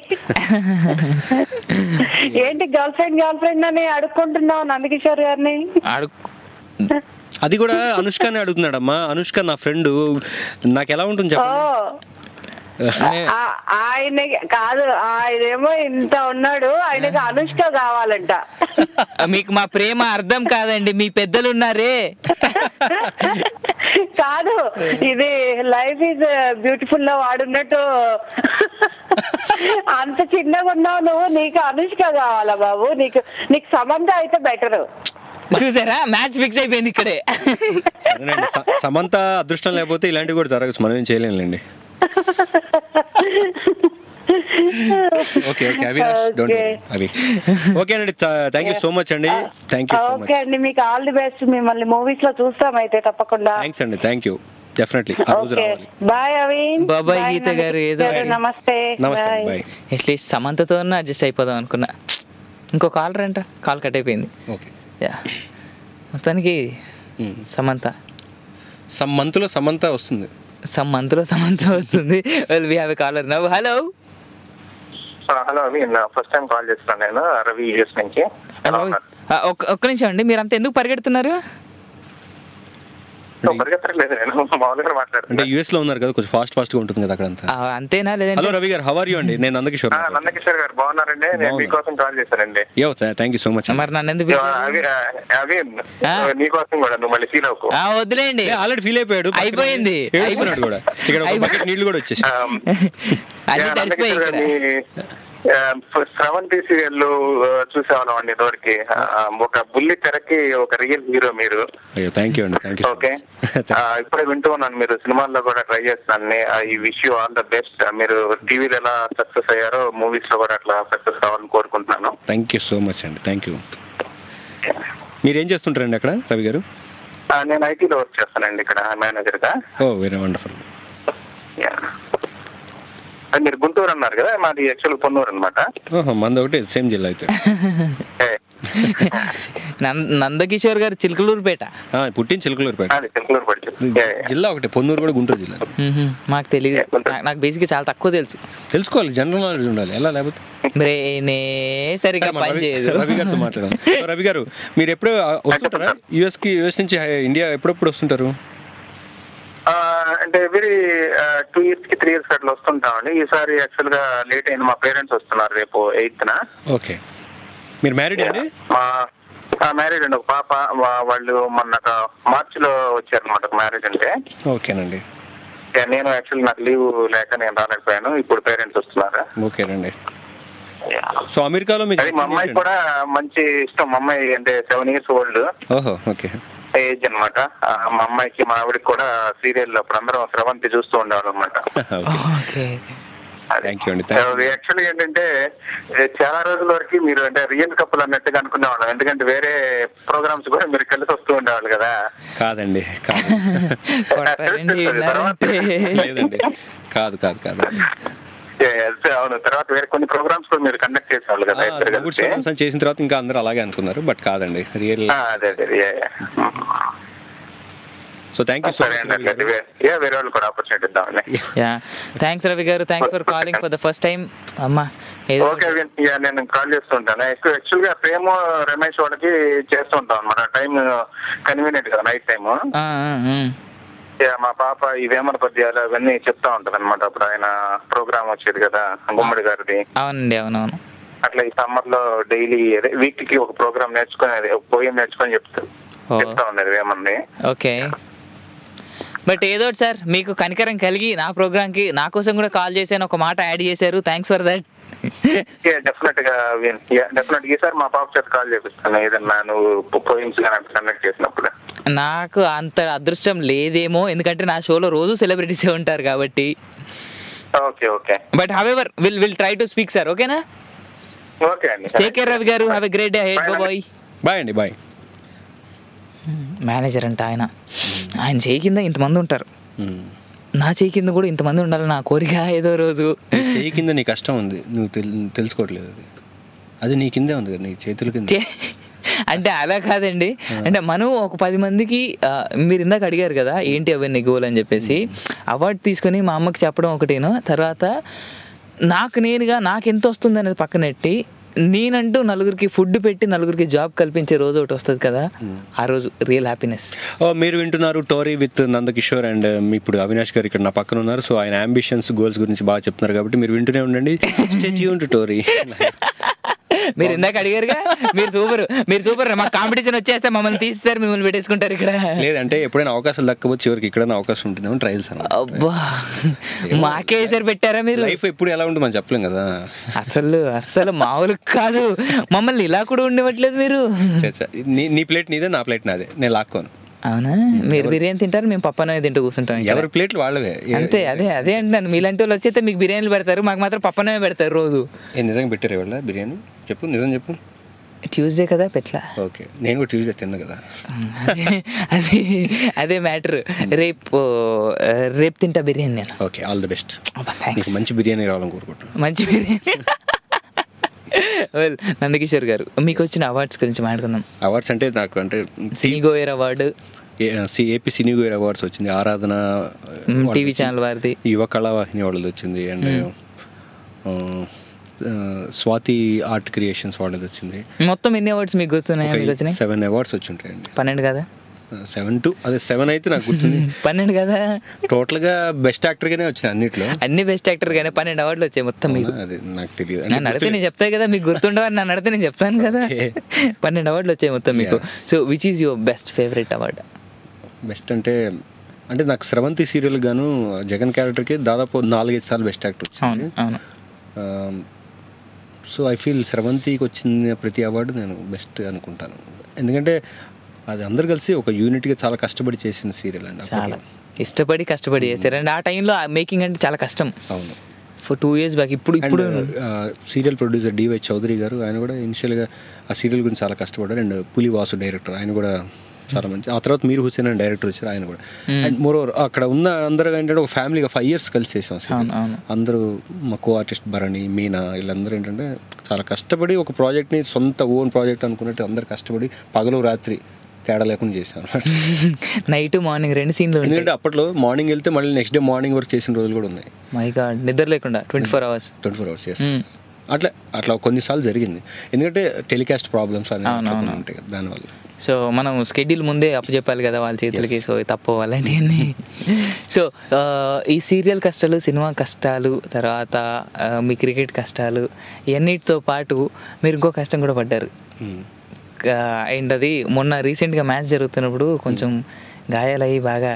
ఏంటి గర్ల్ ఫ్రెండ్ గర్ల్ ఫ్రెండ్ అని అడుక్కుంటున్నావు నందకిషోర్ గారిని అది కూడా అనుష్కనే అడుగుతున్నాడమ్మా అనుష్క నా ఫ్రెండ్ నాకు ఎలా ఉంటుంది ఓ చెప్పండి ఆ- ఆయన కాదు ఆయనేమో ఇంత ఉన్నాడు ఆయనకి అనుష్క కావాలంట మీకు మా ప్రేమ అర్థం కాదండి మీ పెద్దలు ఉన్నారే కాదు ఇది లైఫ్ ఈజ్ బ్యూటిఫుల్ లో వాడున్నట్టు అంత చిన్నగా ఉన్నావు నువ్వు నీకు అనుష్క కావాలా బాబు నీకు నీకు సమంత అయితే బెటర్ చూసారా మ్యాచ్ ఫిక్స్ అయిపోయింది ఇక్కడే సరేనండి స- సమంత అదృష్టం లేకపోతే ఇలాంటివి కూడా జరగచ్చు మనం ఏం చేయలేంలేండి okay okay Avinash don't Okay. అవి ఓకే అండి థ్యాంక్ యూ సో మచ్ అండి thank you so much okay అండి మీకు ఆల్ ది బెస్ట్ మిమ్మల్ని మూవీస్ లో చూస్తాం అయితే తప్పకుండా థ్యాంక్స్ అండి థ్యాంక్ యూ డెఫినెట్లీ ఆ రోజు ఓకే రావాలి bye Avin Bye bye, Geetha garu. ఏదో గారు, ఒకటి. నమస్తే నమస్తే Bye. బాయ్ అట్లీస్ట్ సమంతతో అడ్జస్ట్ అయిపోదాం అనుకున్నా ఇంకో కాల్ రంట కాల్ కట్ అయిపోయింది ఓకే యా మొత్తానికి సమంత సమ్ మంత్లో సమంత వస్తుంది సమ్ మంత్లో సమంత వస్తుంది well we have a caller now hello hello అవి ఫస్ట్ టైం కాల్ చేస్తున్నాను నేను రవి యూఎస్ నుంచి ఎలా ఉన్నారు? ఒక్క ఒక్క నిమిషం అండి మీరు అంత ఎందుకు పరిగెడుతున్నారు సో పరిగెత్తట్లేదు నేను మామూలుగా అంటే మాట్లాడుతున్నాను యుఎస్ లో ఉన్నారు కదా కొంచెం ఫాస్ట్ ఫాస్ట్ గా ఉంటుంది కదా అక్కడంతా ఆ, అంతేనా హలో లేదంటే రవి గారు హవర్ యూ అండి నేను నందకిషోర్ ఆ, నందకిషోర్ గారు బాగున్నారండి నేను బాగున్నా. మీకోసం కాల్ చేశానండి యో థ్యాంక్ యూ సో మచ్ మరి నన్ను ఎందుకు యో, పిలిచారు? అవి ఆ, అవి ఆ? నీకోసం కూడా నువ్వు మళ్ళీ ఫీల్ అవ్వకు ఆ, వదిలేండి ఆల్రెడీ ఫీల్ అయిపోయాడు పక్కన అయిపోయింది. ఏడుస్తున్నాడు కూడా ఇక్కడ ఒక అయిపో- బకెట్ నీళ్లు కూడా వచ్చేసి ఆ, అన్ని యా, తడిసిపోయి నందకిషోర్ ఇక్కడ గారిని, ఆ, శ్రవంతి సీరియల్ చూసేవాళ్ళం అండి ఇదివరకు ఆ, ఒక బుల్లి తెరకి ఒక రియల్ హీరో మీరు అయ్యో థ్యాంక్ యూ అండి థ్యాంక్ యూ ఓకే ఆ, ఇప్పుడే వింటూ ఉన్నాను మీరు సినిమాల్లో కూడా ట్రై చేస్తున్నాను ఈ wish you all the best మీరు టీవీలో ఎలా సక్సెస్ అయ్యారో మూవీస్ లో కూడా అట్లా సక్సెస్ కావాలని కోరుకుంటున్నాను థ్యాంక్ యూ సో మచ్ అండి థ్యాంక్ యూ మీరు ఏం చేస్తుంటారండి అక్కడ రవి గారు ఆ, నేను ఐటీలో వర్క్ చేస్తానండి ఇక్కడ మేనేజర్ గా ఓ వెరీ వండర్ఫుల్ యా. ఆ, మీరు గుంటూరు అన్నారు కదా మాది యాక్చువల్ పొన్నూరు అనమాట ఓహో మంది ఒకటి సేమ్ జిల్లా అయితే నంద- నందకిషోర్ గారు చిలుకలూరుపేట ఆ, పుట్టిన చిలకలూరుపేట అది చిలుకలూరు పడి జిల్లా ఒకటి పొన్నూరు కూడా గుంటూరు జిల్లా మ్మ్. మాకు తెలియదు నాకు- నాకు బేసిక్గా చాలా తక్కువ తెలుసు తెలుసుకోవాలి జనరల్ నాలెడ్జ్ ఉండాలి ఎలా లేకపోతే బ్రెయినే సరిగ్గా సరే, మన పని రవి- చేయదు రవి గారితో మాట్లాడదాం సో రవి గారు మీరు ఎప్పుడు ఆ, వస్తుంటారా యుఎస్ కి యుఎస్ నుంచి హై- ఇండియా ఎప్పుడెప్పుడు వస్తుంటారు ఆ, అంటే ఎవ్రీ టూ ఇయర్స్ కి త్రీ ఇయర్స్ అట్లా వస్తుంటామండి ఈసారి యాక్చువల్ గా లేట్ అయింది మా పేరెంట్స్ వస్తున్నారు రేపు ఎయిత్ న ఓకే మీరు మ్యారీడ్ అండి మా మ్యారేజ్ అండి ఒక పాప వా- వాళ్ళు మొన్న మార్చ్ లో వచ్చారనమాట మ్యారేజ్ అంటే ఓకేనండి ఇక నేను యాక్చువల్ నాకు లీవ్ లేక నేను రాలేకపోయాను ఇప్పుడు పేరెంట్స్ వస్తున్నారు ఓకేనండి సో అమెరికాలో మీకు అది మా అమ్మాయి కూడా మంచి ఇష్టం మా అమ్మాయి అంటే సెవెన్ ఇయర్స్ ఓల్డ్ ఓహో ఓకే ఏజ్ అనమాట మా అమ్మాయికి మా ఆవిడకి కూడా సీరియల్ అప్పుడు అందరం స్రవంతి చూస్తూ ఉండేవాళ్ళం అనమాట ఓకే థ్యాంక్ యూ అండి థ్యాంక్ యాక్చువల్గా ఏంటంటే ఏ, చాలా రోజుల వరకు మీరు అంటే రియల్ కప్పులు అన్నట్టుగా అనుకునేవాళ్ళం ఎందుకంటే వేరే ప్రోగ్రామ్స్ కూడా మీరు కలిసి వస్తూ ఉండేవాళ్ళు కదా కాదండి కాదు కొడతారండి విన్నారంటే. లేదండి కాదు కాదు కాదు ఏ, అవును తర్వాత వేరే కొన్ని ప్రోగ్రామ్స్ కూడా మీరు కండక్ట్ చేసేవాళ్ళు కదా ఇద్దరు గుడ్ కలిసి సోమన్ చేసిన తర్వాత ఇంకా అందరూ అలాగే అనుకున్నారు బట్ కాదండి రియల్ ఆ, అదే అదే ఏ, ఏ. సో థ్యాంక్ యూ సో సరే అండి అట్లయితే వే- ఏ వేరే వాళ్ళు కూడా ఆపర్చునిటీ ఇద్దామని యా థ్యాంక్స్ రవి గారు thanks for calling for the first time అమ్మా ఏదో ఓకే విన్. యా, నేను కాల్ చేస్తుంటాను ఎక్కువ యాక్చువల్ గా ప్రేమ రమేష్ వాళ్ళకి చేస్తూ ఉంటాం అనమాట టైం కన్వీనియంట్ కదా నైట్ టైం ఆ, ఆ, ఉమ్. మా పాప ఈ వేమన పద్యాలు అవన్నీ చెప్తా ఉంటది అనమాట అప్పుడు ఆయన ప్రోగ్రామ్ వచ్చేది కదా గుమ్మడి గారిది అవునండి అవునవును అట్లా ఈ సమ్మర్ లో డైలీ వీక్ కి ఒక ప్రోగ్రామ్ నేర్చుకునేది ఒక పోయం నేర్చుకొని చెప్తా ఓ. చెప్తా ఉన్నది వేమన్ని ఓకే బట్ ఏదో ఒకటి సార్ మీకు కనికరం కలిగి నా ప్రోగ్రామ్కి నా కోసం కూడా కాల్ చేశాను ఒక మాట యాడ్ చేశారు థ్యాంక్స్ ఫర్ దట్ డెఫినెట్ గా డెఫినెట్ ఈసారి మా పాప చేత కాల్ చేపిస్తాను ఏదన్నా నువ్వు పోయిమ్స్ కండక్ట్ చేసినప్పుడు నాకు అంత అదృష్టం లేదేమో ఎందుకంటే నా షోలో రోజు సెలబ్రిటీసే ఉంటారు కాబట్టి okay okay but however will will try to speak sir ఓకేనా ఓకే అండి టేక్ కేర్ రవి గారు హ్యావ్ ఎ గ్రేట్ డే హెడ్ బాయ్ బాయ్ అండి బాయ్ మేనేజర్ అంట ఆయన ఆయన చేయి కింద ఇంతమంది ఉంటారు నా చేయి కింద కూడా ఇంతమంది ఉండాలి నా కోరిక ఏదో రోజు చెయ్యి కింద నీ కష్టం ఉంది నువ్వు తెల్- తెలుసుకోవట్లేదు అది అది నీ కిందే ఉంది కదా నీ చేతుల కింద చే- అంటే అలా కాదండి అంటే మనం ఒక పది మందికి ఆ, మీరు ఇందాక అడిగారు కదా ఏంటి అవన్నీ గోల్ అని చెప్పేసి అవార్డు తీసుకొని మా అమ్మకి చెప్పడం ఒకటేను తర్వాత నాకు నేనుగా నాకు ఎంత వస్తుంది అనేది పక్కనెట్టి నేనంటూ నలుగురికి ఫుడ్ పెట్టి నలుగురికి జాబ్ కల్పించే రోజు ఒకటి వస్తుంది కదా ఆ రోజు రియల్ హ్యాపీనెస్ ఓ, మీరు వింటున్నారు టోరీ విత్ నందకిషోర్ అండ్ ఇప్పుడు అవినాష్ గారు ఇక్కడ నా పక్కన ఉన్నారు సో ఆయన అంబిషన్స్ గోల్స్ గురించి బాగా చెప్తున్నారు కాబట్టి మీరు వింటూనే ఉండండి స్టేట్ యూన్ టు టోరీ మీరు ఇందాక అడిగారుగా మీరు సూపర్ మీరు సూపర్ మా కాంపిటీషన్ వచ్చేస్తే మమ్మల్ని తీస్తారు మిమ్మల్ని పెట్టేసుకుంటారు ఇక్కడ లేదంటే ఎప్పుడైనా అవకాశాలు దక్కకపోతే చివరికి ఎక్కడైనా అవకాశం ఉంటుందేమో ట్రయల్స్ అబ్బా మాకే సార్ పెట్టారా మీరు లైఫ్ ఎప్పుడు ఎలా ఉంటుంది మనం చెప్పలేం కదా అసలు అసలు మామూలు కాదు మమ్మల్ని ఇలా కూడా ఉండవట్లేదు మీరు చే, చే. నీ నీ ప్లేట్ నీదే నా ప్లేట్ నాదే నేను లాక్కోను అవునా మీరు బిర్యానీ తింటారు మేము పప్పనే తింటూ కూర్చుంటాం ఇక్కడ. ఎవరి ప్లేట్లు వాళ్ళవే ఏ- అంతే అదే అదే అంటున్నాను మీలాంటి వాళ్ళు వచ్చేస్తే మీకు బిర్యానీలు పెడతారు మాకు మాత్రం పప్పనే పెడతారు రోజు ఏ నిజంగా పెట్టారు ఇవాళ బిర్యానీ చెప్పు నిజం చెప్పు ట్యూస్డే కదా పెట్ల ఓకే నేను కూడా ట్యూస్డే తిన్నా కదా అది అదే మ్యాటర్ రేపు ఆ, రేపు తింటా బిర్యానీ నేను ఓకే ఆల్ ది బెస్ట్ అబ్బా, thanks. నీకు మంచి బిర్యానీ రావాలని కోరుకుంటున్నాను మంచి బిర్యానీ వెల్ నందకిషోర్ గారు మీకు వచ్చిన అవార్డ్స్ గురించి మాట్లాడుకుందాం అవార్డ్స్ అంటే నాకు అంటే cine goer award AP cinegoer awards వచ్చింది ఆరాధన మ్, వాళ్ళది TV వచ్చింది. ఛానల్ వారిది. యువ కళావాహిని వాళ్ళది వచ్చింది అండ్ స్వాతి ఆర్ట్ క్రియేషన్స్ వాళ్ళది వచ్చింది మొత్తం ఎన్ని అవార్డ్స్ మీకు గుర్తున్నాయా మీకు వచ్చినాయి సెవెన్ అవార్డ్స్ వచ్చి ఉంటాయండి పన్నెండు కదా సెవెన్ టు అదే సెవెన్ అయితే నాకు గుర్తుంది పన్నెండు కదా టోటల్ గా బెస్ట్ యాక్టర్ గానే వచ్చినాయి అన్నిట్లో అన్ని బెస్ట్ యాక్టర్ గానే పన్నెండు అవార్డులు వచ్చాయి మొత్తం మీకు అది నాకు తెలియదు నన్ను అడిగితే నేను చెప్తాను కదా మీకు గుర్తుండవని నన్ను అడిగితే నేను చెప్తాను కదా Okay. పన్నెండు అవార్డులు వచ్చాయి మొత్తం మీకు so which is your best favourite award best అంటే అంటే నాకు స్రవంతి సీరియల్ గాను జగన్ క్యారెక్టర్కి దాదాపు నాలుగైదు సార్లు బెస్ట్ యాక్టర్ వచ్చింది అవును అవును సో ఐ ఫీల్ స్రవంతికి వచ్చిన ప్రతి అవార్డు నేను బెస్ట్ అనుకుంటాను ఎందుకంటే అది అందరు కలిసి ఒక యూనిట్గా చాలా కష్టపడి చేసిన సీరియల్ అండి చాలా అప్పట్లో. ఇష్టపడి కష్టపడి చేశారు అండ్ ఆ టైంలో మేకింగ్ అంటే చాలా కష్టం అవును ఫర్ టూ ఇయర్స్ బ్యాక్ ఇప్పుడు ఇప్పుడు సీరియల్ ప్రొడ్యూసర్ డివై చౌదరి గారు ఆయన కూడా ఇనిషియల్గా ఆ సీరియల్ గురించి చాలా కష్టపడ్డారు అండ్ పులి వాసు డైరెక్టర్ ఆయన కూడా చాలా మంచి ఆ తర్వాత మీరు హుసేన్ అని డైరెక్టర్ వచ్చారు ఆయన కూడా అండ్ మోర్ అక్కడ ఉన్న అందరూ ఏంటంటే ఒక ఫ్యామిలీగా ఫైవ్ ఇయర్స్ కలిసి చేసాం serial. అవును, అవును. అందరూ మా కో ఆర్టిస్ట్ భరణి మీనా వీళ్ళందరూ ఏంటంటే చాలా కష్టపడి ఒక ప్రాజెక్ట్ని సొంత ఓన్ ప్రాజెక్ట్ అనుకున్నట్టు అందరు కష్టపడి పగలు రాత్రి తేడా లేకుండా చేశాం అన్నమాట నైట్ మార్నింగ్ రెండు సీన్లు ఉంటాయి ఎందుకంటే అప్పట్లో మార్నింగ్ వెళ్తే మళ్ళీ నెక్స్ట్ డే మార్నింగ్ వర్క్ చేసిన రోజులు కూడా ఉన్నాయి మై గాడ్ నిద్ర లేకుండా twenty four hours twenty four hours yes అట్లా అట్లా కొన్నిసార్లు జరిగింది ఎందుకంటే టెలికాస్ట్ ప్రాబ్లమ్స్ అనేవి అవును, అట్లా అవును. కొన్ని ఉంటాయి కదా దానివల్ల సో మనం స్కెడ్యూల్ ముందే అప్పచెప్పాలి కదా వాళ్ళ చేతులకి సో తప్పు అలాంటివన్నీ సో ఆ, ఈ సీరియల్ కష్టాలు సినిమా కష్టాలు తర్వాత ఆ, మీ క్రికెట్ కష్టాలు ఇవన్నిటితో పాటు మీరు ఇంకో కష్టం కూడా పడ్డారు మ్మ్. అండ్ అది మొన్న రీసెంట్గా మ్యాచ్ జరుగుతున్నప్పుడు కొంచెం గాయాలయ్యి బాగా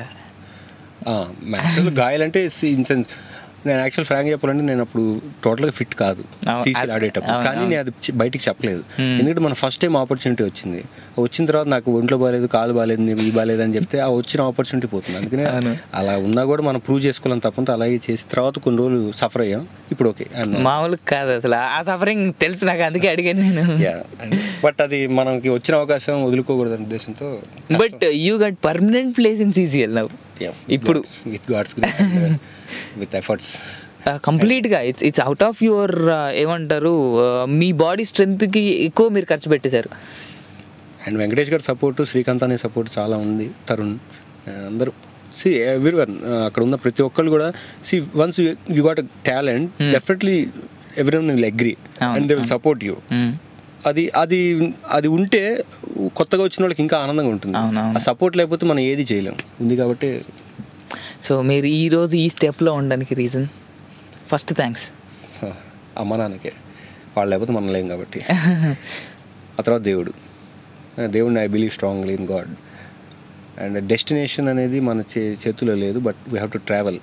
మ్యాక్సిమం గాయాలంటే ఇన్ సెన్స్ నేను యాక్చువల్ ఫ్రాంక్ చెప్పాలంటే నేను అప్పుడు టోటల్గా ఫిట్ కాదు అవును, సీసీలు అది- ఆడేటప్పుడు అవును, కానీ అవును. నేను అది చి- బయటికి చెప్పలేదు ఎందుకంటే మన ఫస్ట్ టైం ఆపర్చునిటీ వచ్చింది వచ్చిన తర్వాత నాకు ఒంట్లో బాగాలేదు కాలు బాగాలేదు నీకు ఈ బాగాలేదు అని చెప్తే ఆ వచ్చిన ఆపర్చునిటీ పోతుంది అందుకనే అవును. అలా ఉన్నా కూడా మనం ప్రూవ్ చేసుకోవాలని తప్పంతో అలాగే చేసి తర్వాత కొన్ని రోజులు సఫర్ అయ్యాం ఇప్పుడు ఓకే మామూలు కాదు అసలు ఆ సఫరింగ్ తెలుసు నాకు అందుకే అడిగాను నేను బట్ అది మనకి వచ్చిన అవకాశం వదులుకోకూడదు ఉద్దేశంతో but you got permanent place in CCL నవ్వు ఇప్పుడు విత్ గాడ్స్ విత్ ఎఫర్ట్స్ కంప్లీట్గా it's it's out of your ఏమంటారు uh, మీ బాడీ స్ట్రెంగ్త్కి ఎక్కువ మీరు ఖర్చు పెట్టేశారు అండ్ వెంకటేష్ గారి సపోర్ట్ శ్రీకాంత్ అనే సపోర్ట్ చాలా ఉంది తరుణ్ ఆ, అందరూ సి ఎవ్రీ వన్ అక్కడ ఉన్న ప్రతి ఒక్కళ్ళు కూడా see once you got talent definitely every one will agree అవును, and they will support you Mm. అది అది అది ఉంటే కొత్తగా వచ్చిన వాళ్ళకి ఇంకా ఆనందంగా ఉంటుంది అవును, అవును. ఆ సపోర్ట్ లేకపోతే మనం ఏది చేయలేం ఉంది కాబట్టి సో మీరు ఈ రోజు ఈ స్టెప్లో ఉండడానికి రీజన్ ఫస్ట్ థ్యాంక్స్ ఆ, అమ్మ నాన్నకే వాళ్ళు లేకపోతే మనం లేం కాబట్టి ఆ తర్వాత దేవుడు ఆ, దేవుడిని I believe strongly in god and destination అనేది మన చే చేతిలో లేదు but we have to travel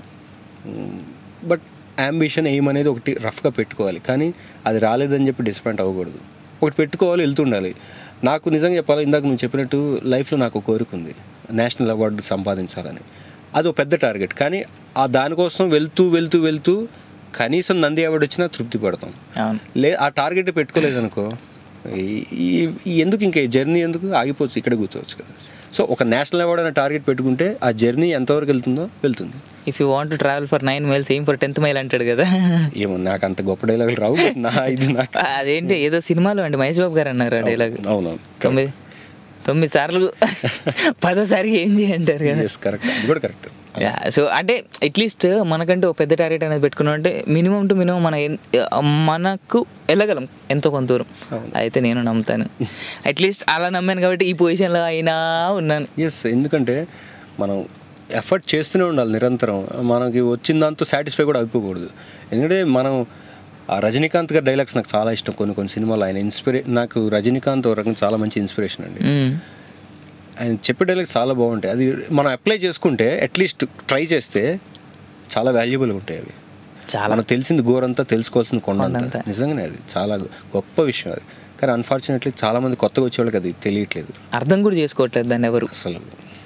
but ambition aim అనేది ఒకటి రఫ్గా పెట్టుకోవాలి కానీ అది రాలేదని చెప్పి డిసప్పాయింట్ అవ్వకూడదు ఒకటి పెట్టుకోవాలి వెళ్తుండాలి నాకు నిజంగా చెప్పాలి ఇందాక నువ్వు చెప్పినట్టు లైఫ్లో నాకు ఒక కోరిక ఉంది నేషనల్ అవార్డు సంపాదించాలని అది ఒక పెద్ద టార్గెట్ కానీ ఆ దానికోసం వెళ్తూ వెళ్తూ వెళ్తూ కనీసం నంది అవార్డు వచ్చినా తృప్తి పడతాం అవును లే ఆ టార్గెట్ పెట్టుకోలేదనుకో ఈ- ఈ- ఈ ఎందుకు ఇంకా జర్నీ ఎందుకు ఆగిపోవచ్చు ఇక్కడ కూర్చోవచ్చు కదా సో ఒక నేషనల్ అవార్డు అనే టార్గెట్ పెట్టుకుంటే ఆ జర్నీ ఎంతవరకు వెళ్తుందో వెళ్తుంది if you want to travel for nine miles ఏం ఫర్ టెన్త్ మైల్ అంటాడు కదా ఏమో నాకు అంత గొప్ప డైలాగులు రావు but నా ఇది నాకు అదేంటి ఏదో సినిమాలో అండి మహేష్ బాబు గారు అన్నారు ఆ డైలాగ్ అవునవును తొమ్మిది తొమ్మిది సార్లు పదోసారి ఏం చేయంటారు కదా ఎస్ కరెక్ట్ అది కూడా కరెక్ట్ సో అంటే అట్లీస్ట్ మనకంటే ఒక పెద్ద టార్గెట్ అనేది పెట్టుకున్నాం అంటే మినిమం టు మినిమం మన ఎన్- మనకు వెళ్ళగలం ఎంతో కొంత దూరం అయితే నేను నమ్ముతాను అట్లీస్ట్ అలా నమ్మాను కాబట్టి ఈ పొజిషన్లో అయినా ఉన్నాను ఎస్ ఎందుకంటే మనం ఎఫర్ట్ చేస్తూనే ఉండాలి నిరంతరం మనకి వచ్చిన దాంతో సాటిస్ఫై కూడా అయిపోకూడదు ఎందుకంటే మనం ఆ రజనీకాంత్ గారి డైలాగ్స్ నాకు చాలా ఇష్టం కొన్ని కొన్ని సినిమాలు ఆయన ఇన్స్పిరే నాకు రజనీకాంత్ ఒక రకంగా చాలా మంచి ఇన్స్పిరేషన్ అండి మ్మ్. ఆయన చెప్పే డైలాగ్స్ చాలా బాగుంటాయి అది మనం అప్లై చేసుకుంటే అట్లీస్ట్ ట్రై చేస్తే చాలా వాల్యుబుల్ ఉంటాయి అవి చాలా మనకు తెలిసింది గోరంతా తెలుసుకోవాల్సింది కొండంతా కొండంతా. నిజంగానే అది చాలా గొప్ప విషయం అది కానీ అన్ఫార్చునేట్లీ చాలా మంది కొత్తగా వచ్చే వాళ్ళకి అది తెలియట్లేదు అర్థం కూడా చేసుకోవట్లేదు దాన్ని ఎవరు అసలు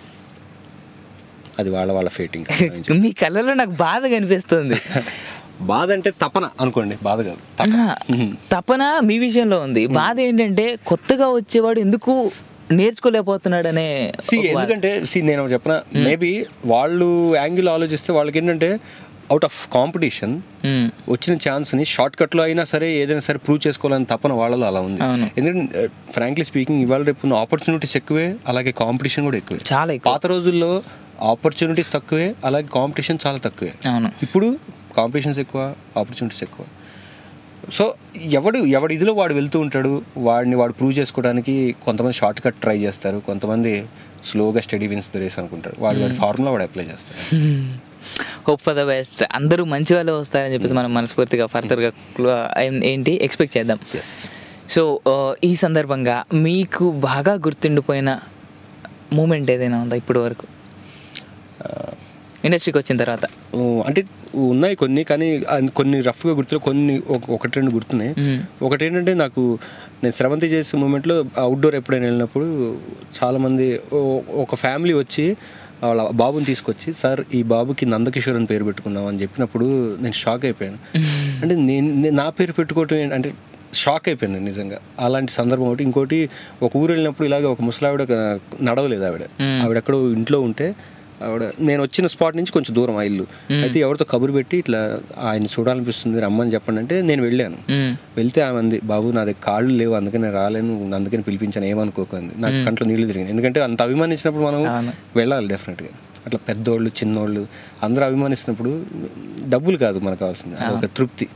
అది వాళ్ళ వాళ్ళ ఫేటింగ్ మీ కళ్ళలో నాకు బాధ కనిపిస్తుంది బాధ అంటే తపన అనుకోండి బాధ కాదు తపన. ఆ, తపన మీ విషయంలో ఉంది బాధ ఏంటంటే కొత్తగా వచ్చేవాడు ఎందుకు నేర్చుకోలేకపోతున్నాడనే సి ఒక బాధ. ఎందుకంటే సి నేను ఒకటి చెప్పిన మేబీ వాళ్ళు యాంగిల్ ఆలోచిస్తే వాళ్ళకి ఏంటంటే అవుట్ ఆఫ్ కాంపిటీషన్ మ్మ్. వచ్చిన ఛాన్స్ని షార్ట్ కట్లో అయినా సరే ఏదైనా సరే ప్రూవ్ చేసుకోవాలని తపన వాళ్ళలో అలా ఉంది అవును. ఎందుకంటే ఫ్రాంక్లీ స్పీకింగ్ ఇవాళ రేపు ఉన్న ఆపర్చునిటీస్ ఎక్కువే అలాగే కాంపిటీషన్ కూడా ఎక్కువే చాలా ఎక్కువ. పాత రోజుల్లో ఆపర్చునిటీస్ తక్కువే అలాగే కాంపిటీషన్ చాలా తక్కువే అవును ఇప్పుడు కాంపిటీషన్స్ ఎక్కువ ఆపర్చునిటీస్ ఎక్కువ సో ఎవడు ఎవడి ఇదిలో వాడు వెళ్తూ ఉంటాడు వాడిని వాడు ప్రూవ్ చేసుకోవడానికి కొంతమంది షార్ట్ కట్ ట్రై చేస్తారు కొంతమంది స్లోగా స్టడీ విన్స్ ద రేస్ అనుకుంటారు వాడు వాడి ఫార్ములా వాడు అప్లై చేస్తారు హోప్ ఫర్ ద బెస్ట్ అందరూ మంచి వాళ్ళే వస్తారని చెప్పేసి మనం మనస్ఫూర్తిగా ఫర్దర్గా ఏంటి ఎక్స్పెక్ట్ చేద్దాం ఎస్ సో ఈ సందర్భంగా మీకు బాగా గుర్తుండిపోయిన మూమెంట్ ఏదైనా ఉందా ఇప్పటి వరకు ఇండస్ట్రీకి వచ్చిన తర్వాత అంటే ఉన్నాయి కొన్ని కానీ అన్- కొన్ని రఫ్గా గుర్తు కొన్ని ఒక- ఒకటి రెండు గుర్తున్నాయి మ్మ్. ఒకటి ఏంటంటే నాకు నేను స్రవంతి చేసే మూమెంట్లో అవుట్డోర్ ఎప్పుడైనా వెళ్ళినప్పుడు చాలామంది ఓ- ఒక ఫ్యామిలీ వచ్చి వాళ్ళ బాబుని తీసుకొచ్చి సార్ ఈ బాబుకి నందకిషోర్ అని పేరు పెట్టుకుందాం అని చెప్పినప్పుడు నేను షాక్ అయిపోయాను అంటే నేను నేను నా పేరు పెట్టుకోవటం ఏంటి- అంటే షాక్ అయిపోయింది నిజంగా అలాంటి సందర్భం ఒకటి ఇంకోటి ఒక ఊరు వెళ్ళినప్పుడు ఇలాగే ఒక ముసలావిడ ఆ, నడవలేదు ఆవిడ ఆవిడ ఎక్కడో ఇంట్లో ఉంటే ఆవిడ నేను వచ్చిన స్పాట్ నుంచి కొంచెం దూరం ఆ ఇల్లు అయితే ఎవరితో కబురు పెట్టి ఇట్లా ఆయన చూడాలనిపిస్తుంది రమ్మని చెప్పండి అంటే నేను వెళ్ళాను మ్మ్. వెళ్తే ఆమె అంది బాబు నా దగ్గర కాళ్ళు లేవు అందుకని నేను రాలేను అందుకని పిలిపించాను ఏమనుకోకండి నాకు కంట్లో నీళ్లు తిరిగింది ఎందుకంటే అంత అభిమానించినప్పుడు మనం అవును. వెళ్ళాలి డెఫినెట్గా అట్లా పెద్దోళ్ళు చిన్నోళ్ళు అందరూ అభిమానిస్తున్నప్పుడు డబ్బులు కాదు మనకు కావాల్సింది ఒక తృప్తి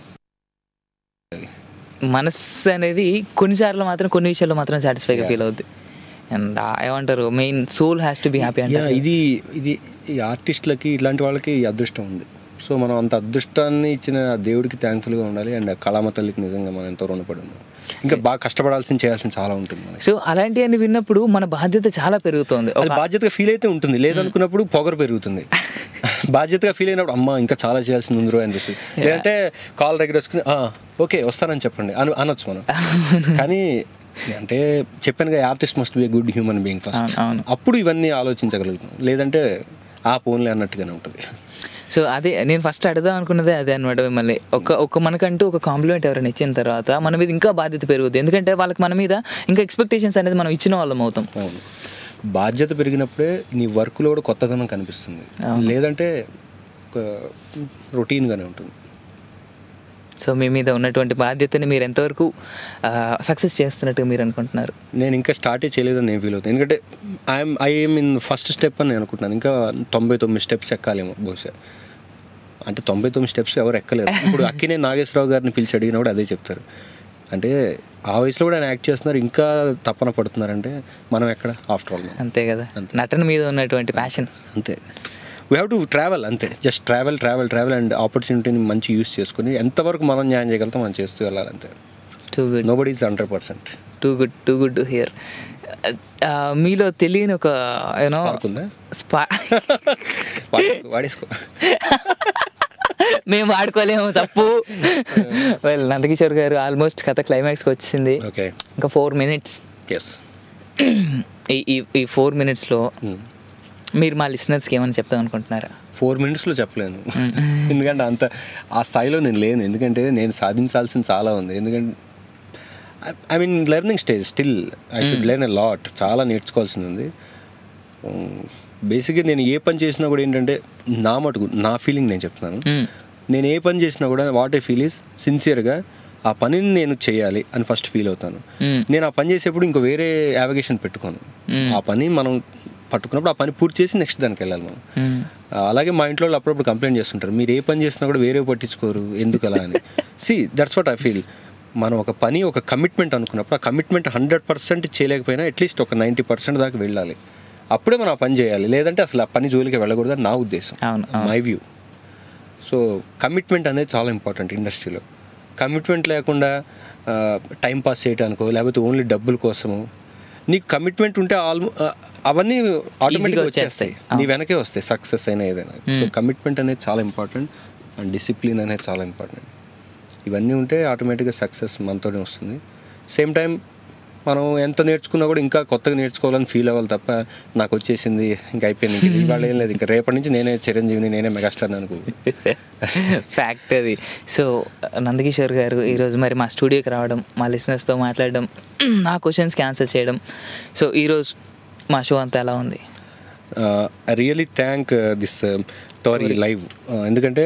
మనస్సు అనేది కొన్నిసార్లు మాత్రం కొన్ని విషయాల్లో మాత్రం సాటిస్ఫైగా ఫీల్ అవుద్ది అండ్ ఏమంటారు main soul has to be happy yeah, అంటే ఇది ఇది ఈ ఆర్టిస్టులకి ఇలాంటి వాళ్ళకి ఈ అదృష్టం ఉంది సో మనం అంత అదృష్టాన్ని ఇచ్చిన ఆ దేవుడికి థ్యాంక్ఫుల్గా ఉండాలి అండ్ ఆ కళామ తల్లికి నిజంగా మనం ఎంతో రుణపడి ఉన్నాం ఇంకా బాగా కష్టపడాల్సింది చేయాల్సింది చాలా ఉంటుంది మనకి సో అలాంటివన్నీ విన్నప్పుడు మన బాధ్యత చాలా పెరుగుతుంది అది బాధ్యతగా ఫీల్ అయితే ఉంటుంది లేదనుకున్నప్పుడు పొగరు పెరుగుతుంది బాధ్యతగా ఫీల్ అయినప్పుడు అమ్మ ఇంకా చాలా చేయాల్సింది ఉంది రో అనిపిస్తుంది లేదంటే కాల్ దగ్గర వేసుకుని "ఆ, ఓకే వస్తానని చెప్పండి అని అనొచ్చు మనం కానీ అంటే చెప్పాను కదా artist must be good human being first అవును, అవును. అప్పుడు ఇవన్నీ ఆలోచించగలుగుతాం లేదంటే ఆ పోన్లే అన్నట్టుగానే ఉంటుంది సో అదే నేను ఫస్ట్ అడుగుదాం అనుకున్నదే అదే అనమాట మిమ్మల్ని ఒక ఒక మనకంటూ ఒక కాంప్లిమెంట్ ఎవరైనా ఇచ్చిన తర్వాత మన మీద ఇంకా బాధ్యత పెరుగుతుంది ఎందుకంటే వాళ్ళకి మన మీద ఇంకా ఎక్స్పెక్టేషన్స్ అనేది మనం ఇచ్చిన వాళ్ళం అవుతాం అవును బాధ్యత పెరిగినప్పుడే నీ వర్క్లో కూడా కొత్తదనం కనిపిస్తుంది లేదంటే ఒక రొటీన్గానే ఉంటుంది సో మీ మీద ఉన్నటువంటి బాధ్యతని మీరు ఎంతవరకు సక్సెస్ చేస్తున్నట్టు మీరు అనుకుంటున్నారు నేను ఇంకా స్టార్టే చేయలేదని నేను ఫీల్ అవుతాను ఎందుకంటే I'm I'm in first step అని నేను అనుకుంటున్నాను ఇంకా తొంభై తొమ్మిది స్టెప్స్ ఎక్కాలేమో బహుశా అంటే తొంభై తొమ్మిది స్టెప్స్ ఎవరు ఎక్కలేరు ఇప్పుడు అక్కినే నాగేశ్వరరావు గారిని పిలిచి అడిగినా కూడా అదే చెప్తారు అంటే ఆ వయసులో కూడా ఆయన యాక్ట్ చేస్తున్నారు ఇంకా తప్పన పడుతున్నారంటే మనం ఎక్కడ ఆఫ్టర్ ఆల్ అంతే కదా నటన మీద ఉన్నటువంటి ప్యాషన్ అంతే వీ హ్యావ్ టు ట్రావెల్ అంతే just travel travel travel and ఆపర్చునిటీని మంచి యూస్ చేసుకుని ఎంతవరకు మనం న్యాయం చేయగలుగుతాం మనం చేస్తూ వెళ్ళాలి అంతే too good nobody is hundred percent too good too good to hear మీలో తెలియని ఒక యూనో ఉందా స్పా వాడేసుకో వాడేసుకో మేము వాడుకోలేము తప్పు వెల్ నందకిషోర్ గారు ఆల్మోస్ట్ కథ క్లైమాక్స్కి వచ్చింది ఓకే ఇంకా ఫోర్ మినిట్స్ ఎస్ ఈ ఈ ఈ ఫోర్ మినిట్స్లో మీరు మా లిసనర్స్కి ఏమైనా చెప్తాం అనుకుంటున్నారా ఫోర్ మినిట్స్లో చెప్పలేను ఎందుకంటే అంత ఆ స్థాయిలో నేను లేను ఎందుకంటే నేను సాధించాల్సింది చాలా ఉంది ఎందుకంటే I mean learning stage still I should learn a lot చాలా నేర్చుకోవాల్సింది ఉంది బేసిక్గా నేను ఏ పని చేసినా కూడా ఏంటంటే నా మటుకు నా ఫీలింగ్ నేను చెప్తున్నాను Mm. నేను ఏ పని చేసినా కూడా వాట్ ఏ ఫీల్ ఈస్ సిన్సియర్గా ఆ పనిని నేను చేయాలి అని ఫస్ట్ ఫీల్ అవుతాను Mm. నేను ఆ పని చేసేప్పుడు ఇంకో వేరే యావిగేషన్ పెట్టుకోను Mm. ఆ పని మనం పట్టుకున్నప్పుడు ఆ పని పూర్తి చేసి నెక్స్ట్ దానికి వెళ్ళాలి మనం అలాగే మా ఇంట్లో వాళ్ళు అప్పుడప్పుడు కంప్లైంట్ చేస్తుంటారు మీరు ఏ పని చేసినా కూడా వేరే పట్టించుకోరు ఎందుకు అలా అని see that's what I feel మనం ఒక పని ఒక కమిట్మెంట్ అనుకున్నప్పుడు ఆ కమిట్మెంట్ హండ్రెడ్ పర్సెంట్ చేయలేకపోయినా అట్లీస్ట్ ఒక నైంటీ పర్సెంట్ దాకా వెళ్ళాలి అప్పుడే మనం ఆ పని చేయాలి లేదంటే అసలు ఆ పని జోలికి వెళ్ళకూడదని నా ఉద్దేశం అవును, అవును. మై వ్యూ సో కమిట్మెంట్ అనేది చాలా ఇంపార్టెంట్ ఇండస్ట్రీలో కమిట్మెంట్ లేకుండా టైం పాస్ చేయడానికో లేకపోతే ఓన్లీ డబ్బుల కోసము నీకు కమిట్మెంట్ ఉంటే ఆల్మో అవన్నీ ఆటోమేటిక్గా వచ్చేస్తాయి. వచ్చేస్తాయి నీ వెనకే వస్తాయి సక్సెస్ అయినా ఏదైనా సో కమిట్మెంట్ అనేది చాలా ఇంపార్టెంట్ అండ్ డిసిప్లిన్ అనేది చాలా ఇంపార్టెంట్ ఇవన్నీ ఉంటే ఆటోమేటిక్గా సక్సెస్ మనతోనే వస్తుంది సేమ్ టైం మనం ఎంత నేర్చుకున్నా కూడా ఇంకా కొత్తగా నేర్చుకోవాలని ఫీల్ అవ్వాలి తప్ప నాకు వచ్చేసింది ఇంకా అయిపోయింది ఇంక ఇవాళ ఏం లేదు ఇంకా రేపటి నుంచి నేనే చిరంజీవిని నేనే మెగాస్టార్ అనుకో ఫ్యాక్ట్ అది సో నందకిషోర్ గారు ఈరోజు మరి మా స్టూడియోకి రావడం మా లిసినర్స్తో మాట్లాడడం నా క్వశ్చన్స్కి ఆన్సర్ చేయడం సో ఈరోజు మా షో అంతా ఎలా ఉంది I really thank this Tori live ఎందుకంటే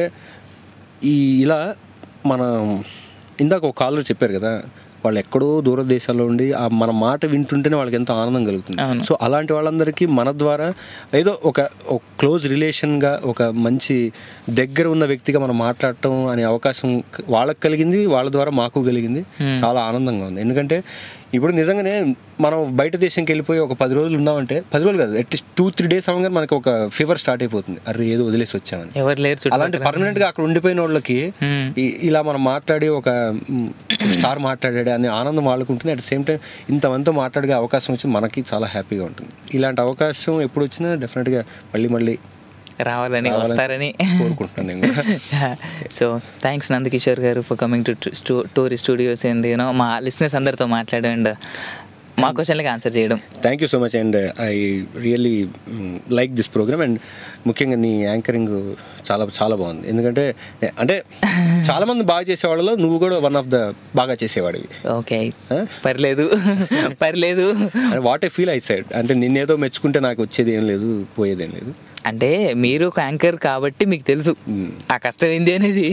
ఈ ఇలా మన ఇందాక ఒక కాలర్ చెప్పారు కదా వాళ్ళు ఎక్కడో దూర దేశాల్లో ఉండి ఆ మన మాట వింటుంటేనే వాళ్ళకి ఎంతో ఆనందం కలుగుతుంది అవును. సో అలాంటి వాళ్ళందరికీ మన ద్వారా ఏదో ఒక ఒక క్లోజ్ రిలేషన్గా ఒక మంచి దగ్గర ఉన్న వ్యక్తిగా మనం మాట్లాడటం అనే అవకాశం క- వాళ్ళకి కలిగింది వాళ్ళ ద్వారా మాకు కలిగింది చాలా ఆనందంగా ఉంది ఎందుకంటే ఇప్పుడు నిజంగానే మనం బయట దేశంకి వెళ్ళిపోయి ఒక పది రోజులు ఉన్నామంటే పది రోజులు కాదు అట్లీస్ట్ టూ త్రీ డేస్ అవగానే మనకి ఒక ఫీవర్ స్టార్ట్ అయిపోతుంది అరే ఏదో వదిలేసి వచ్చామని ఎవరు లేరు చుట్టుపక్కల. అలాంటి పర్మనెంట్ గా అక్కడ ఉండిపోయిన వాళ్ళకి Hmm. ఈ- ఇలా మనం మాట్లాడి ఒక స్టార్ మాట్లాడాడు అనే ఆనందం వాళ్ళకు ఉంటుంది అట్ సేమ్ టైం ఇంతమందితో మాట్లాడే అవకాశం వచ్చింది మనకి చాలా హ్యాపీగా ఉంటుంది ఇలాంటి అవకాశం ఎప్పుడు వచ్చినా డెఫినెట్గా మళ్ళీ మళ్ళీ రావాలని రావాలని వస్తారని కోరుకుంటున్నాను నేను కూడా. సో థ్యాంక్స్ నందకిషోర్ గారు for coming to Tori studios and you know మా లిసినర్స్ అందరితో మాట్లాడడం అండ్ మా క్వశ్చన్లకి ఆన్సర్ చేయడం thank you so much and I really like this programme అండ్ ముఖ్యంగా నీ యాంకరింగ్ చాలా చాలా బాగుంది ఎందుకంటే అంటే చాలా మంది బాగా చేసేవాళ్ళలో నువ్వు కూడా వన్ ఆఫ్ ద బాగా చేసేవాడివి ఓకే Huh? పర్లేదు పర్లేదు and what I feel I side అంటే నిన్నేదో మెచ్చుకుంటే నాకు వచ్చేది ఏం లేదు పోయేది ఏం లేదు అంటే మీరు ఒక యాంకర్ కాబట్టి మీకు తెలుసు Hmm. ఆ కష్టం ఏంది అనేది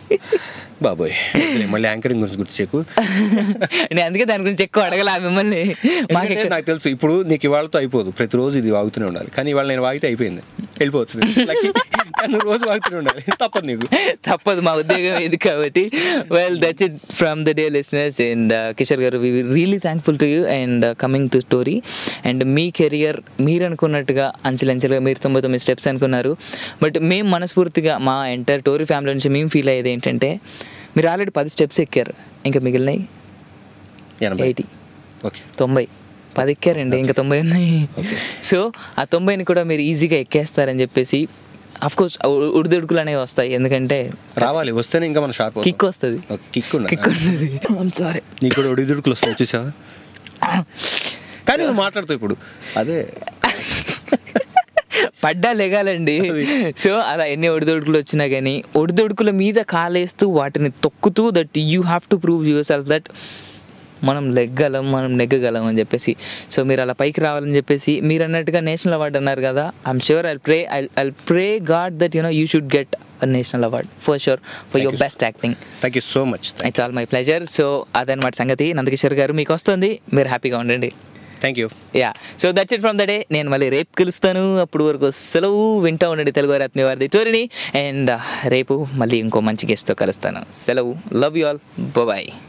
బాబోయ్ వదిలే, మళ్ళీ యాంకరింగ్ గురించి గుర్తు చేయకు నేను అందుకే దాని గురించి ఎక్కువ అడగల మిమ్మల్ని మాకు ఎందుకంటే నాకు తెలుసు ఇప్పుడు నీకు ఇవాళతో అయిపోదు ప్రతిరోజు ఇది వాగుతూనే ఉండాలి కానీ ఇవాళ నేను వాగితే అయిపోయింది వెళ్ళిపోవచ్చు Lucky. కానీ నువ్వు రోజు వాగుతూనే ఉండాలి తప్పదు నీకు తప్పదు మా ఉద్యోగం ఇది కాబట్టి well that's it from the day listeners and Kishore గారు we really thankful to you and coming to story and మీ కెరియర్ మీరు అనుకున్నట్టుగా అంచెలంచెలుగా మీరు తొంభై తొమ్మిది స్టెప్స్ అనుకున్నారు బట్ మేము మనస్ఫూర్తిగా మా ఎంటైర్ టోరీ ఫ్యామిలీ నుంచి మేము ఫీల్ అయ్యేది ఏంటంటే మీరు ఆల్రెడీ పది స్టెప్స్ ఎక్కారు ఇంకా మిగిలినాయి ఎనభై ఎయిటీ ఓకే తొంభై పది ఎక్కారండి ఇంకా తొంభై ఉన్నాయి సో ఆ తొంభైని కూడా మీరు ఈజీగా ఎక్కేస్తారని చెప్పేసి అఫ్ కోర్స్ ఉడిదుడుకులు అనేవి వస్తాయి ఎందుకంటే రావాలి వస్తేనే ఇంకా మన షార్ప్ కిక్ వస్తుంది కిక్ కిక్ ఉంటుంది సారీ నీకు కూడా ఒడిదుడుకులు వస్తాయి చూసావా కానీ నువ్వు మాట్లాడుతావు ఇప్పుడు అదే పడ్డా లెగాలండి సో అలా ఎన్ని ఒడిదొడుకులు వచ్చినా కానీ ఒడిదొడుకుల మీద కాలేస్తూ వాటిని తొక్కుతూ that you have to prove yourself that మనం లెగ్గలం మనం నెగ్గగలం అని చెప్పేసి సో మీరు అలా పైకి రావాలని చెప్పేసి మీరు అన్నట్టుగా నేషనల్ అవార్డు అన్నారు కదా I'm sure I pray I I pray god that you know you should get a national award for sure for your best acting thank you so much it's all my pleasure so అదనమాట సంగతి నందకిషోర్ గారు మీకు వస్తుంది మీరు హ్యాపీగా ఉండండి thank you yeah so that's it from the day నేను మళ్ళీ రేపు కలుస్తాను అప్పుడు వరకు సెలవు వింటూ ఉండండి తెలుగు వారి వారిది టోరిని అండ్ రేపు మళ్ళీ ఇంకో మంచి గెస్ట్తో కలుస్తాను సెలవు లవ్ యూ ఆల్ బాయ్